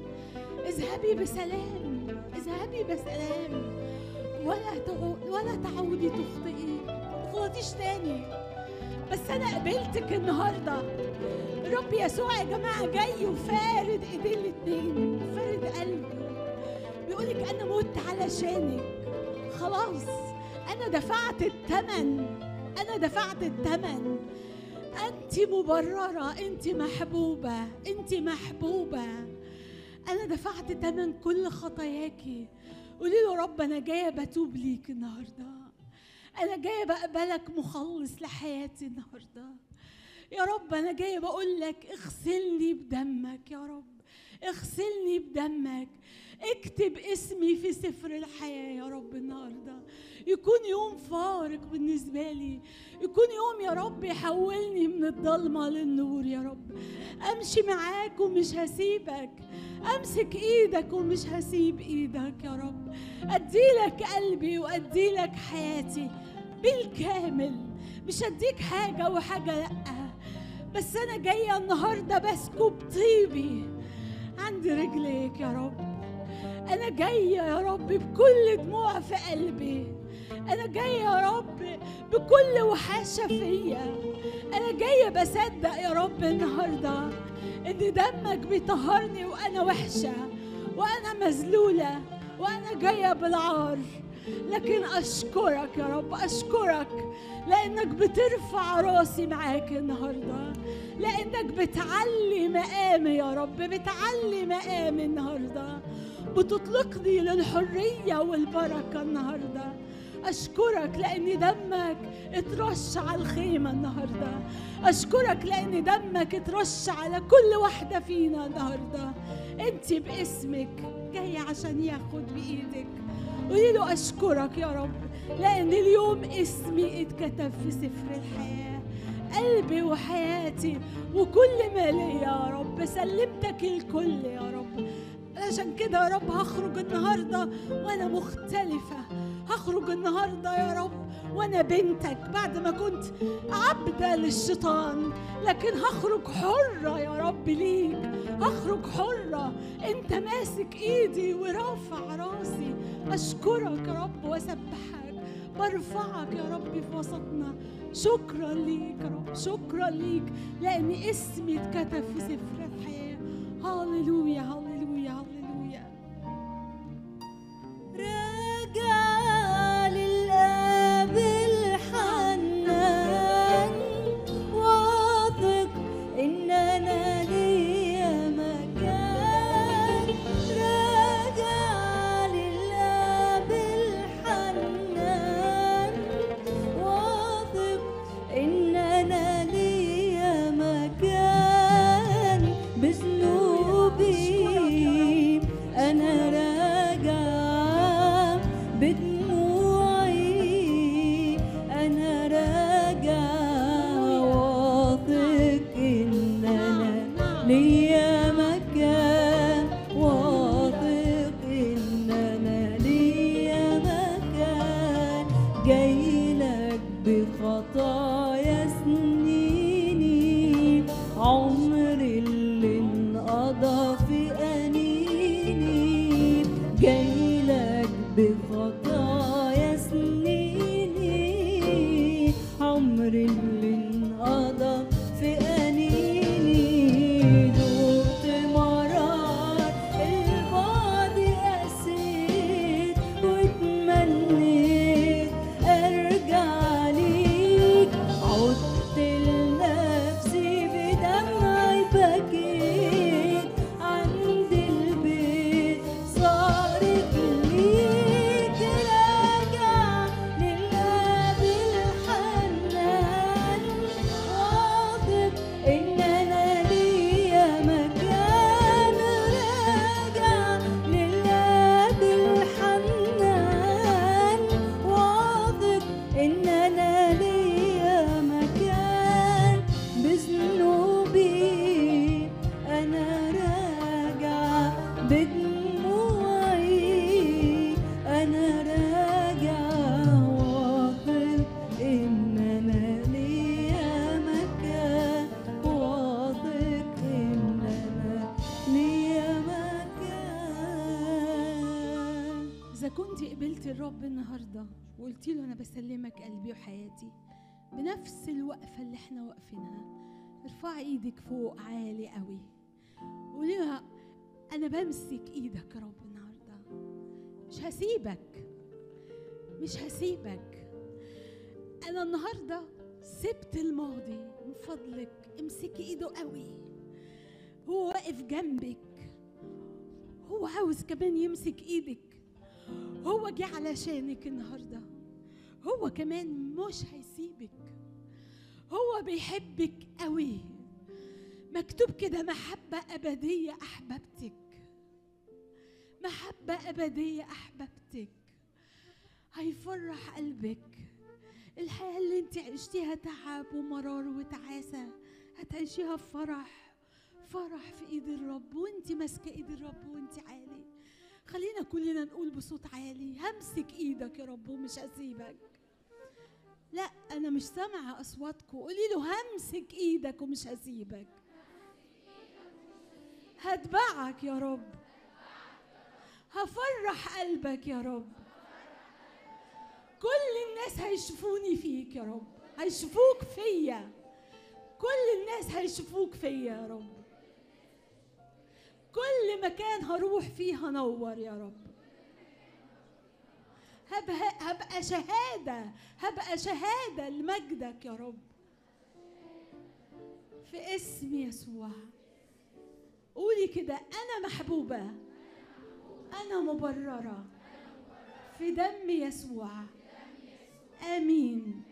اذهبي بسلام اذهبي بسلام ولا تعو... ولا تعودي تخطئي ما تغلطيش تاني بس انا قبلتك النهارده الرب يسوع يا جماعه جاي وفارد ايديه الاتنين فارد قلبه بيقولك انا مت علشانك خلاص انا دفعت الثمن انا دفعت الثمن انت مبرره انت محبوبه انت محبوبه انا دفعت ثمن كل خطاياكي قولي له رب انا جايه بتوب ليك النهارده انا جايه بقبلك مخلص لحياتي النهارده يا رب انا جايه بقول لك اغسلني بدمك يا رب اغسلني بدمك اكتب اسمي في سفر الحياه يا رب النهارده يكون يوم فارق بالنسبه لي يكون يوم يا رب يحولني من الضلمه للنور يا رب امشي معاك ومش هسيبك امسك ايدك ومش هسيب ايدك يا رب اديلك قلبي واديلك حياتي بالكامل مش اديك حاجه وحاجه لا بس انا جايه النهارده بسكب طيبي عند رجليك يا رب انا جايه يا رب بكل دموع في قلبي انا جايه يا رب بكل وحاشه فيا انا جايه بصدق يا رب النهارده ان دمك بيطهرني وانا وحشه وانا مذلوله وانا جايه بالعار لكن اشكرك يا رب اشكرك لانك بترفع راسي معاك النهارده لانك بتعلي مقامي يا رب بتعلي مقامي النهارده بتطلقني للحريه والبركه النهارده أشكرك لأن دمك اترش على الخيمة النهاردة أشكرك لأن دمك اترش على كل واحدة فينا النهاردة أنت باسمك جاي عشان ياخد بإيدك قولي له أشكرك يا رب لأن اليوم اسمي اتكتب في سفر الحياة قلبي وحياتي وكل ما لي يا رب سلمتك الكل يا رب عشان كده يا رب هخرج النهارده وانا مختلفه هخرج النهارده يا رب وانا بنتك بعد ما كنت عبده للشيطان لكن هخرج حره يا رب ليك هخرج حره انت ماسك ايدي ورافع راسي اشكرك يا رب واسبحك برفعك يا رب في وسطنا شكرا ليك يا رب شكرا ليك لان اسمي اتكتب في سفر الحياه هللويا هللويا هللويا راجع للآب الحنان واثق إن أنا ليا مكان راجع للآب الحنان واثق إن أنا ليا مكان بذنوبي أنا راجع بدموعي أنا راجع واثق إن أنا ليا مكان واثق إن أنا ليا مكان جاي لك بخطايا سنيني عمري اللي انقضى في أنيني جاي لك بخطايا سنيني عمري اللي انقضى في أنيني دوقت مرار البعد قسيت واتمنيت أرجع ليك عدت لنفسي بدمعي بكيت عند البيت صارت ليك راجع للأب الحنان واثق إن أنا ليا مكان راجع للأب الحنان واثق إن أنا ليا مكان بذنوبي أنا راجع بدموعي أنا راجع واثق إن أنا ليا مكان واثق إن أنا ليا مكان إذا كنت قبلت الرب النهاردة وقلت له أنا بسلمك قلبي وحياتي بنفس الوقفة اللي احنا واقفينها ارفعي ايدك فوق عالي قوي قولي لها أنا بمسك ايدك يا رب النهاردة مش هسيبك مش هسيبك أنا النهاردة سبت الماضي من فضلك امسكي ايده قوي هو واقف جنبك هو عاوز كمان يمسك ايدك هو جه علشانك النهارده هو كمان مش هيسيبك هو بيحبك قوي مكتوب كده محبة أبدية أحببتك محبة أبدية أحببتك هيفرح قلبك الحياة اللي انت عشتيها تعب ومرار وتعاسة هتعيشيها بفرح فرح في ايد الرب وانت ماسكة ايد الرب وانت عالي خلينا كلنا نقول بصوت عالي همسك ايدك يا رب ومش هسيبك لا انا مش سامعه اصواتكم قولي له همسك ايدك ومش هسيبك هتبعك يا رب هفرح قلبك يا رب كل الناس هيشوفوني فيك يا رب هيشوفوك فيا كل الناس هيشوفوك فيا يا رب كل مكان هروح فيه هنور يا رب هبقى, هبقى شهادة هبقى شهادة لمجدك يا رب في اسم يسوع قولي كده أنا محبوبة أنا مبررة في دم يسوع آمين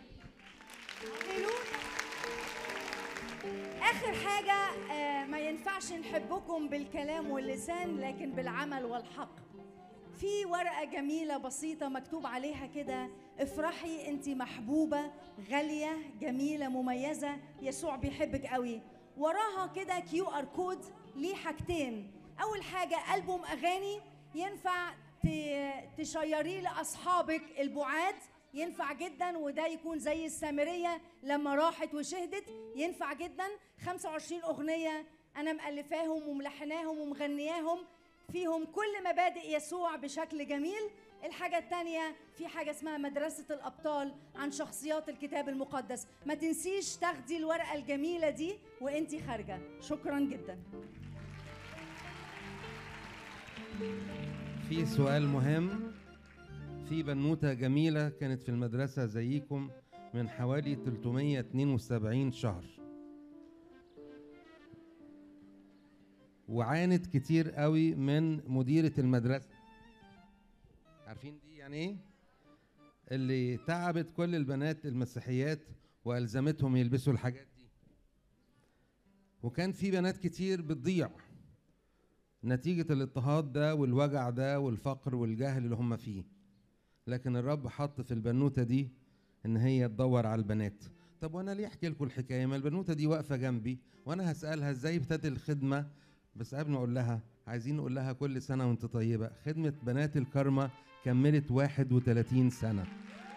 اخر حاجه آه، ما ينفعش نحبكم بالكلام واللسان لكن بالعمل والحق في ورقه جميله بسيطه مكتوب عليها كده افرحي انت محبوبه غاليه جميله مميزه يسوع بيحبك قوي وراها كده كيو ار كود ليه حاجتين اول حاجه البوم اغاني ينفع ت- تشيريه لاصحابك البعاد ينفع جدا وده يكون زي السامريه لما راحت وشهدت ينفع جدا 25 اغنيه انا مؤلفاهم وملحناهم ومغنياهم فيهم كل مبادئ يسوع بشكل جميل الحاجة التانية في حاجة اسمها مدرسة الأبطال عن شخصيات الكتاب المقدس ما تنسيش تاخدي الورقة الجميلة دي وانتي خارجة شكرا جدا في سؤال مهم في بنوتة جميلة كانت في المدرسة زيكم من حوالي 372 شهر وعانت كتير قوي من مديرة المدرسة عارفين دي يعني ايه؟ اللي تعبت كل البنات المسيحيات والزمتهم يلبسوا الحاجات دي وكان في بنات كتير بتضيع نتيجة الاضطهاد ده والوجع ده والفقر والجهل اللي هم فيه لكن الرب حط في البنوتة دي ان هي تدور على البنات طب وانا ليه احكي لكم الحكاية ما البنوتة دي واقفة جنبي وانا هسألها ازاي ابتدت الخدمة بس قبل ما اقول لها عايزين نقول لها كل سنة وانت طيبة خدمة بنات الكرمة كملت 31 سنة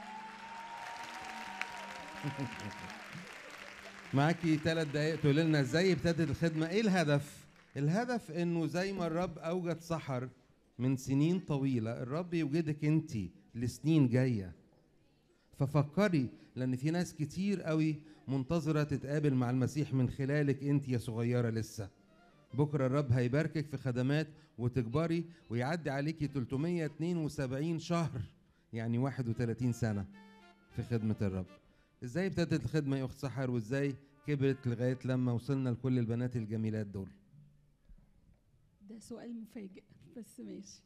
معاكي ثلاث دقايق تقول لنا ازاي ابتدت الخدمة ايه الهدف الهدف انه زي ما الرب اوجد سحر من سنين طويلة الرب يوجدك انت لسنين جاية ففكري لان في ناس كتير قوي منتظرة تتقابل مع المسيح من خلالك انت يا صغيرة لسه بكرة الرب هيباركك في خدمات وتكبري ويعدي عليكي 372 شهر يعني 31 سنة في خدمة الرب ازاي ابتدت الخدمة يا اخت سحر وازاي كبرت لغاية لما وصلنا لكل البنات الجميلات دول ده سؤال مفاجئ بس ماشي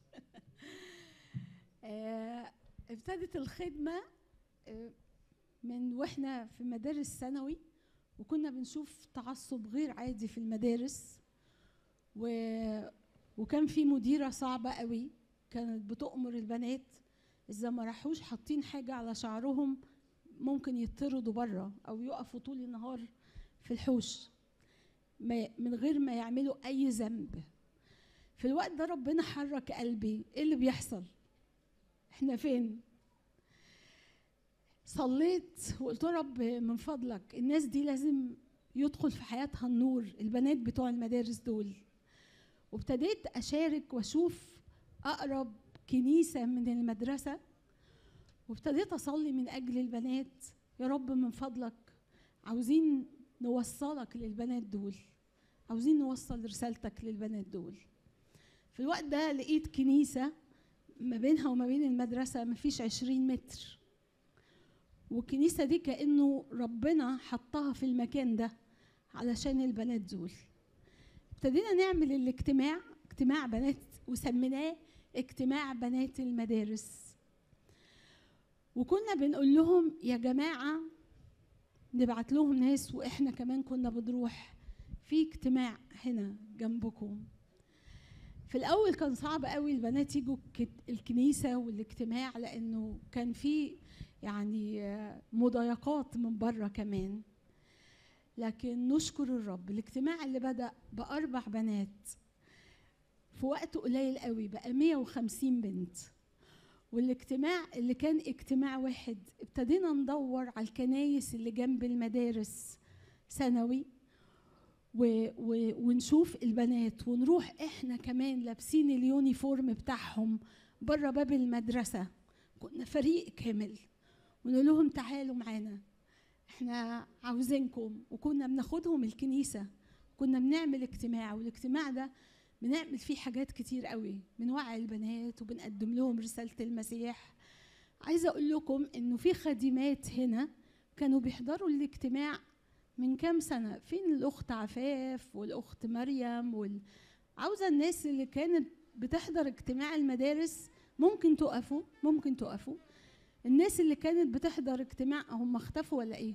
آه، ابتدت الخدمة آه، من واحنا في مدارس ثانوي وكنا بنشوف تعصب غير عادي في المدارس و... وكان في مديرة صعبة قوي كانت بتؤمر البنات إذا ما راحوش حاطين حاجة على شعرهم ممكن يطردوا بره أو يقفوا طول النهار في الحوش ما من غير ما يعملوا أي ذنب في الوقت ده ربنا حرك قلبي ايه اللي بيحصل احنا فين صليت وقلت له رب من فضلك الناس دي لازم يدخل في حياتها النور البنات بتوع المدارس دول وابتديت اشارك واشوف اقرب كنيسه من المدرسه وابتديت اصلي من اجل البنات يا رب من فضلك عاوزين نوصلك للبنات دول عاوزين نوصل رسالتك للبنات دول في الوقت ده لقيت كنيسة ما بينها وما بين المدرسة مفيش عشرين متر والكنيسة دي كأنه ربنا حطها في المكان ده علشان البنات دول ابتدينا نعمل الاجتماع اجتماع بنات وسميناه اجتماع بنات المدارس وكنا بنقول لهم يا جماعة نبعت لهم ناس واحنا كمان كنا بنروح في اجتماع هنا جنبكم في الاول كان صعب قوي البنات يجوا الك- الكنيسه والاجتماع لانه كان في يعني آه، مضايقات من بره كمان لكن نشكر الرب الاجتماع اللي بدا باربع بنات في وقت قليل قوي بقى 150 بنت والاجتماع اللي كان اجتماع واحد ابتدينا ندور على الكنايس اللي جنب المدارس ثانوي و و ونشوف البنات ونروح احنا كمان لابسين اليونيفورم بتاعهم بره باب المدرسه كنا فريق كامل ونقول لهم تعالوا معانا احنا عاوزينكم وكنا بناخدهم الكنيسه كنا بنعمل اجتماع والاجتماع ده بنعمل فيه حاجات كتير قوي بنوعي البنات وبنقدم لهم رساله المسيح عايزه اقول لكم انه في خادمات هنا كانوا بيحضروا الاجتماع من كام سنة فين الأخت عفاف والأخت مريم وال... عاوزة الناس اللي كانت بتحضر اجتماع المدارس ممكن تقفوا ممكن تقفوا الناس اللي كانت بتحضر اجتماع هم اختفوا ولا ايه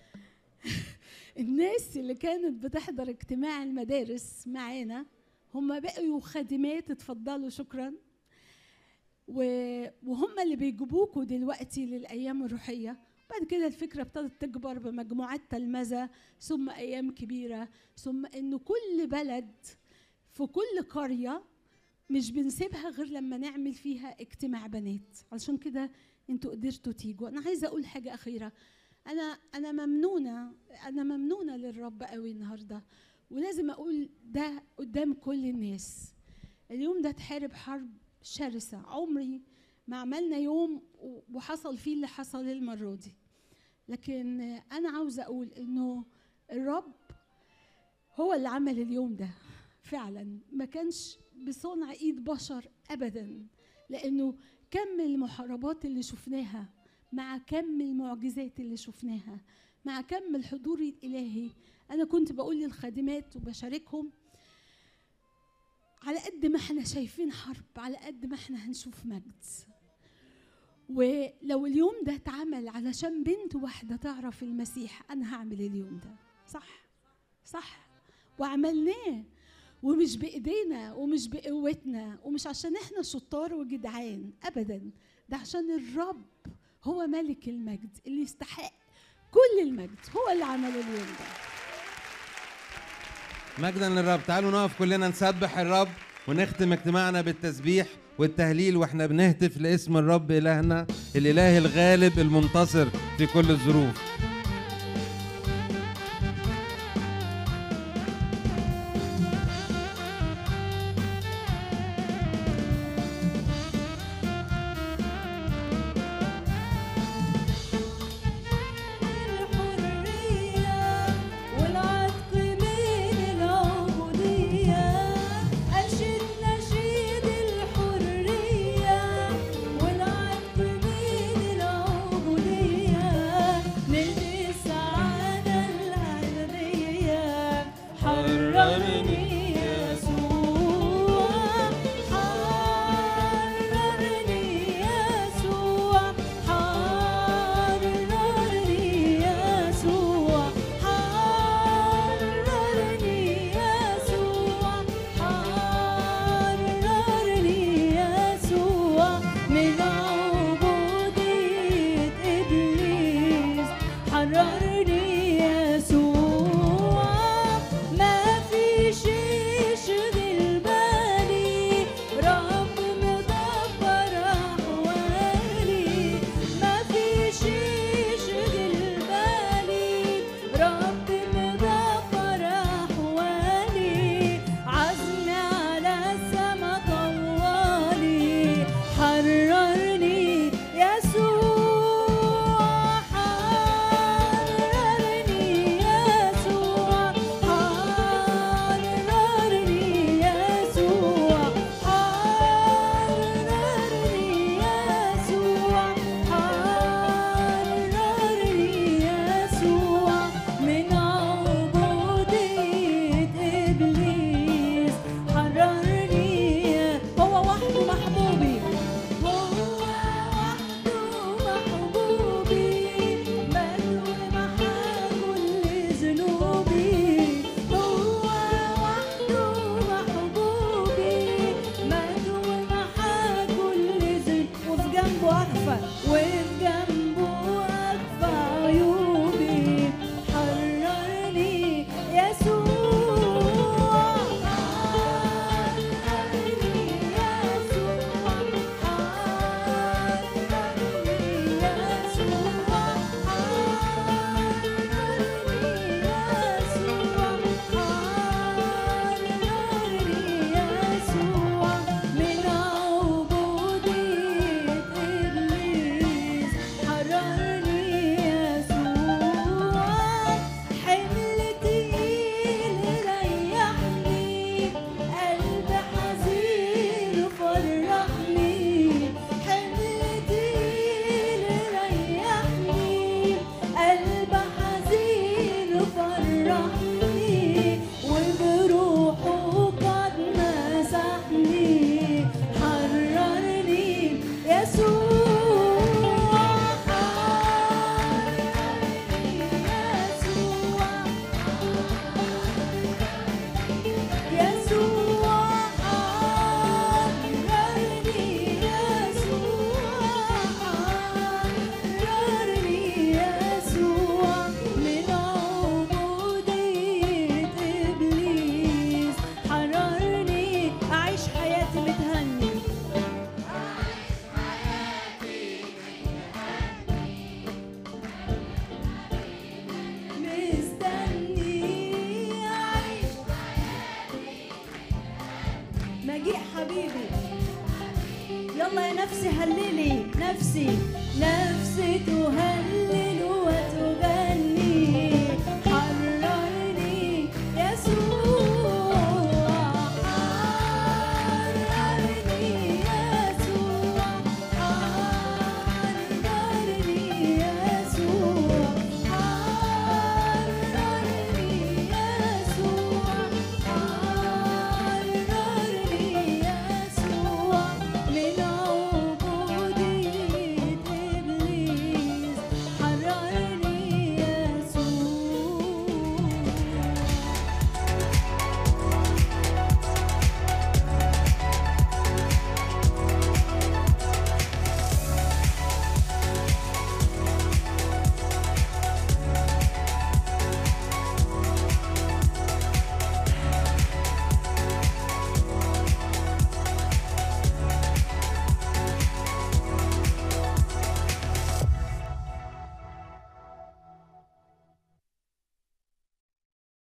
الناس اللي كانت بتحضر اجتماع المدارس معانا هم بقوا خادمات اتفضلوا شكرا و... وهم اللي بيجيبوكوا دلوقتي للأيام الروحية بعد كده الفكرة ابتدت تكبر بمجموعات تلمذة ثم أيام كبيرة ثم إنه كل بلد في كل قرية مش بنسيبها غير لما نعمل فيها اجتماع بنات علشان كده انتوا قدرتوا تيجوا انا عايزه اقول حاجه اخيره انا انا ممنونه انا ممنونه للرب قوي النهارده ولازم اقول ده قدام كل الناس اليوم ده تحارب حرب شرسه عمري ما عملنا يوم و- وحصل فيه اللي حصل المرة دي لكن أنا عاوزة أقول إنه الرب هو اللي عمل اليوم ده فعلا ما كانش بصنع ايد بشر ابدا لانه كم المحاربات اللي شفناها مع كم المعجزات اللي شفناها مع كم الحضور الالهي انا كنت بقول للخادمات وبشاركهم على قد ما احنا شايفين حرب على قد ما احنا هنشوف مجد ولو اليوم ده اتعمل علشان بنت واحدة تعرف المسيح أنا هعمل اليوم ده صح صح وعملناه ومش بايدينا ومش بقوتنا ومش عشان احنا شطار وجدعان ابدا ده عشان الرب هو ملك المجد اللي يستحق كل المجد هو اللي عمل اليوم ده مجدا للرب تعالوا نقف كلنا نسبح الرب ونختم اجتماعنا بالتسبيح والتهليل واحنا بنهتف لاسم الرب الهنا الاله الغالب المنتصر في كل الظروف الحرية والعتق من العبودية أنشد نشيد الحرية والعتق من العبودية نلبي السعادة الأبدية حررني يسوع حررني يسوع حررني يسوع حررني يسوع حررني يسوع من عبودية إبليس حررني يسوع ما في شيء نفسي هللي نفسي نفسي تهلل